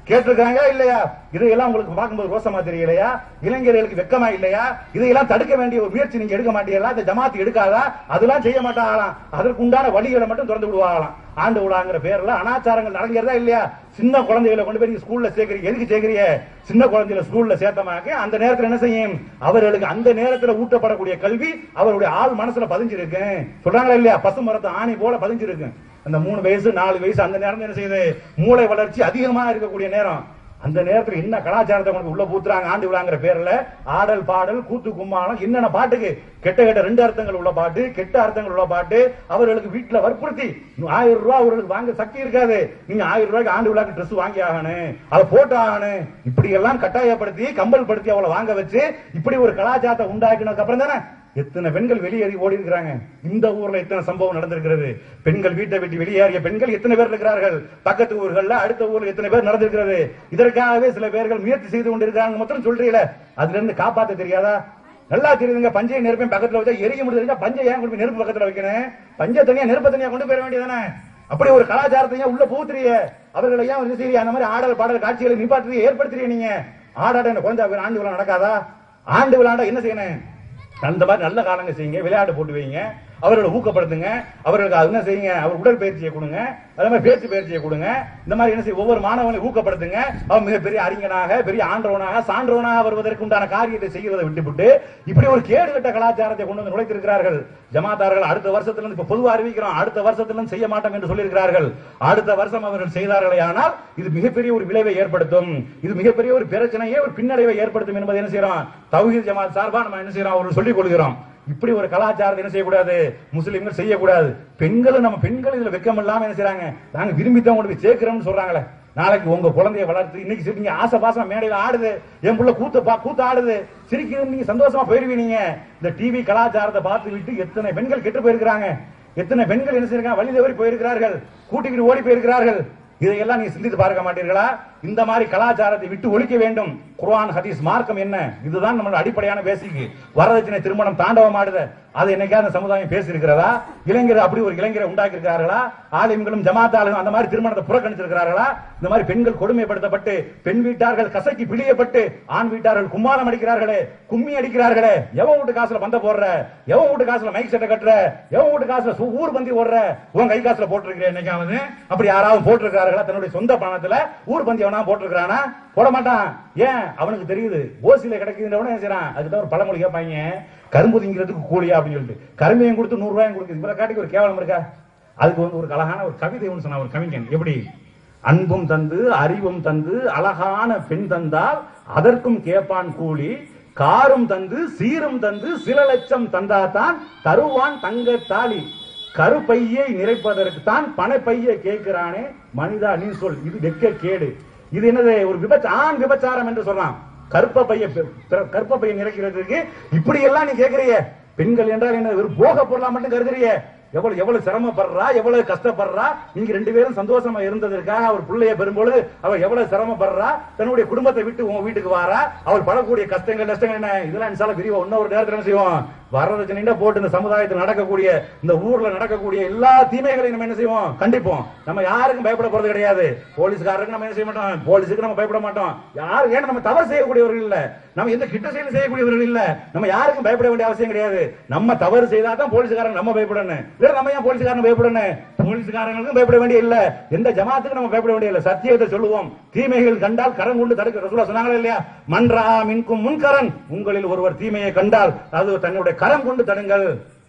கேட்டிருக்காங்க இல்லையா இதையெல்லாம் உங்களுக்கு பார்க்கும்போது ரோசமா தெரியலையா இளைஞர்களுக்கு வெக்கமா இல்லையா இதையெல்லாம் தடுக்க வேண்டிய ஒரு முயற்சி நீங்க எடுக்க மாட்டீங்களா இந்த ஜமாத் எடுக்காதா அதெல்லாம் செய்ய மாட்டாங்களாம் அதற்கு உண்டான வழிகளை மட்டும் திறந்து விடுவாங்களாம் ஆண்டு விழாங்கிற பேர்ல அனாச்சாரங்கள் நடக்கிறதா இல்லையா சின்ன குழந்தைகளை கொண்டு போய் நீங்க ஸ்கூல்ல சேர்க்கறீங்க எதுக்கு சேர்க்கறீங்க சின்ன குழந்தைகளை ஸ்கூல்ல சேர்த்தமாக்க அந்த நேரத்துல என்ன செய்யும் அவர்களுக்கு அந்த நேரத்துல ஊட்டப்படக்கூடிய கல்வி அவருடைய ஆள் மனசுல பதிஞ்சிருக்கு சொல்றாங்களா இல்லையா பசு மரத்தை ஆணி போல பதிஞ்சிருக்கு அந்த மூணு வயசு நாலு வயசு அந்த நேரம் என்ன செய்யுது மூளை வளர்ச்சி அதிகமா இருக்கக்கூடிய நேரம் அந்த நேரத்துல என்ன கலாச்சாரத்தை கொண்டு உள்ள பூத்துறாங்க ஆண்டு விழாங்கிற பேர்ல ஆடல் பாடல் கூத்து கும்மாளம் என்னென்ன பாட்டுக்கு கெட்ட கெட்ட ரெண்டு அர்த்தங்கள் உள்ள பாட்டு கெட்ட அர்த்தங்கள் உள்ள பாட்டு அவர்களுக்கு வீட்டுல வற்புறுத்தி ஆயிரம் ரூபாய் அவர்களுக்கு வாங்க சக்தி இருக்காது நீங்க ஆயிரம் ரூபாய்க்கு ஆண்டு விழாக்கு ட்ரெஸ் வாங்கி ஆகணும் அதை போட்டு ஆகணும் இப்படி எல்லாம் கட்டாயப்படுத்தி கம்பல் படுத்தி அவளை வாங்க வச்சு இப்படி ஒரு கலாச்சாரத்தை உண்டாக்கினதுக்கு அப்புறம் தானே எத்தனை பெண்கள் வெளியேறி ஓடி இருக்கிறாங்க இந்த ஊர்ல எத்தனை சம்பவம் நடந்திருக்கிறது பெண்கள் வீட்டை விட்டு வெளியேறிய பெண்கள் எத்தனை பேர் இருக்கிறார்கள் பக்கத்து ஊர்கள்ல அடுத்த ஊர்ல எத்தனை பேர் நடந்திருக்கிறது இதற்காகவே சில பேர்கள் முயற்சி செய்து கொண்டிருக்காங்க மட்டும் சொல்றீங்களே அதுல இருந்து காப்பாத்த தெரியாதா நல்லா தெரியுதுங்க பஞ்சை நெருப்பையும் பக்கத்துல வச்சா எரிய முடியுதுங்க பஞ்சை ஏன் கொண்டு போய் நெருப்பு பக்கத்துல வைக்கணும் பஞ்ச தனியா நெருப்பு தனியா கொண்டு போயிட வேண்டியதானே அப்படி ஒரு கலாச்சாரத்தையும் உள்ள புகுத்துறிய அவர்களை ஏன் வந்து சரி அந்த மாதிரி ஆடல் பாடல் காட்சிகளை நிப்பாட்டுறீங்க ஏற்படுத்துறீங்க நீங்க ஆடாட என்ன குழந்தை பேர் ஆண்டு விழா நடக்காதா ஆண்டு விழாண்டா என்ன செய்யணும் அந்த மாதிரி நல்ல காலங்க செய்யுங்க விளையாட்டு போட்டு வைங்க அவர்களை ஊக்கப்படுத்துங்க அவர்களுக்கு அது என்ன செய்யுங்க அவர் உடல் பயிற்சியை கொடுங்க அதே மாதிரி பேச்சு பயிற்சியை கொடுங்க இந்த மாதிரி என்ன செய்ய ஒவ்வொரு மாணவனையும் ஊக்கப்படுத்துங்க அவன் மிகப்பெரிய அறிஞனாக பெரிய ஆண்டவனாக சான்றவனாக வருவதற்கு உண்டான காரியத்தை செய்கிறதை விட்டுவிட்டு இப்படி ஒரு கேடுகட்ட கலாச்சாரத்தை கொண்டு வந்து நுழைத்திருக்கிறார்கள் ஜமாத்தார்கள் அடுத்த வருஷத்துல இருந்து இப்ப பொதுவா அறிவிக்கிறோம் அடுத்த வருஷத்துல இருந்து செய்ய மாட்டோம் என்று சொல்லியிருக்கிறார்கள் அடுத்த வருஷம் அவர்கள் செய்தார்களே ஆனால் இது மிகப்பெரிய ஒரு விளைவை ஏற்படுத்தும் இது மிகப்பெரிய ஒரு பிரச்சனையே ஒரு பின்னடைவை ஏற்படுத்தும் என்பதை என்ன செய்யறோம் தௌஹீத் ஜமாத் சார்பா நம்ம என்ன செய்யறோம் அவர்கள் சொல்லிக் கொள்கிறோம் இப்படி ஒரு கலாச்சாரத்தை என்ன செய்யக்கூடாது முஸ்லிம்கள் செய்யக்கூடாது பெண்களும் நம்ம பெண்கள் இதுல வெக்கம் இல்லாம என்ன செய்றாங்க நாங்க விரும்பி தான் கொண்டு போய் சேர்க்கிறோம்னு சொல்றாங்களே நாளைக்கு உங்க குழந்தைய வளர்த்து இன்னைக்கு சிரிங்க ஆசை பாசம் மேடையில ஆடுது என் புள்ள கூத்து பா கூத்து ஆடுது சிரிக்கிறது நீங்க சந்தோஷமா போயிருவீங்க இந்த டிவி கலாச்சாரத்தை பார்த்து விட்டு எத்தனை பெண்கள் கெட்டு போயிருக்கிறாங்க எத்தனை பெண்கள் என்ன செய்யிருக்காங்க வழி தவறி போயிருக்கிறார்கள் கூட்டிக்கிட்டு ஓடி போயிருக்கிறார்கள் இதையெல்லாம் நீங்க சிந்தித்து பார்க்க மாட்டீர்களா இந்த மாதிரி கலாச்சாரத்தை விட்டு ஒழிக்க வேண்டும் குர்ஆன் ஹதீஸ் மார்க்கம் என்ன இதுதான் நம்மளோட அடிப்படையான பேசிக் வரதட்சணை திருமணம் தாண்டவம் ஆடுத அது என்னைக்காவது அந்த சமுதாயம் பேசி இருக்கிறதா இளைஞர் அப்படி ஒரு இளைஞரை உண்டாக்கி இருக்கிறார்களா ஆலிம்களும் ஜமாத்தாலும் அந்த மாதிரி திருமணத்தை புறக்கணிச்சிருக்கிறார்களா இந்த மாதிரி பெண்கள் கொடுமைப்படுத்தப்பட்டு பெண் வீட்டார்கள் கசக்கி பிழியப்பட்டு ஆண் வீட்டார்கள் கும்மாளம் அடிக்கிறார்களே கும்மி அடிக்கிறார்களே எவன் வீட்டு காசுல பந்த போடுற எவன் வீட்டு காசுல மைக் செட்டை கட்டுற எவன் வீட்டு காசுல சு- ஊர் பந்தி ஓடுற உன் கை காசுல போட்டிருக்கிறேன் என்னைக்காவது அப்படி யாராவது போட்டிருக்கார்களா தன்னுடைய சொந்த பணத்துல ஊர் பந்தி எவனா போட்டிருக்கானா போட மாட்டான் ஏன் அவனுக்கு தெரியுது ஓசியில கிடைக்குதுன்றவன என்ன செய்யறான் அதுக்கு ஒரு பழமொழி கேட்பாங்க கரும்பு திங்கிறதுக்கு கூலியா அப்படின்னு சொல்லிட்டு கரும்பையும் கொடுத்து நூறு ரூபாயும் கொடுக்குது இவ்வளவு காட்டிக்கு ஒரு கேவலம் இருக்கா அதுக்கு வந்து ஒரு அழகான ஒரு கவிதை ஒன்று சொன்ன ஒரு கவிஞன் எப்படி அன்பும் தந்து அறிவும் தந்து அழகான பெண் தந்தால் அதற்கும் கேட்பான் கூலி காரும் தந்து சீரும் தந்து சில லட்சம் தந்தாதான் தருவான் தங்க தாலி கருப்பையை நிறைப்பதற்கு தான் பணப்பையை கேட்கிறானே மனிதா நீ சொல் இது வெக்க கேடு இது என்னது ஒரு விபச்ச ஆண் விபச்சாரம் என்று சொல்றான் கற்ப பைய கற்ப பையை நிறைக்கிறதுக்கு இப்படி எல்லாம் நீ கேக்குறிய பெண்கள் என்றால் என்ன ஒரு போக பொருளா மட்டும் கருதுறிய எவ்வளவு எவ்வளவு சிரமப்படுறா எவ்வளவு கஷ்டப்படுறா நீங்க ரெண்டு பேரும் சந்தோஷமா இருந்ததற்காக அவர் பிள்ளைய பெறும்போது அவள் எவ்வளவு சிரமப்படுறா தன்னுடைய குடும்பத்தை விட்டு உங்க வீட்டுக்கு வாரா அவள் படக்கூடிய கஷ்டங்கள் நஷ்டங்கள் என்ன இதெல்லாம் இன்சால விரிவா இன்னொரு நேரத்துல என்ன செய்வோம் வரதட்சணைன்னா போட்டு இந்த சமுதாயத்தில் நடக்கக்கூடிய இந்த ஊர்ல நடக்கக்கூடிய எல்லா தீமைகளையும் நம்ம என்ன செய்வோம் கண்டிப்போம் நம்ம யாருக்கும் பயப்பட போறது கிடையாது போலீஸ்காரருக்கு நம்ம என்ன செய்ய மாட்டோம் போலீஸுக்கு நம்ம பயப்பட மாட்டோம் யாரு ஏன்னா நம்ம தவறு செய்யக்கூடியவர்கள் இல்ல நம்ம எந்த கிட்ட செயல் செய்யக்கூடியவர்கள் இல்ல நம்ம யாருக்கும் பயப்பட வேண்டிய அவசியம் கிடையாது நம்ம தவறு செய்தா தான் போலீஸ்காரங்க நம்ம பயப்படணும் இல்ல நம்ம ஏன் போலீஸ்காரன் பயப்படணும் போலீஸ்காரங்களுக்கும் பயப்பட வேண்டிய இல்ல எந்த ஜமாத்துக்கும் நம்ம பயப்பட வேண்டிய இல்ல சத்தியத்தை சொல்லுவோம் தீமைகள் கண்டால் கரம் கொண்டு தடுக்க ரசூலா சொன்னாங்களா இல்லையா மன்றா மின்கும் முன்கரன் உங்களில் ஒருவர் தீமையை கண்டால் அது தன்னுடைய கரம் கொண்டு தடுங்கள்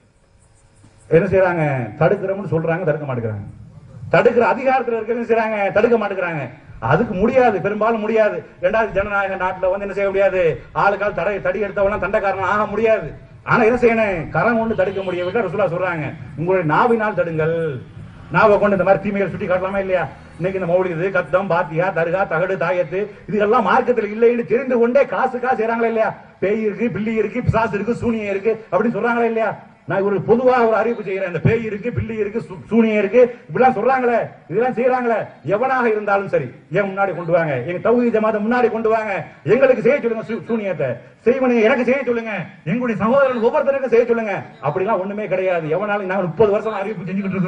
என்ன செய்யறாங்க தடுக்கிறோம்னு சொல்றாங்க தடுக்க மாட்டேங்கிறாங்க தடுக்கிற அதிகாரத்துல இருக்க என்ன செய்யறாங்க தடுக்க மாட்டேங்கிறாங்க அதுக்கு முடியாது பெரும்பாலும் முடியாது இரண்டாவது ஜனநாயக நாட்டுல வந்து என்ன செய்ய முடியாது ஆளுக்கால் தடை தடி எடுத்தவெல்லாம் தண்டக்காரன் ஆக முடியாது ஆனா என்ன செய்யணும் கரம் கொண்டு தடுக்க முடியவில்லை ரசூலா சொல்றாங்க உங்களுடைய நாவினால் தடுங்கள் நாவை கொண்டு இந்த மாதிரி தீமைகள் சுட்டி காட்டலாமா இல்லையா இன்னைக்கு இந்த மௌலிது கத்தம் பாத்தியா தருகா தகடு தாயத்து இதெல்லாம் மார்க்கத்தில் இல்லைன்னு தெரிந்து கொண்டே காசு காசு செய்றாங்களா இல்லையா பேய் இருக்கு பில்லி இருக்கு பிசாசு இருக்கு சூனியம் இருக்கு அப்படின்னு சொல்றாங்களா இல்லையா நான் ஒரு பொதுவா ஒரு அறிவிப்பு செய்யறேன் இந்த பேய் இருக்கு பில்லி இருக்கு சு- சூனியம் இருக்கு இப்படிலாம் சொல்றாங்களே இதெல்லாம் செய்யறாங்களே எவனாக இருந்தாலும் சரி ஏன் முன்னாடி கொண்டு வாங்க எங்க தௌஹீத் ஜமாத்தை முன்னாடி கொண்டு வாங்க எங்களுக்கு செய்ய சொல்லுங்க சூ- சூனியத்தை செய்வனுங்க எனக்கு செய்ய சொல்லுங்க எங்களுடைய சகோதரர்கள் ஒவ்வொருத்தருக்கும் செய்ய சொல்லுங்க அப்படிலாம் ஒண்ணுமே கிடையாது எவனாலும் நாங்க முப்பது வருஷம் அறிவிப்பு செஞ்சுக்கிட்டு இருக்கிறோம்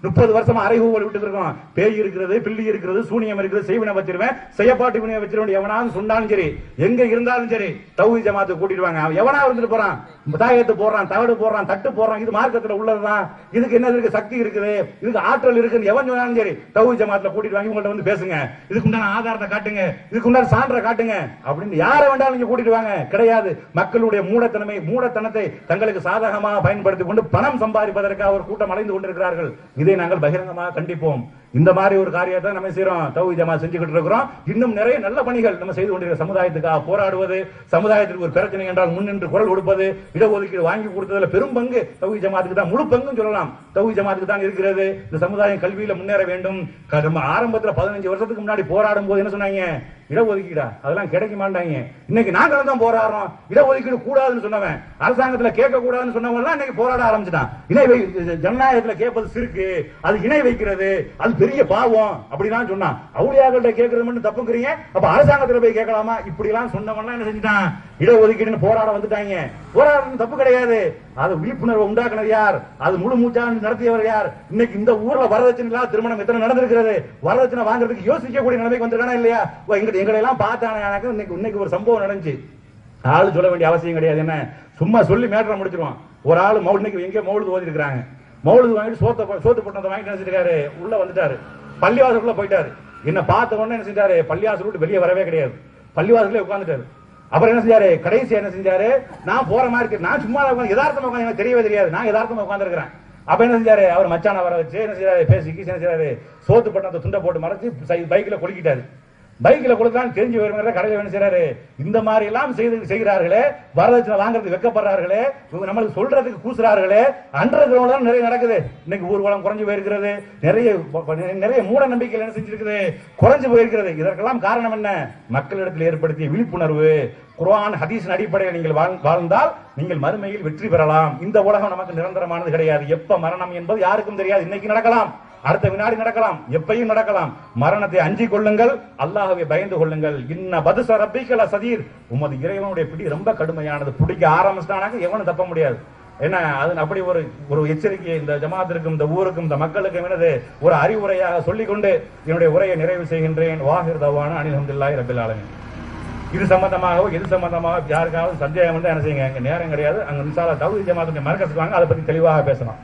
முப்பது வருஷமா அரைகூவல் விட்டு இருக்கோம் பேய் இருக்கிறது பில்லி இருக்கிறது சூனியம் இருக்கிறது செய்வினை வச்சிருவேன் செய்யப்பாட்டு வினையை வச்சிருவேன் எவனாவது சொன்னாலும் சரி எங்க இருந்தாலும் சரி தௌஹி ஜமாத்து கூட்டிட்டு வாங்க அவன் எவனா இருந்துட்டு போறான் தாயத்து போடுறான் தகடு போடுறான் தட்டு போடுறான் இது மார்க்கத்துல உள்ளதுதான் இதுக்கு என்ன இருக்கு சக்தி இருக்குது இதுக்கு ஆற்றல் இருக்குன்னு எவன் சொன்னாலும் சரி தௌஹி ஜமாத்துல கூட்டிட்டு வாங்கி உங்கள்ட்ட வந்து பேசுங்க இதுக்கு உண்டான ஆதாரத்தை காட்டுங்க இதுக்கு உண்டான சான்றை காட்டுங்க அப்படின்னு யாரை வேண்டாலும் நீங்க கூட்டிட்டு வாங்க கிடையாது மக்களுடைய மூடத்தனமை மூடத்தனத்தை தங்களுக்கு சாதகமாக பயன்படுத்திக் கொண்டு பணம் சம்பாதிப்பதற்காக ஒரு கூட்டம் அலைந்து கொண்டிருக்கிறார்கள் இதை நாங்கள் பகிரங்கமாக கண்டிப்போம் இந்த மாதிரி ஒரு காரியத்தை நம்ம செய்யறோம் தௌஹி ஜமா செஞ்சுக்கிட்டு இருக்கிறோம் இன்னும் நிறைய நல்ல பணிகள் நம்ம செய்து கொண்டிருக்கிற சமுதாயத்துக்காக போராடுவது சமுதாயத்திற்கு ஒரு பிரச்சனை என்றால் முன்னின்று குரல் கொடுப்பது இடஒதுக்கீடு வாங்கி கொடுத்ததுல பெரும் பங்கு தௌஹி ஜமாத்துக்கு தான் முழு பங்கும் சொல்லலாம் தௌஹி ஜமாத்துக்கு தான் இருக்கிறது இந்த சமுதாயம் கல்வியில முன்னேற வேண்டும் க- நம்ம ஆரம்பத்துல பதினஞ்சு வருஷத்துக்கு முன்னாடி போராடும் போது என்ன சொன்னாங்க இடஒதுக்கீடா அதெல்லாம் கிடைக்க மாட்டாங்க இன்னைக்கு நாங்களும் தான் போராடுறோம் இடஒதுக்கீடு கூடாதுன்னு சொன்னவன் அரசாங்கத்துல கேட்க கூடாதுன்னு சொன்னவங்க எல்லாம் இன்னைக்கு போராட ஆரம்பிச்சிட்டான் இணை வை ஜனநாயகத்துல கேட்பது சிறுக்கு அது இணை வைக்கிறது அது பெரிய பாவம் அப்படிலாம் சொன்னான் அவுளியாக்கள்ட்ட கேட்கறது மட்டும் தப்புங்கிறீங்க அப்ப அரசாங்கத்துல போய் கேட்கலாமா இப்படி எல்லாம் சொன்னவன் என்ன செஞ்சுட்டான் இடஒதுக்கீடுன்னு போராட வந்துட்டாங்க போராடுறது தப்பு கிடையாது அது விழிப்புணர்வு உண்டாக்குனது யார் அது முழு மூச்சா நடத்தியவர் யார் இன்னைக்கு இந்த ஊர்ல வரதட்சணை இல்லாத திருமணம் எத்தனை நடந்திருக்கிறது வரதட்சணை வாங்குறதுக்கு யோசிக்கக்கூடிய நிலைமைக்கு வந்திருக்கானா இல்லையா ஓ, எங்க எங்களை எல்லாம் பார்த்தானே எனக்கு இன்னைக்கு இன்னைக்கு ஒரு சம்பவம் நடந்துச்சு ஆளு சொல்ல வேண்டிய அவசியம் கிடையாது என்ன சும்மா சொல்லி மேட்டரை முடிச்சிருவான் ஒரு ஆளு மௌல் இன்னைக்கு எங்கே மௌலுது ஓதி இருக்கிறாங்க மௌலுது வாங்கிட்டு சோத்த சோத்து போட்டதை வாங்கிட்டு நினைச்சிருக்காரு உள்ள வந்துட்டாரு பள்ளிவாசலுக்குள்ள போயிட்டாரு என்ன பார்த்த உடனே என்ன செஞ்சாரு பள்ளிவாசல் விட்டு வெளியே வரவே கிடையாது பள்ளிவாசலே உட்கார்ந்துட்டாரு அப்புறம் என்ன செஞ்சாரு கடைசி என்ன செஞ்சாரு நான் போற மாதிரி இருக்கு நான் சும்மா உட்கார்ந்து யதார்த்தமா உட்கார்ந்து எனக்கு தெரியவே தெரியாது நான் யதார்த்தமா உட்கார்ந்து அப்ப என்ன செஞ்சாரு அவர் மச்சான வர வச்சு என்ன செய்யறாரு பேசி கீசி என்ன செய்யறாரு சோத்து பட்டத்தை துண்டை போட்டு மறைச்சு பைக்ல கொளுக்கிட்டாரு பைக்ல கொடுத்தாலும் தெரிஞ்சு வருங்கிற கடையில் என்ன செய்யறாரு இந்த மாதிரி எல்லாம் செய்து செய்கிறார்களே வரதட்சணை வாங்குறது வெக்கப்படுறார்களே இவங்க நம்மளுக்கு சொல்றதுக்கு கூசுறார்களே அண்டர் கிரவுண்ட் தான் நிறைய நடக்குது இன்னைக்கு ஊர்வலம் குறைஞ்சு போயிருக்கிறது நிறைய நிறைய மூட நம்பிக்கைகள் என்ன செஞ்சிருக்குது குறைஞ்சு போயிருக்கிறது இதற்கெல்லாம் காரணம் என்ன மக்களிடத்தில் ஏற்படுத்திய விழிப்புணர்வு குர்ஆன் ஹதீஸின் அடிப்படையில் நீங்கள் வாழ்- வாழ்ந்தால் நீங்கள் மறுமையில் வெற்றி பெறலாம் இந்த உலகம் நமக்கு நிரந்தரமானது கிடையாது எப்ப மரணம் என்பது யாருக்கும் தெரியாது இன்னைக்கு நடக்கலாம் அடுத்த வினாடி நடக்கலாம் எப்பையும் நடக்கலாம் மரணத்தை அஞ்சிக் கொள்ளுங்கள் அல்லாஹ்வை பயந்து கொள்ளுங்கள் இன்ன பதுச ரப்பிக்கல சதீர் உமது இறைவனுடைய பிடி ரொம்ப கடுமையானது பிடிக்க ஆரம்பிச்சிட்டானாக்க எவனும் தப்ப முடியாது என்ன அது அப்படி ஒரு ஒரு எச்சரிக்கையை இந்த ஜமாத்திற்கும் இந்த ஊருக்கும் இந்த மக்களுக்கும் எனது ஒரு அறிவுரையாக சொல்லிக்கொண்டு என்னுடைய உரையை நிறைவு செய்கின்றேன் வாஹிர் தவான அனில் ரபில் ஆலமின் இது சம்பந்தமாகவோ எது சம்பந்தமாக யாருக்காவது சந்தேகம் வந்து என்ன செய்யுங்க அங்க நேரம் கிடையாது அங்க மிசாலா தகுதி ஜமாத்துடைய மரக்கத்துக்கு வாங்க அதை பத்தி தெளிவாக பேசலாம்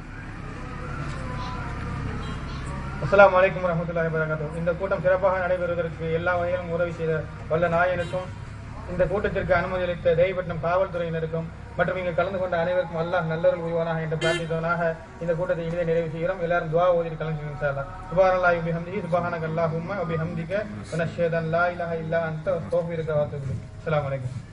அஸ்ஸலாமு அலைக்கும் வரஹ்மத்துல்லாஹி வபரகாத்துஹு இந்த கூட்டம் சிறப்பாக நடைபெறுவதற்கு எல்லா வகையிலும் உதவி செய்த வல்ல நாயனுக்கும் இந்த கூட்டத்திற்கு அனுமதி அளித்த தெய்வப்பட்டினம் காவல்துறையினருக்கும் மற்றும் இங்கு கலந்து கொண்ட அனைவருக்கும் அல்லாஹ் நல்லருள் புரிவானாக என்று பிரார்த்தித்தவனாக இந்த கூட்டத்தை இனிதே நிறைவு செய்கிறோம் எல்லாரும் துவா ஓதி கலந்து இன்ஷா அல்லாஹ் சுப்ஹானல்லாஹி வபிஹம்திஹி சுப்ஹானக அல்லாஹும்ம வபிஹம்திக வனஷ்ஹது அன் லா இலாஹா இல்லா அன்த அஸ்தக்ஃபிருக வ அத்தூபு இலைக் அஸ்ஸலாமு அலைக்கும்